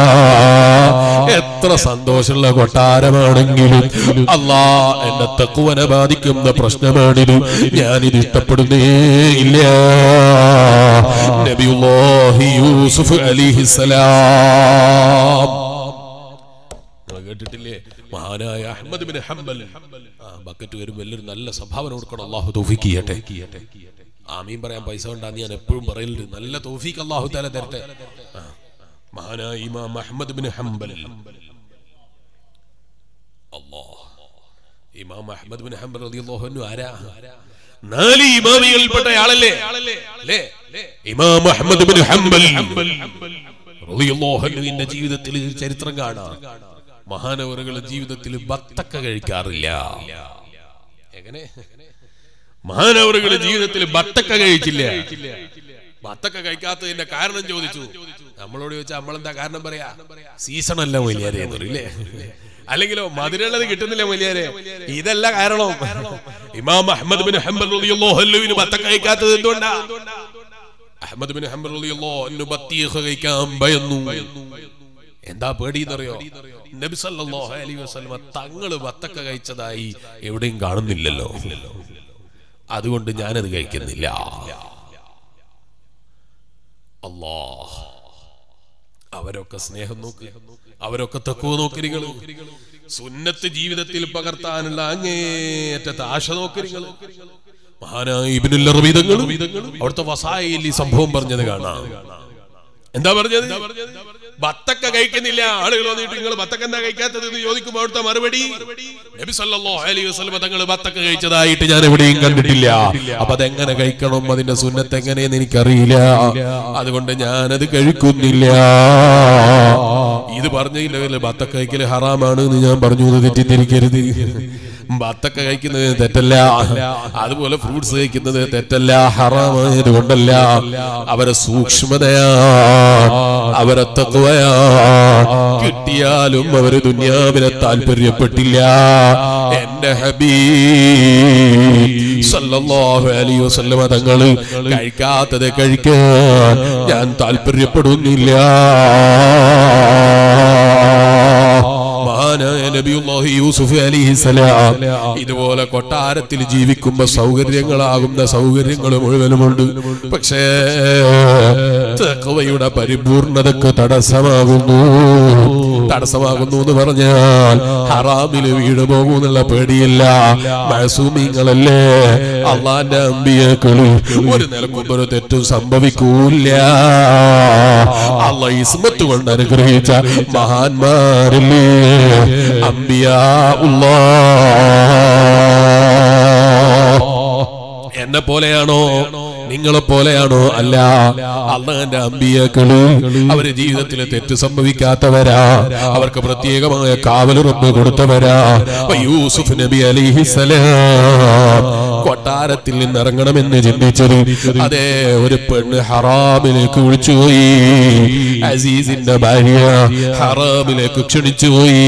എത്ര സന്തോഷമുള്ള കൊട്ടാരമാണെങ്കിലും അല്ലാ എന്നെ തക്കുവനെ ബാധിക്കുന്ന പ്രശ്നമാണിത് ഞാനിത് ഇഷ്ടപ്പെടുന്നേ ഇല്ല നബിയുല്ലാഹി യൂസുഫ് അലിഹിസലാം കേട്ടിട്ടില്ലേ മഹാനായ അഹമ്മദ് ബിൻ ഹംബൽ ആ ബക്കറ്റ് വരും വലിയൊരു നല്ല സംഭാവന കൊടുക്കണം അള്ളാഹു തൗഫീഖ് ചെയ്യട്ടെ ആമീൻ പറയാൻ പൈസ ഉണ്ടാന്ന് ഞാൻ എപ്പോഴും പറയലുണ്ട് നല്ല തൗഫീഖ് അള്ളാഹു താല തരട്ടെ ആ. മഹാനായ ഇമാം അഹമ്മദ് ബിൻ ഹംബൽ അല്ലാഹ് ഇമാം അഹമ്മദ് ബിൻ ഹംബൽ റളിയല്ലാഹു അൻഹു ആരാ നാല് ഇമാമികളിൽപ്പെട്ട ആളല്ലേ അല്ലേ ഇമാം അഹമ്മദ് ബിൻ ഹംബൽ റളിയല്ലാഹു അൻഹുവിന്റെ ജീവിതത്തിൽ ചരിത്രം കാണാം മഹാനവറുകളുടെ ജീവിതത്തിൽ ബത്തക്ക കഴിക്കാറില്ല എങ്ങനെ മഹാനവറുകളുടെ ജീവിതത്തിൽ ബത്തക്ക കഴിച്ചില്ല ബത്തക്ക കഴിക്കാത്തതിന്റെ കാരണം ചോദിച്ചു നമ്മളോട് ചോദിച്ചാൽ നമ്മളെന്താ കാരണം പറയാ സീസൺ അല്ല വലിയാരെ എന്ന് പറയില്ലേ അല്ലെങ്കിലോ മധുരമുള്ളത് കിട്ടുന്നില്ല വലിയാരെ ഇതല്ല കാരണം ഇമാം അഹമ്മദ് ബിൻ ഹംബൽ റളിയല്ലാഹു അൻഹുവിന് ബത്തക്ക കഴിക്കാത്തത് എന്തുകൊണ്ടാ അഹമ്മദ് ബിൻ ഹംബർ റളിയല്ലാഹു അൻഹു ബത്തീഖ കഴിക്കാൻ ഭയന്നു എന്താ പേടിയെന്നറിയോ നബി സല്ലല്ലാഹു അലൈഹി വസല്ലമ തങ്ങള് വത്തക്ക കഴിച്ചതായി എവിടെയും കാണുന്നില്ലല്ലോ അതുകൊണ്ട് ഞാനത് കഴിക്കുന്നില്ല അല്ലാ അവരൊക്കെ സ്നേഹം നോക്കി അവരൊക്കെ തക്കുവ നോക്കരികൾ സുന്നത്ത് ജീവിതത്തിൽ പകർത്താനുള്ള അങ്ങേയറ്റത്തെ ആശ നോക്കരികൾ മഹാനായ ഇബ്നുൽ അറബീദങ്ങളും അവിടുത്തെ വസായിൽ ഈ സംഭവം പറഞ്ഞത് കാണാം എന്താ പറഞ്ഞത് ബത്തക്ക കഴിക്കുന്നില്ല ആളുകൾ വന്നിട്ട് നിങ്ങൾ ബത്തക്ക എന്താ കഴിക്കാത്തത് എന്ന് ചോദിക്കുമ്പോൾ അവിടുത്തെ മറുപടി നബി സല്ലല്ലാഹു അലൈഹി വസല്ലം തങ്ങൾ ബത്തക്ക കഴിച്ചതായിട്ട് ഞാൻ എവിടെയും കണ്ടിട്ടില്ല അപ്പൊ അതെങ്ങനെ കഴിക്കണം അതിന്റെ സുന്നത്ത് എങ്ങനെയെന്ന് എനിക്കറിയില്ല അതുകൊണ്ട് ഞാനത് കഴിക്കുന്നില്ല ഇത് പറഞ്ഞില്ല ബത്തക്ക കഴിക്കല് ഹറാമാണ് എന്ന് ഞാൻ പറഞ്ഞു എന്ന് തെറ്റിദ്ധരിക്കരുത് ബത്തക്ക കഴിക്കുന്നത് തെറ്റല്ല അതുപോലെ ഫ്രൂട്ട്സ് കഴിക്കുന്നത് തെറ്റല്ല ഹറാമായത് കൊണ്ടല്ല അവരെ സൂക്ഷ്മതയാ അവരെ തത്വയാ കിട്ടിയാലും അവര് ദുന്യാവിനെ താല്പര്യപ്പെട്ടില്ല എന്റെ ഹബീ സല്ലല്ലാഹു അലൈഹി വസല്ലമ തങ്ങള് കഴിക്കാത്തത് കഴിക്കാൻ ഞാൻ താല്പര്യപ്പെടുന്നില്ല മഹാനായ നബിയുല്ലാഹി യൂസുഫ് അലിഹിസലാം ഇതുപോലെ കൊട്ടാരത്തിൽ ജീവിക്കുമ്പോ സൗകര്യങ്ങളാകുന്ന സൗകര്യങ്ങൾ മുഴുവനുമുണ്ട് പക്ഷേ തഖ്വയുടെ പരിപൂർണതക്ക് തടസ്സമാകുന്നു തടസ്സമാകുന്നു എന്ന് പറഞ്ഞാൽ ഹറാമില് വീട് പോകുന്നുള്ള പേടിയില്ല മഴസൂമിങ്ങളല്ലേ അള്ളാന്റെ അമ്പിയക്കള് ഒരു നിലക്കും ഒരു തെറ്റും സംഭവിക്കൂല അള്ള ഇസ്മത്ത് കൊണ്ട് അനുഗ്രഹിച്ച മഹാന്മാരില്ലേ അമ്പിയാ ഉള്ളാ എന്നെ പോലെയാണോ നിങ്ങളെ പോലെയാണോ അല്ല അള്ളാന്റെ അമ്പിയക്കള് അവര് ജീവിതത്തിൽ തെറ്റ് സംഭവിക്കാത്തവരാ അവർക്ക് പ്രത്യേകമായ കാവലുറപ്പ് കൊടുത്തവരാ അപ്പൊ യൂസുഫ് നബി അലിഹിസലാം കൊട്ടാരത്തിൽ നിന്ന് ഇറങ്ങണമെന്ന് ചിന്തിച്ചത് അതേ ഒരു പെണ്ണ് ഹറാമിലേക്ക് വിളിച്ചുപോയി അസീസിന്റെ ഭാര്യ ഹറാമിലേക്ക് ക്ഷണിച്ചുപോയി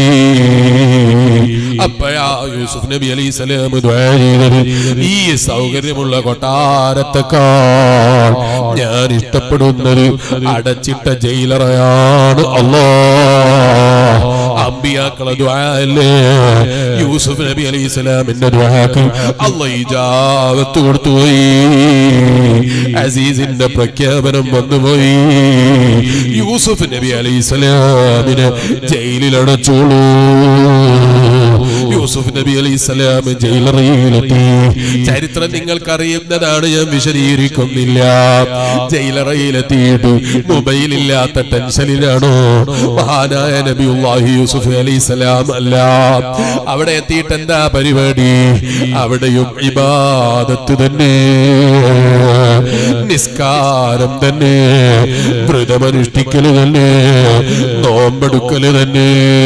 അപ്പോഴാ യൂസുഫ് നബി അലൈഹി സ്വലാം ചെയ്തത് ഈ സൗകര്യമുള്ള കൊട്ടാരത്തെക്കാൾ ഞാൻ ഇഷ്ടപ്പെടുന്നത് അടച്ചിട്ട ജയിലറയാണ് അല്ലോ അമ്പിയാക്കളെ ദ്വായല്ലേ യൂസുഫ് നബി അലൈഹി സ്വലാമിന്റെ ദ്വാക്ക് അല്ല ഇജാവത്ത് കൊടുത്തുപോയി അസീസിന്റെ പ്രഖ്യാപനം വന്നുപോയി യൂസുഫ് നബി അലൈഹി സ്വലാമിനെ ജയിലിലടച്ചോളൂ യൂസുഫ് നബി അലൈഹി സ്വലാം ജയിലറയിലെത്തി ചരിത്രം നിങ്ങൾക്കറിയുന്നതാണ് ഞാൻ വിശദീകരിക്കുന്നില്ല ജയിലറയിലെത്തിയിട്ട് മൊബൈലില്ലാത്ത ടെൻഷനിലാണോ മഹാനായ നബിയുല്ലാഹി യൂസുഫ് അലൈഹി സ്വലാം അല്ല അവിടെ എത്തിയിട്ട് എന്താ പരിപാടി അവിടെയും ഇബാദത്ത് തന്നെ നിസ്കാരം തന്നെ വ്രതമനുഷ്ഠിക്കല് തന്നെ നോമ്പെടുക്കല് തന്നെ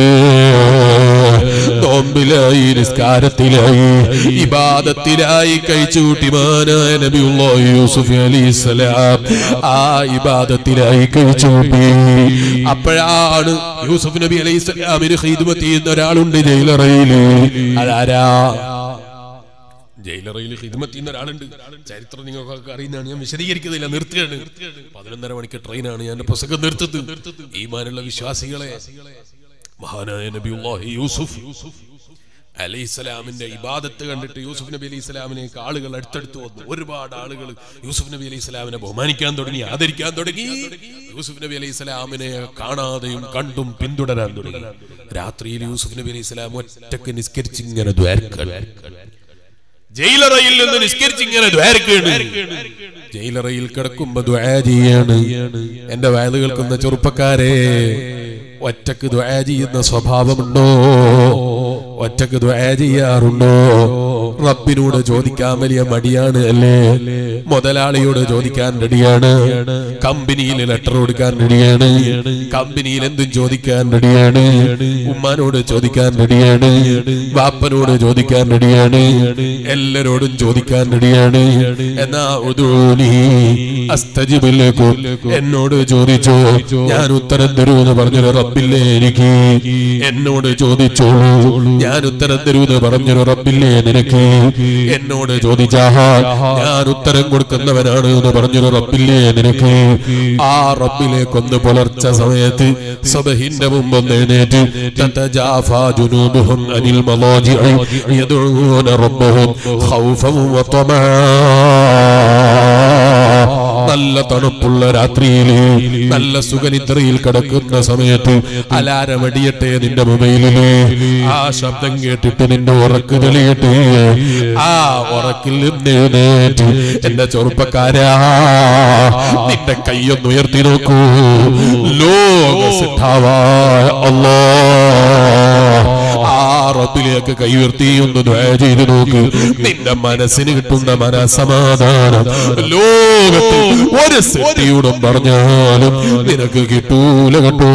നോമ്പിലായി നിസ്കാരത്തിലായി ഇബാദത്തിലായി കഴിച്ചുകൂട്ടി മാനായ നബിയുള്ളാഹി യൂസുഫ് അലൈഹിസ്സലാം ആ ഇബാദത്തിലായി കഴിച്ചുകൂട്ടി അപ്പോഴാണ് യൂസുഫ് നബി അലൈഹിസ്സലാമിന് ഖിദ്മത്ത് ചെയ്യുന്ന ഒരാളുണ്ട് ജയിലറയില് അതാരാ ജയിലറയിൽ ഹിദ്മത്ത് ചെയ്യുന്ന ഒരാളുണ്ട് ചരിത്രം നിങ്ങൾക്കൊക്കെ അറിയുന്നതാണ് ഞാൻ വിശദീകരിക്കുന്നില്ല നിർത്തുകയാണ് പതിനൊന്നര മണിക്ക് ട്രെയിനാണ് ഞാൻ എന്റെ പുസ്തകം നിർത്തുന്നത് ഈമാനുള്ള വിശ്വാസികളെ മഹാനായ നബിയുല്ലാഹി യൂസുഫ് അലൈഹിസ്സലാമിന്റെ ഇബാദത്ത് കണ്ടിട്ട് യൂസുഫ് നബി അലൈഹി സ്വലാമിനെ ആളുകൾ അടുത്തടുത്ത് വന്നു ഒരുപാട് ആളുകൾ യൂസുഫ് നബി അലൈഹി സ്വലാമിനെ ബഹുമാനിക്കാൻ തുടങ്ങി ആദരിക്കാൻ തുടങ്ങി യൂസുഫ് നബി അലൈഹി സ്വലാമിനെ കാണാതെയും കണ്ടും പിന്തുടരാൻ തുടങ്ങി രാത്രിയിൽ യൂസുഫ് നബി അലൈഹി സ്വലാം ഒറ്റക്ക് നിസ്കരിച്ചിങ്ങനെ ദ്വാരക്കാണ് ജയിലറയിൽ നിന്ന് നിസ്കരിച്ച് ഇങ്ങനെ ദ്വാരക്കാണ് ജയിലറയിൽ കിടക്കുമ്പോ ദ്വാ ചെയ്യാണ് എന്റെ വയല് കേൾക്കുന്ന ചെറുപ്പക്കാരെ ഒറ്റക്ക് ദ്വാ ചെയ്യുന്ന സ്വഭാവമുണ്ടോ ഒറ്റക്ക് ദ്വാ ചെയ്യാറുണ്ടോ റബ്ബിനോട് ചോദിക്കാൻ വലിയ മടിയാണ് അല്ലേ മുതലാളിയോട് ചോദിക്കാൻ റെഡിയാണ് കമ്പനിയിൽ ലെറ്റർ കൊടുക്കാൻ റെഡിയാണ് കമ്പനിയിൽ എന്തും ചോദിക്കാൻ റെഡിയാണ് ഉമ്മാനോട് ചോദിക്കാൻ റെഡിയാണ് വാപ്പനോട് ചോദിക്കാൻ റെഡിയാണ് എല്ലാരോടും ചോദിക്കാൻ റെഡിയാണ് എന്നാ ഉദൂനി അസ്തജിബിലേക്കും എന്നോട് ചോദിച്ചോ ഞാൻ ഉത്തരം തരൂന്ന് പറഞ്ഞൊരു റബ്ബില്ലേ എനിക്ക് എന്നോട് ചോദിച്ചോളൂ ഞാൻ ഉത്തരം തരൂന്ന് പറഞ്ഞൊരു റബ്ബില്ലേ നിനക്ക് എന്നോട് ചോദിച്ചാ ഞാൻ ഉത്തരം കൊടുക്കുന്നവനാണ് എന്ന് പറഞ്ഞൊരു റബ്ബില്ലേ നിനക്ക് ആ റബ്ബിലേക്കൊന്ന് പുലർച്ച സമയത്ത് സബഹിന്റെ മുമ്പ് ഒന്ന് എഴുന്നേറ്റ് تتجافى جنوبهم عن المضاجع يدعون ربهم خوفا وطمعا നല്ല തണുപ്പുള്ള രാത്രിയിൽ നല്ല സുഖനിദ്രയിൽ കിടക്കുന്ന സമയത്ത് അലാരമടിയട്ടെ നിന്റെ മൊബൈലില് ആ ശബ്ദം കേട്ടിട്ട് നിന്റെ ഉറക്ക് തെളിയട്ടെ ആ ഉറക്കിൽ നിന്ന് എഴുന്നേറ്റ് എന്റെ ചെറുപ്പക്കാരാ നിന്റെ കൈയൊന്ന് ഉയർത്തി നോക്കൂ ലോക സിദ്ധാവായ അല്ലാ ആ റബ്ബിലേക്ക് കൈ ഉയർത്തി ഒന്ന് ദ്വയ ചെയ്ത് നോക്ക് നിന്റെ മനസ്സിന് കിട്ടുന്ന മനസമാധാനം ലോകത്ത് ഒരു സെട്ടിയോടും പറഞ്ഞാലും നിനക്ക് കിട്ടൂല കേട്ടോ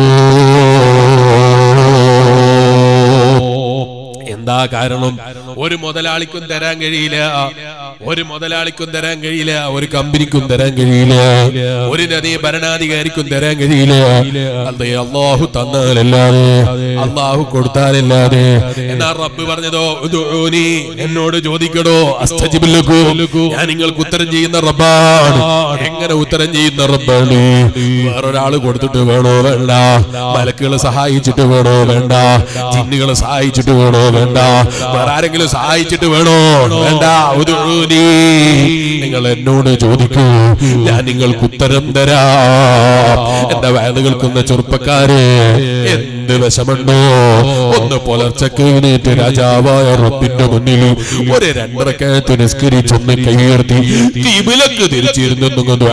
എന്താ കാരണം ഒരു മുതലാളിക്കും തരാൻ കഴിയില്ല ഒരു മുതലാളിക്കും തരാൻ കഴിയില്ല ഒരു കമ്പനിക്കും തരാൻ കഴിയില്ല ഒരു നദി ഭരണാധികാരിക്കും തരാൻ കഴിയില്ല അതെ അള്ളാഹു തന്നാലല്ലാതെ അള്ളാഹു കൊടുത്താലല്ലാതെ എന്നാ റബ്ബ് പറഞ്ഞതോ ഉദ്ഉനി, എന്നോട് ചോദിക്കടോ അസ്തജിബില്ലക്കൂ ഞാൻ നിങ്ങൾക്ക് ഉത്തരം ചെയ്യുന്ന റബ്ബാണ് എങ്ങനെ ഉത്തരം ചെയ്യുന്ന റബ്ബാണ് വേറൊരാള് കൊടുത്തിട്ട് വേണോ വേണ്ട മലക്കുകളെ സഹായിച്ചിട്ട് വേണോ വേണ്ട ജിന്നുകളെ സഹായിച്ചിട്ട് വേണോ വേണ്ട വേറെ ആരെങ്കിലും സഹായിച്ചിട്ട് വേണോ വേണ്ട ഉദ്ഉനി. നിങ്ങൾ എന്നോട് ചോദിക്കൂ ഞാൻ നിങ്ങൾക്ക് ഉത്തരം തരാം എന്റെ വയത് കേൾക്കുന്ന ചെറുപ്പക്കാരെ എന്ത് വിഷമുണ്ടോ ഒന്ന് പുലർച്ചക്ക് എഴുന്നേറ്റ് രാജാവായ റബ്ബിന്റെ മുന്നിൽ ഒരു രണ്ടരക്കകത്ത് നിസ്കരിച്ചൊന്ന് കൈയുയർത്തി കിബിലക്ക് തിരിച്ചിരുന്നു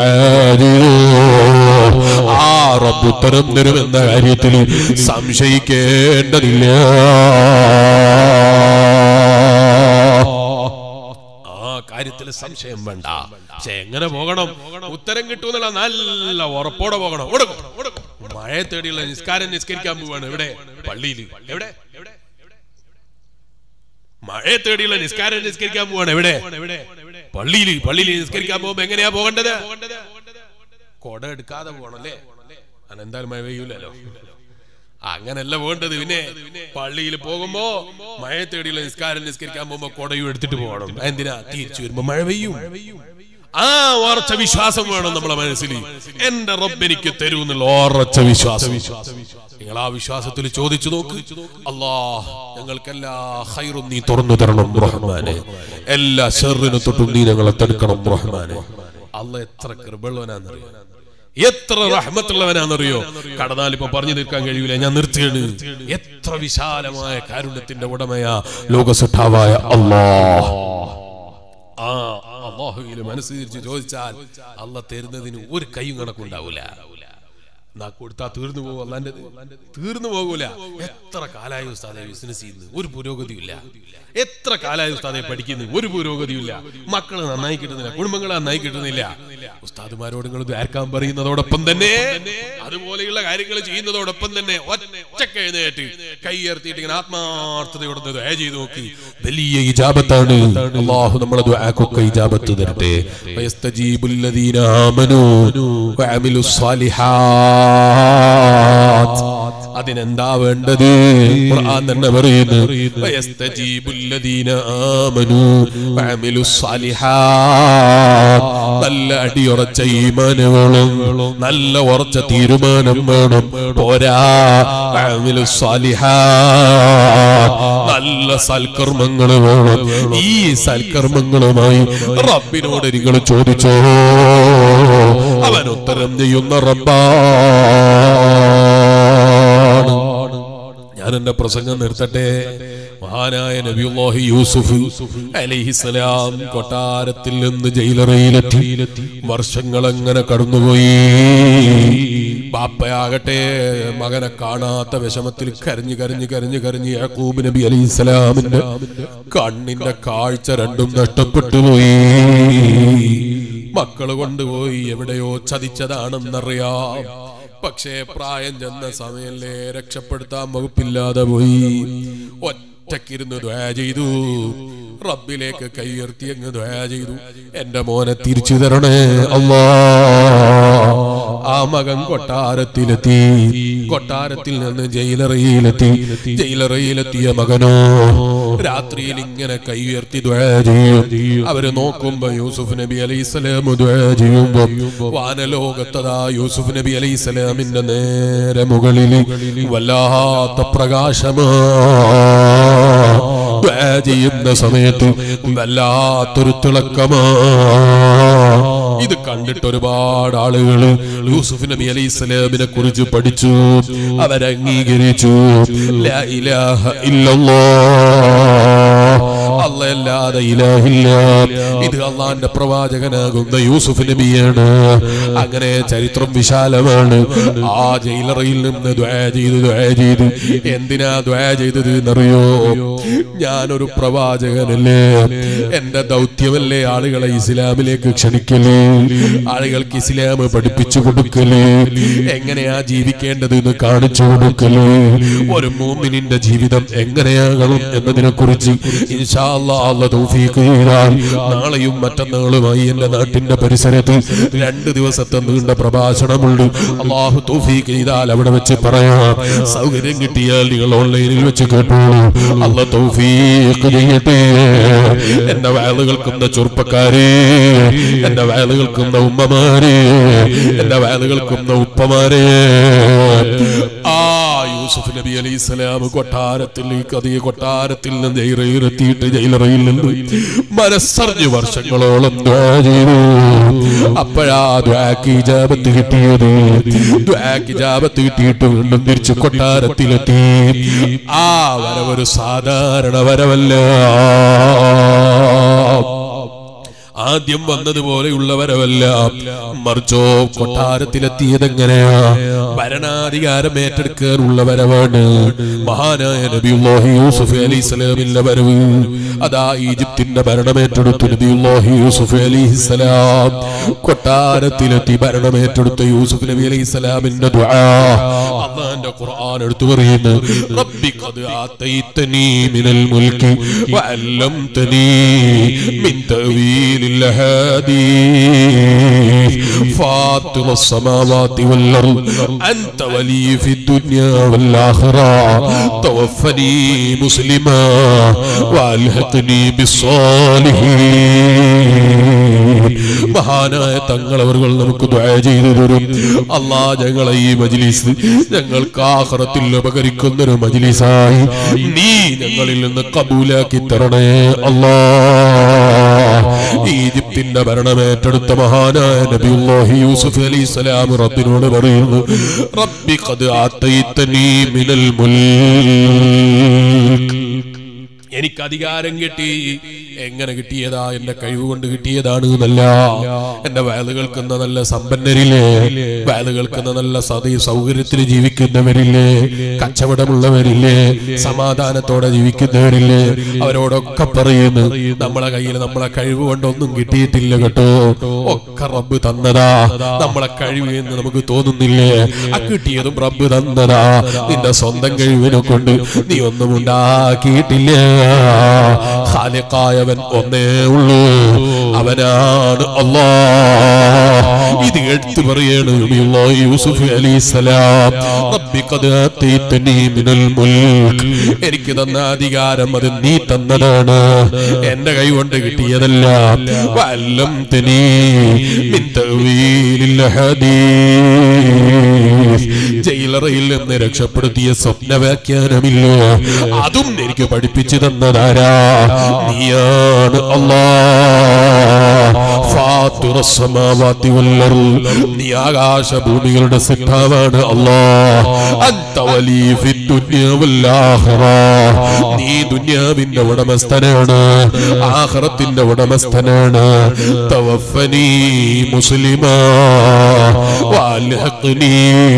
ആ റബ്ബ് ഉത്തരം തരുമെന്ന കാര്യത്തിൽ സംശയിക്കേണ്ടതില്ല ആ കാര്യത്തിൽ സംശയം വേണ്ട പക്ഷെ എങ്ങനെ പോകണം ഉത്തരം കിട്ടുമെന്നുള്ള നല്ല ഉറപ്പോടെ പോകണം ഓടും, ഓടും. മഴ തേടിയുള്ള നിസ്കാരം നിസ്കരിക്കാൻ പോവാണ് ഇവിടെ പള്ളിയിൽ എവിടെ മഴ തേടിയുള്ള നിസ്കാരം നിസ്കരിക്കാൻ പോവാണ് എവിടെ പള്ളിയിൽ പള്ളിയിൽ നിസ്കരിക്കാൻ പോകുമ്പോ എങ്ങനെയാ പോകേണ്ടത് കൊട എടുക്കാതെ പോകണല്ലേ അന്ന് എന്തായാലും മഴ പെയ്യൂലല്ലോ അങ്ങനല്ല വേണ്ടത് പിന്നെ പള്ളിയിൽ പോകുമ്പോ മഴ തേടിയുള്ള നിസ്കാരം നിസ്കരിക്കാൻ പോകുമ്പോ കൊടയും എടുത്തിട്ട് പോകണം എന്തിനാ തിരിച്ചു വരുമ്പോ മഴ പെയ്യും ആ ഉറച്ച വിശ്വാസം വേണം നമ്മളെ മനസ്സിൽ എന്റെ റബ്ബ് എനിക്ക് തരൂ എന്നുള്ള ഉറച്ച വിശ്വാസം നിങ്ങൾ ആ വിശ്വാസത്തിൽ ചോദിച്ചു നോക്ക് അല്ലാ ഞങ്ങൾക്ക് എല്ലാ ഹൈറും നീ തുറന്നു തരണം റഹ്മാനെ എല്ലാ ഷെറിനും തൊട്ടും നീ ഞങ്ങളെ തടുക്കണം റഹ്മാനെ അല്ല എത്ര കൃപയുള്ളവനാന്നറിയോ എത്ര റഹ്മത്തുള്ളവനാണെന്നറിയോ കടന്നാൽ ഇപ്പൊ പറഞ്ഞു നിൽക്കാൻ കഴിയൂല ഞാൻ നിർത്തിയാണ് എത്ര വിശാലമായ കാരുണ്യത്തിന്റെ ഉടമയാ ലോകസുഠാവായ അല്ലാ ആ അള്ളാഹുവിൽ മനസ്സ് തിരിച്ച് ചോദിച്ചാൽ അല്ല തരുന്നതിന് ഒരു കൈയും കണക്കുണ്ടാവൂല എന്നാ കൊടുത്താ തീർന്നു പോകും അല്ലാന്റെ തീർന്നു പോകൂല എത്ര കാലായ ഉസ്താദെ ബിസിനസ് ചെയ്യുന്നു ഒരു പുരോഗതിയില്ല എത്ര കാലായ ഉസ്താദെ പഠിക്കുന്നു ഒരു പുരോഗതിയില്ല മക്കള് നന്നായി കിട്ടുന്നില്ല കുടുംബങ്ങൾ നന്നായി കിട്ടുന്നില്ല ഉസ്താദുമാരോട് നിങ്ങൾ ദ്വാരക്കാൻ പറയുന്നതോടൊപ്പം തന്നെ അതുപോലെയുള്ള കാര്യങ്ങൾ ചെയ്യുന്നതോടൊപ്പം തന്നെ ഒറ്റക്ക് എഴുന്നേറ്റ് കൈയർത്തിയിട്ട് ഇങ്ങനെ ആത്മാർത്ഥതയോടെ ഒന്ന് ദയ ചെയ്ത് നോക്കി വലിയ ഇജാബത്താണ് അള്ളാഹു നമ്മളെ ദുആക്കൊക്കെ ഇജാബത്ത് തരട്ടെ വയസ്തജീബുൽ ലദീന ആമനൂ വഅമിലുസ് സാലിഹാത്ത് അതിനെന്താ വേണ്ടത് ഖുർആൻ തന്നെ പറയുന്നു വയസ്തജീബുൽ ലദീന ആമനൂ വഅമിലുസ് സാലിഹാത്ത് നല്ല അടിയുറച്ച ഈമാന് വേണം നല്ല ഉറച്ച തീരുമാനം വേണം പോരാ വഅമിലുസ് സാലിഹാത്ത് നല്ല സൽക്കർമ്മങ്ങൾ വേണം ഈ സൽക്കർമ്മങ്ങളുമായി റബ്ബിനോട് നിങ്ങൾ ചോദിച്ചോ അവൻ ഉത്തരം ചെയ്യുന്ന റബ്ബാണ് ഞാൻ എന്റെ പ്രസംഗം നിർത്തട്ടെ മഹാനായ നബിയുല്ലാഹി യൂസുഫ് അലൈഹിസലാം കൊട്ടാരത്തിൽ നിന്ന് ജയിലറയിലെത്തി വർഷങ്ങൾ അങ്ങനെ കടന്നുപോയി ബാപ്പയാകട്ടെ മകനെ കാണാത്ത വിഷമത്തിൽ കരഞ്ഞു കരഞ്ഞു കരഞ്ഞു കരഞ്ഞ് യാക്കൂബ് നബി അലൈഹിസ്സലാമിന്റെ കണ്ണിന്റെ കാഴ്ച രണ്ടും നഷ്ടപ്പെട്ടു പോയി മക്കള് കൊണ്ടുപോയി എവിടെയോ ചതിച്ചതാണെന്നറിയാം പക്ഷേ പ്രായം ചെന്ന സമയല്ലേ രക്ഷപ്പെടുത്താൻ വകുപ്പില്ലാതെ പോയി ഒറ്റക്കിരുന്ന് ദ്വയ ചെയ്തു റബ്ബിലേക്ക് കൈയുയർത്തി അങ്ങ് ദ്വയ ചെയ്തു എന്റെ മോനെ തിരിച്ചു തരണേ അല്ലാ ആ മകൻ കൊട്ടാരത്തിലെത്തി കൊട്ടാരത്തിൽ നിന്ന് ജയിലറയിലെത്തി ജയിലറയിലെത്തിയ മകനോ രാത്രിയിൽ ഇങ്ങനെ കൈ ഉയർത്തി ദ്വാ ചെയ്യും അവര് നോക്കുമ്പോ യൂസുഫ് നബി അലൈഹി സ്വലാം ദ്വാ ചെയ്യുമ്പോ വാനലോകത്തതാ യൂസുഫ് നബി അലൈഹി സ്വലാമിന്റെ നേരെ മുകളിൽ വല്ലാത്ത പ്രകാശമാ ദ്വാ ചെയ്യുന്ന സമയത്ത് വല്ലാത്തൊരു തിളക്കമാ ഇത് കണ്ടിട്ട് ഒരുപാട് ആളുകൾ യൂസുഫ് നബി അലൈഹി സ്വലാമിനെ കുറിച്ച് പഠിച്ചു അവരംഗീകരിച്ചു ലാ ഇലാഹ ഇല്ലല്ലാഹ് അല്ലല്ലാതെ ഇലാഹില്ല ഇത് അള്ളാന്റെ പ്രവാചകനാകുന്ന യൂസുഫ് നബിയാണ് അങ്ങനെ ചരിത്രം വിശാലമാണ് ആ ജയിലറയിൽ നിന്ന് ദ്വാ ചെയ്ത് ദ്വാ ചെയ്ത് എന്തിനാ ദ്വാ ചെയ്തത് എന്നറിയോ ഞാനൊരു പ്രവാചകനല്ലേ എന്റെ ദൗത്യമല്ലേ ആളുകളെ ഇസ്ലാമിലേക്ക് ക്ഷണിക്കല് ആളുകൾക്ക് ഇസ്ലാം പഠിപ്പിച്ചു കൊടുക്കല് എങ്ങനെയാ ജീവിക്കേണ്ടത് എന്ന് കാണിച്ചു കൊടുക്കല് ഒരു മൂമിനിന്റെ ജീവിതം എങ്ങനെയാകണം എന്നതിനെ കുറിച്ച് നാളെയും മറ്റന്നാളുമായി എന്റെ നാട്ടിന്റെ പരിസരത്ത് രണ്ട് ദിവസത്തെ നീണ്ട പ്രഭാഷണമുണ്ട് അള്ളാഹു തൗഫീഖ് ചെയ്താൽ അവിടെ വെച്ച് പറയാം സൗകര്യം കിട്ടിയാൽ നിങ്ങൾ ഓൺലൈനിൽ വെച്ച് കേട്ടോളൂ അല്ല തൗഫീഖ് ചെയ്യട്ടെ എന്റെ വയല് കേൾക്കുന്ന ചെറുപ്പക്കാരെ എന്റെ വയല് കേൾക്കുന്ന ഉമ്മമാരെ എന്റെ വയല് കേൾക്കുന്ന ഉപ്പമാരെ ആ യൂസുഫ് നബി അലൈഹി സ്വലാം കൊട്ടാരത്തിൽ ഈ കഥയെ കൊട്ടാരത്തിൽ നിന്ന് ജയിലെത്തിയിട്ട് ജയിലറയിൽ നിന്ന് മനസ്സറിഞ്ഞ് വർഷങ്ങളോളം ദ്വാ ചെയ്തു അപ്പോഴാ ദ്വാക്ക് ഇജാബത്ത് കിട്ടിയത് ദ്വാക്ക് ഇജാബത്ത് കിട്ടിയിട്ട് വീണ്ടും തിരിച്ച് കൊട്ടാരത്തിലെത്തി ആ വരവൊരു സാധാരണ വരവല്ല ആദ്യം വന്നതുപോലെയുള്ളവരവല്ല മറിച്ചോ കൊട്ടാരത്തിലെത്തിയതെങ്ങനെയാ ഭരണാധികാരം ഏറ്റെടുക്കാനുള്ളവരവാണ് മഹാനായ നബിയുല്ലാഹി യൂസുഫ് അലൈഹി സ്വലാമിന്റെ വരവ് അതാ ഈജിപ്തിന്റെ ഭരണം ഏറ്റെടുത്തു നബിയുല്ലാഹി യൂസുഫ് അലൈഹി സ്വലാം കൊട്ടാരത്തിലെത്തി ഭരണം ഏറ്റെടുത്ത യൂസുഫ് നബി അലൈഹി സ്വലാമിന്റെ ദുആ അള്ളാന്റെ ഖുർആൻ എടുത്തു പറയുന്നു റബ്ബി ഖദ് ആതൈതനി മിനൽ മുൽക്കി വഅല്ലംതനി മിൻ തഅവീൽ الهادي فاطر السماوات والأرض أنت ولي في الدنيا والآخرة توفني مسلما وألحقني بالصالحين മഹാനായ തങ്ങൾ അവർ നമുക്ക് ദുആ ചെയ്തു തരും അല്ലാ ഞങ്ങളെ ഈ മജ്ലിസ് ഞങ്ങൾക്ക് ആഖിറത്തിൽ ഉപകരിക്കുന്ന ഒരു മജ്ലിസായി നീ ഞങ്ങളിൽ നിന്ന് കബൂലാക്കി തരണേ അല്ലാ ഈജിപ്തിന്റെ ഭരണം ഏറ്റെടുത്ത മഹാനായ നബിയുല്ലാഹി യൂസുഫ് അലൈഹി സ്വലാം റബ്ബിനോട് പറയുന്നു റബ്ബി ഖദ് ആതൈതനി മിനൽ മുൽക്ക് എനിക്ക് അധികാരം കിട്ടി എങ്ങനെ കിട്ടിയതാ എന്റെ കഴിവ് കൊണ്ട് കിട്ടിയതാണ് എന്നല്ല എന്റെ വയല് കേൾക്കുന്ന നല്ല സമ്പന്നരില്ലേ വയല് കേൾക്കുന്ന നല്ല സതി സൗകര്യത്തിൽ ജീവിക്കുന്നവരില്ലേ കച്ചവടമുള്ളവരില്ലേ സമാധാനത്തോടെ ജീവിക്കുന്നവരില്ലേ അവരോടൊക്കെ പറയുന്നു നമ്മളെ കയ്യിൽ നമ്മളെ കഴിവ് കൊണ്ടൊന്നും കിട്ടിയിട്ടില്ല കേട്ടോ ഒക്കെ റബ്ബ് തന്നതാ നമ്മളെ കഴിവ് എന്ന് നമുക്ക് തോന്നുന്നില്ലേ ആ കിട്ടിയതും റബ്ബ് തന്നതാ നിന്റെ സ്വന്തം കഴിവിനെ കൊണ്ട് നീ ഒന്നും ഉണ്ടാക്കിയിട്ടില്ല ഖാലിഖായവൻ ഒന്നേ ഉള്ളൂ അവനാണ് അല്ലാ ഇത് എടുത്തു പറയാണ് നബിയുള്ളാഹി യൂസുഫ് അലൈഹിസ്സലാം റബ്ബി ഖദ് ആതൈതനി മിനൽ മുൽക്ക് എനിക്ക് തന്ന അധികാരം അത് നീ തന്നതാണ് എന്റെ കൈ കൊണ്ട് കിട്ടിയതല്ല വല്ലംതനി മിൻ തഅവീലിൽ ഹദീസ് ജയിലറയിൽ നിന്ന് രക്ഷപ്പെടുത്തിയ സ്വപ്ന വ്യാഖ്യാനമില്ലോ അതും എനിക്ക് പഠിപ്പിച്ചു തന്നതാരാ നീയാണ് അല്ലാ ഫാത്തിറ സമാവാതി വല്ലർദ് നീ ആകാശഭൂമികളുടെ സിദ്ധാവാണ് അല്ലാ അന്ത വലി ഫി ദുനിയ വൽ ആഖിറ നീ ദുനിയാവിന്റെ ഉടമസ്ഥനാണ് ആഖിറത്തിന്റെ ഉടമസ്ഥനാണ് തവഫനി മുസ്ലിമാ വാൽഹഖ്നി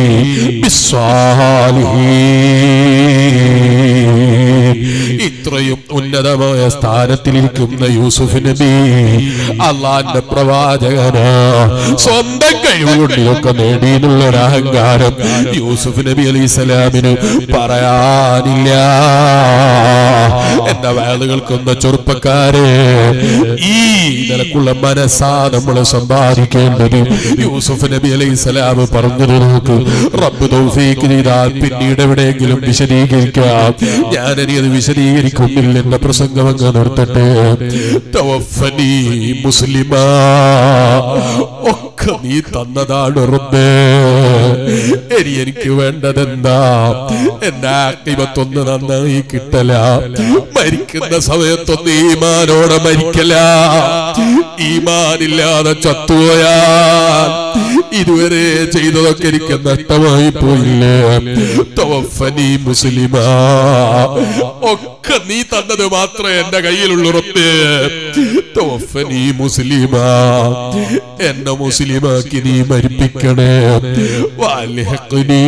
ബിസ്സാലിഹീൻ ഇത്രയും ഉന്നതമായ സ്ഥാനത്തിലിരിക്കുന്ന യൂസുഫ് നബി അള്ളാന്റെ പ്രവാചകനാ സ്വന്തം കഴിവുകൊണ്ട് ഇതൊക്കെ നേടിയെന്നുള്ള ഒരു അഹങ്കാരം യൂസുഫ് നബി അലൈഹി സ്വലാമിന് പറയാനില്ല എന്റെ വയല് കേൾക്കുന്ന ചെറുപ്പക്കാരെ ഈ നിലക്കുള്ള മനസ്സാ നമ്മൾ സമ്പാദിക്കേണ്ടത് യൂസുഫ് നബി അലൈഹി സ്വലാം പറഞ്ഞത് നോക്ക് റബ്ബ് തൗഫീക്ക് ചെയ്താൽ പിന്നീട് എവിടെയെങ്കിലും വിശദീകരിക്കാം ഞാനിനി അത് വിശദീകരിക്കുന്നില്ല എന്റെ പ്രസംഗം അങ്ങ് നിർത്തട്ടെ തവഫനി മുസ്ലിമാ ഒക്കെ നീ തന്നതാണ് റബ്ബേ ഇനി എനിക്ക് വേണ്ടതെന്താ എന്റെ ആക്തിമത്തൊന്ന് നന്നായി കിട്ടല മരിക്കുന്ന സമയത്തൊന്ന് ഈമാനോടെ മരിക്കല ഈമാനില്ലാതെ ചത്തുപോയാൽ ഇതുവരെ ചെയ്തതൊക്കെ എനിക്ക് നഷ്ടമായി പോയില്ലേ തവഫനി മുസ്ലിമാ ഒക്കെ നീ തന്നത് മാത്രമേ എന്റെ കയ്യിലുള്ളൂ റബ്ബേ തവഫനി മുസ്ലിമാ എന്നെ മുസ്ലിമാക്കി നീ മരിപ്പിക്കണേ വാലിഹഖ്നി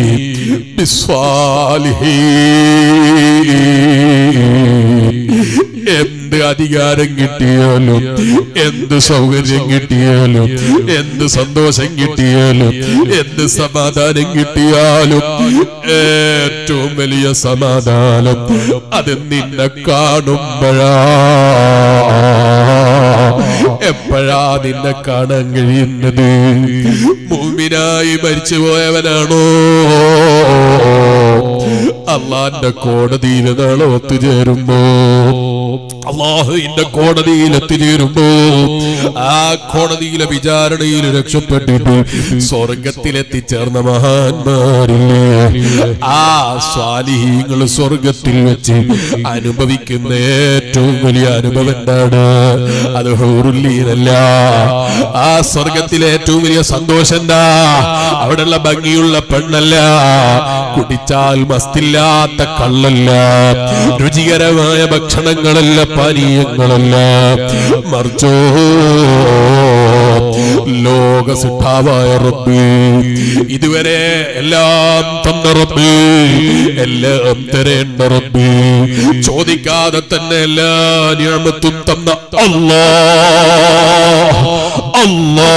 ബിസ്വാലിഹീൻ എന്ത് അധികാരം കിട്ടിയാലും എന്ത് സൗകര്യം കിട്ടിയാലും എന്ത് സന്തോഷം കിട്ടിയാലും എന്ത് സമാധാനം കിട്ടിയാലും ഏറ്റവും വലിയ സമാധാനം അത് നിന്നെ കാണുമ്പോഴാ എപ്പോഴാ നിന്നെ കാണാൻ കഴിയുന്നത് ഭൂമിനായി മരിച്ചു പോയവനാണോ അള്ളാന്റെ കോടതിയിൽ നാളെ ഒത്തുചേരുമ്പോ അള്ളാഹുവിന്റെ കോടതിയിൽ എത്തിച്ചേരുമ്പോ ആ കോടതിയിലെ വിചാരണയിൽ രക്ഷപ്പെട്ടിട്ട് സ്വർഗത്തിലെത്തിച്ചേർന്ന മഹാന്മാരില്ലേ ആ സ്വാലിഹീങ്ങൾ സ്വർഗത്തിൽ വെച്ച് അനുഭവിക്കുന്ന ഏറ്റവും വലിയ അനുഭവം എന്താണ് അത് ഹൗറുല്ലീനല്ല ആ സ്വർഗത്തിലെ ഏറ്റവും വലിയ സന്തോഷം എന്താ അവിടെയുള്ള ഭംഗിയുള്ള പെണ്ണല്ല കുടിച്ചാൽ മസ്തില്ലാത്ത കള്ളല്ല രുചികരമായ ഭക്ഷണങ്ങളല്ല പാനീയങ്ങളല്ല മറിച്ചോ ലോക സിദ്ധാവായ റബ്ബ് ഇതുവരെ എല്ലാം തന്ന റബ്ബ് എല്ലാം തരേണ്ട റബ്ബ് ചോദിക്കാതെ തന്നെ എല്ലാ നിയമത്തും തന്ന അല്ലാ അല്ലാ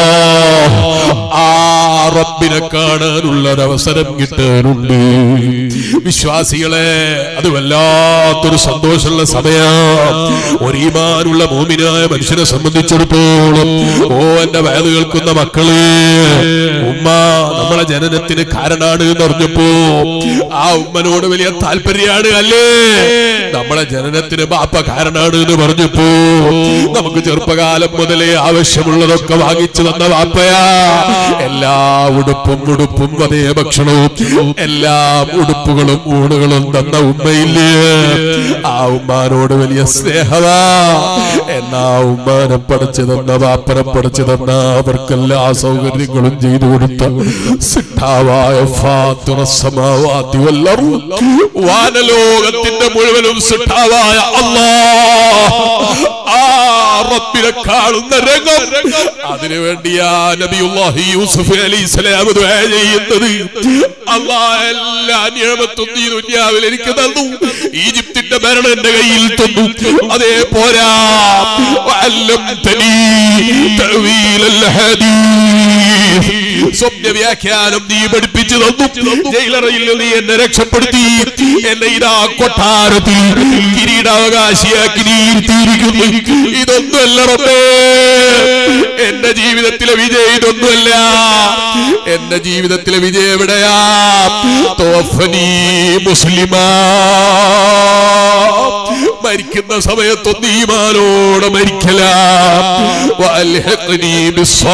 ആ റബ്ബിനെ കാണാനുള്ള ഒരവസരം കിട്ടാനുണ്ട് വിശ്വാസികളെ അത് വല്ലാത്തൊരു സന്തോഷമുള്ള സമയം ഒരു ഈമാനുള്ള മോമിനായ മനുഷ്യനെ സംബന്ധിച്ചിടത്തോളം ഓ എന്റെ വയത് കേൾക്കുന്ന മക്കള് ഉമ്മ നമ്മളെ ജനനത്തിന് കാരണാണ് എന്ന് പറഞ്ഞപ്പോ ആ ഉമ്മനോട് വലിയ താല്പര്യമാണ് അല്ലേ നമ്മളെ ജനനത്തിന് ബാപ്പ കാരണാണ് എന്ന് പറഞ്ഞപ്പോ നമുക്ക് ചെറുപ്പകാലം മുതലേ ആവശ്യമുള്ളതൊക്കെ വാങ്ങിച്ചു തന്ന ബാപ്പയാ എല്ലാ ഉടുപ്പും ഉടുപ്പും അതേ ഭക്ഷണവും എല്ലാ ഉടുപ്പുകളും ഊണുകളും തന്ന ഉമ്മയില്ലേ ആ ഉമ്മാനോട് വലിയ സ്നേഹമാ എന്നാ ഉമ്മാനെ പഠിച്ചു തന്ന ബാപ്പനെ പഠിച്ചു തന്ന അവർക്കെല്ലാ സൗകര്യങ്ങളും ചെയ്തു കൊടുത്ത സിട്ടാവായ ഫാത്തുറസമാവാത്തി വല്ലറും വാനലോകത്തിന്റെ മുഴുവനും സിട്ടാവായ അല്ലാ ആ റബ്ബിനെ കാണുന്ന രംഗം അതിനു വേണ്ടിയാ നബിയുല്ലാഹി യൂസുഫ് അലൈഹിസ്സലാം ദുആ ചെയ്യുന്നത് അല്ലാഹ് എല്ലാ നിയമത്തും നീ ദുനിയാവിൽ എനിക്ക് തന്നു ഈജിപ്തിന്റെ ഭരണം എന്റെ കയ്യിൽ തന്നു അതേ പോരാ വഅല്ലംതനീ തഅവീലൽ ഹദീസ് സ്വപ്ന വ്യാഖ്യാനം നീ പഠിപ്പിച്ചു തന്നു ജയിലറയിൽ നീ എന്നെ രക്ഷപ്പെടുത്തി എന്നെ ഇതാ കൊട്ടാരത്തിൽ കിരീടാവകാശിയാക്കി നീ ഇരുത്തിയിരിക്കുന്നു ഇതൊന്നുമല്ല റബ്ബേ എന്റെ ജീവിതത്തിലെ വിജയം ഇതൊന്നുമല്ല എന്റെ ജീവിതത്തിലെ വിജയം എവിടെയാ തോഫനി മുസ്ലിമാ മരിക്കുന്ന സമയത്തൊന്ന് ഈമാനോടെ മരിക്കല വഅൽഹിഖ്നി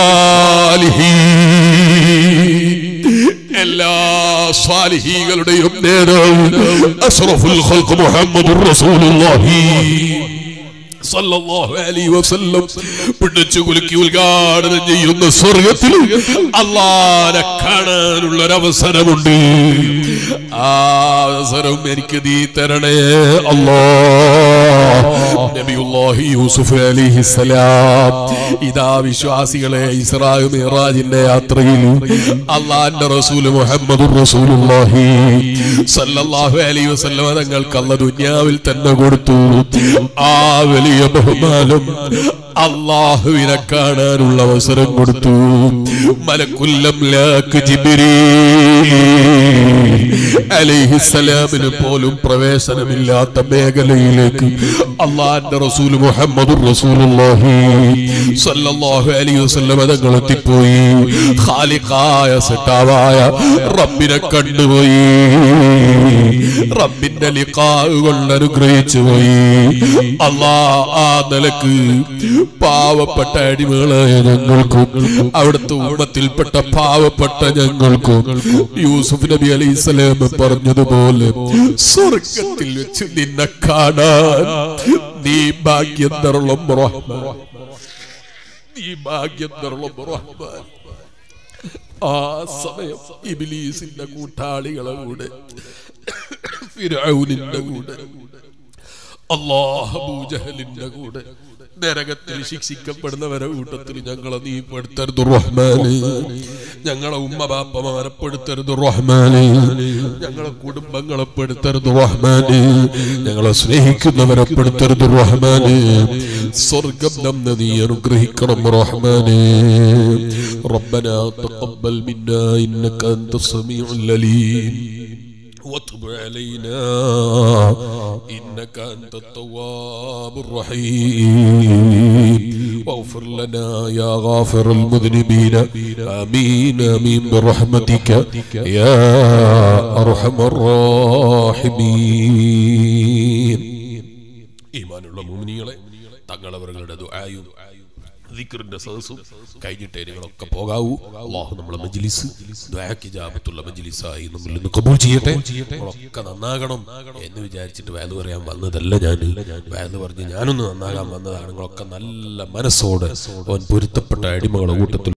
ബിസ്സാലിഹീൻ എല്ലാ സ്വാലിഹീകളുടെയും നേതാവ് അഷ്റഫുൽ ഖൽഖ് മുഹമ്മദുർ റസൂലുള്ളാഹി സല്ലല്ലാഹു അലൈഹി വസല്ലം പിടിച്ചു കുലുക്കി ഉദ്ഘാടനം ചെയ്യുന്ന സ്വർഗത്തിൽ അള്ളാനെ കാണാനുള്ള ഒരു അവസരമുണ്ട് ആ അവസരം എനിക്ക് നീ തരണേ അല്ലാ നബിയുല്ലാഹി യൂസുഫ് അലിഹിസലാം ഇതാ വിശ്വാസികളെ ഇസ്രായു മിറാജിന്റെ യാത്രയിൽ അള്ളാന്റെ റസൂല് മുഹമ്മദ് റസൂലുള്ളാഹി സല്ലല്ലാഹു അലൈഹി വസല്ലം തങ്ങൾക്ക് അല്ല ദുനിയാവിൽ തന്നെ കൊടുത്തു ആ വലിയ ബഹുമാനം അള്ളാഹുവിനെ കാണാനുള്ള അവസരം കൊടുത്തു മലക്കുല്ലം അലൈഹിസലാമിന് പോലും പ്രവേശനമില്ലാത്ത മേഖലയിലേക്ക് അള്ളാന്റെ റസൂൽ മുഹമ്മദ് റസൂലുള്ളാഹി സല്ലല്ലാഹു അലൈഹി വസല്ലം തങ്ങൾ എത്തിപ്പോയി ഖാലിഖായ സട്ടാവായ റബ്ബിനെ കണ്ടുപോയി റബ്ബിന്റെ ലിഖാ കൊണ്ട് അനുഗ്രഹിച്ചു പോയി അള്ളാ ആ നിലക്ക് പാവപ്പെട്ട അടിമകളായ ഞങ്ങൾക്കും അവിടുത്തെ ഉമ്മത്തിൽപ്പെട്ട പാവപ്പെട്ട ഞങ്ങൾക്കും യൂസുഫ് നബി അലൈഹി സ്വലാം പറഞ്ഞതുപോലെ സ്വർഗത്തിൽ വെച്ച് നിന്നെ കാണാൻ നീ ഭാഗ്യം തരളം റഹ്മാൻ നീ ഭാഗ്യം തരളം റഹ്മാൻ ആ സമയം ഇബിലീസിന്റെ കൂട്ടാളികളെ കൂടെ ഫിരൗനിന്റെ കൂടെ അള്ളാഹ് അബൂജഹലിന്റെ കൂടെ നരകത്തിൽ ശിക്ഷിക്കപ്പെടുന്നവരെ കൂട്ടത്തിൽ ഞങ്ങളെ നീ പെടുത്തരുത് റഹ്മാനെ ഞങ്ങളെ ഉമ്മ ബാപ്പമാരെ പെടുത്തരുത് റഹ്മാനെ ഞങ്ങളെ കുടുംബങ്ങളെ പെടുത്തരുത് റഹ്മാനെ ഞങ്ങളെ സ്നേഹിക്കുന്നവരെ പെടുത്തരുത് റഹ്മാനെ സ്വർഗം നമ്മെ നീ അനുഗ്രഹിക്കണം റഹ്മാനെ ربنا تقبل منا انك انت السميع العليم وتب علينا إنك أنت التواب الرحيم واغفر لنا يا غافر المذنبين آمين آمين برحمتك يا أرحم الراحمين ഈമാനുള്ള മുമിനികളെ തങ്ങളവരുടെ ദുആയും ദിക്റിന്റെ സദസ്സും കഴിഞ്ഞിട്ടേ നിങ്ങളൊക്കെ പോകാവൂ അള്ളാഹു നമ്മളെ മജ്ലിസ് ദുആക്ക് ഇജാബത്തുള്ള മജ്ലിസായി നമ്മിൽ നിന്ന് കബൂൽ ചെയ്യട്ടെ നമ്മളൊക്കെ നന്നാകണം എന്ന് വിചാരിച്ചിട്ട് വേദ പറയാൻ വന്നതല്ല ഞാൻ വേദ പറഞ്ഞ് ഞാനൊന്ന് നന്നാകാൻ വന്നതാണ് നിങ്ങളൊക്കെ നല്ല മനസ്സോടെ അവൻ പൊരുത്തപ്പെട്ട അടിമകളുടെ കൂട്ടത്തിൽ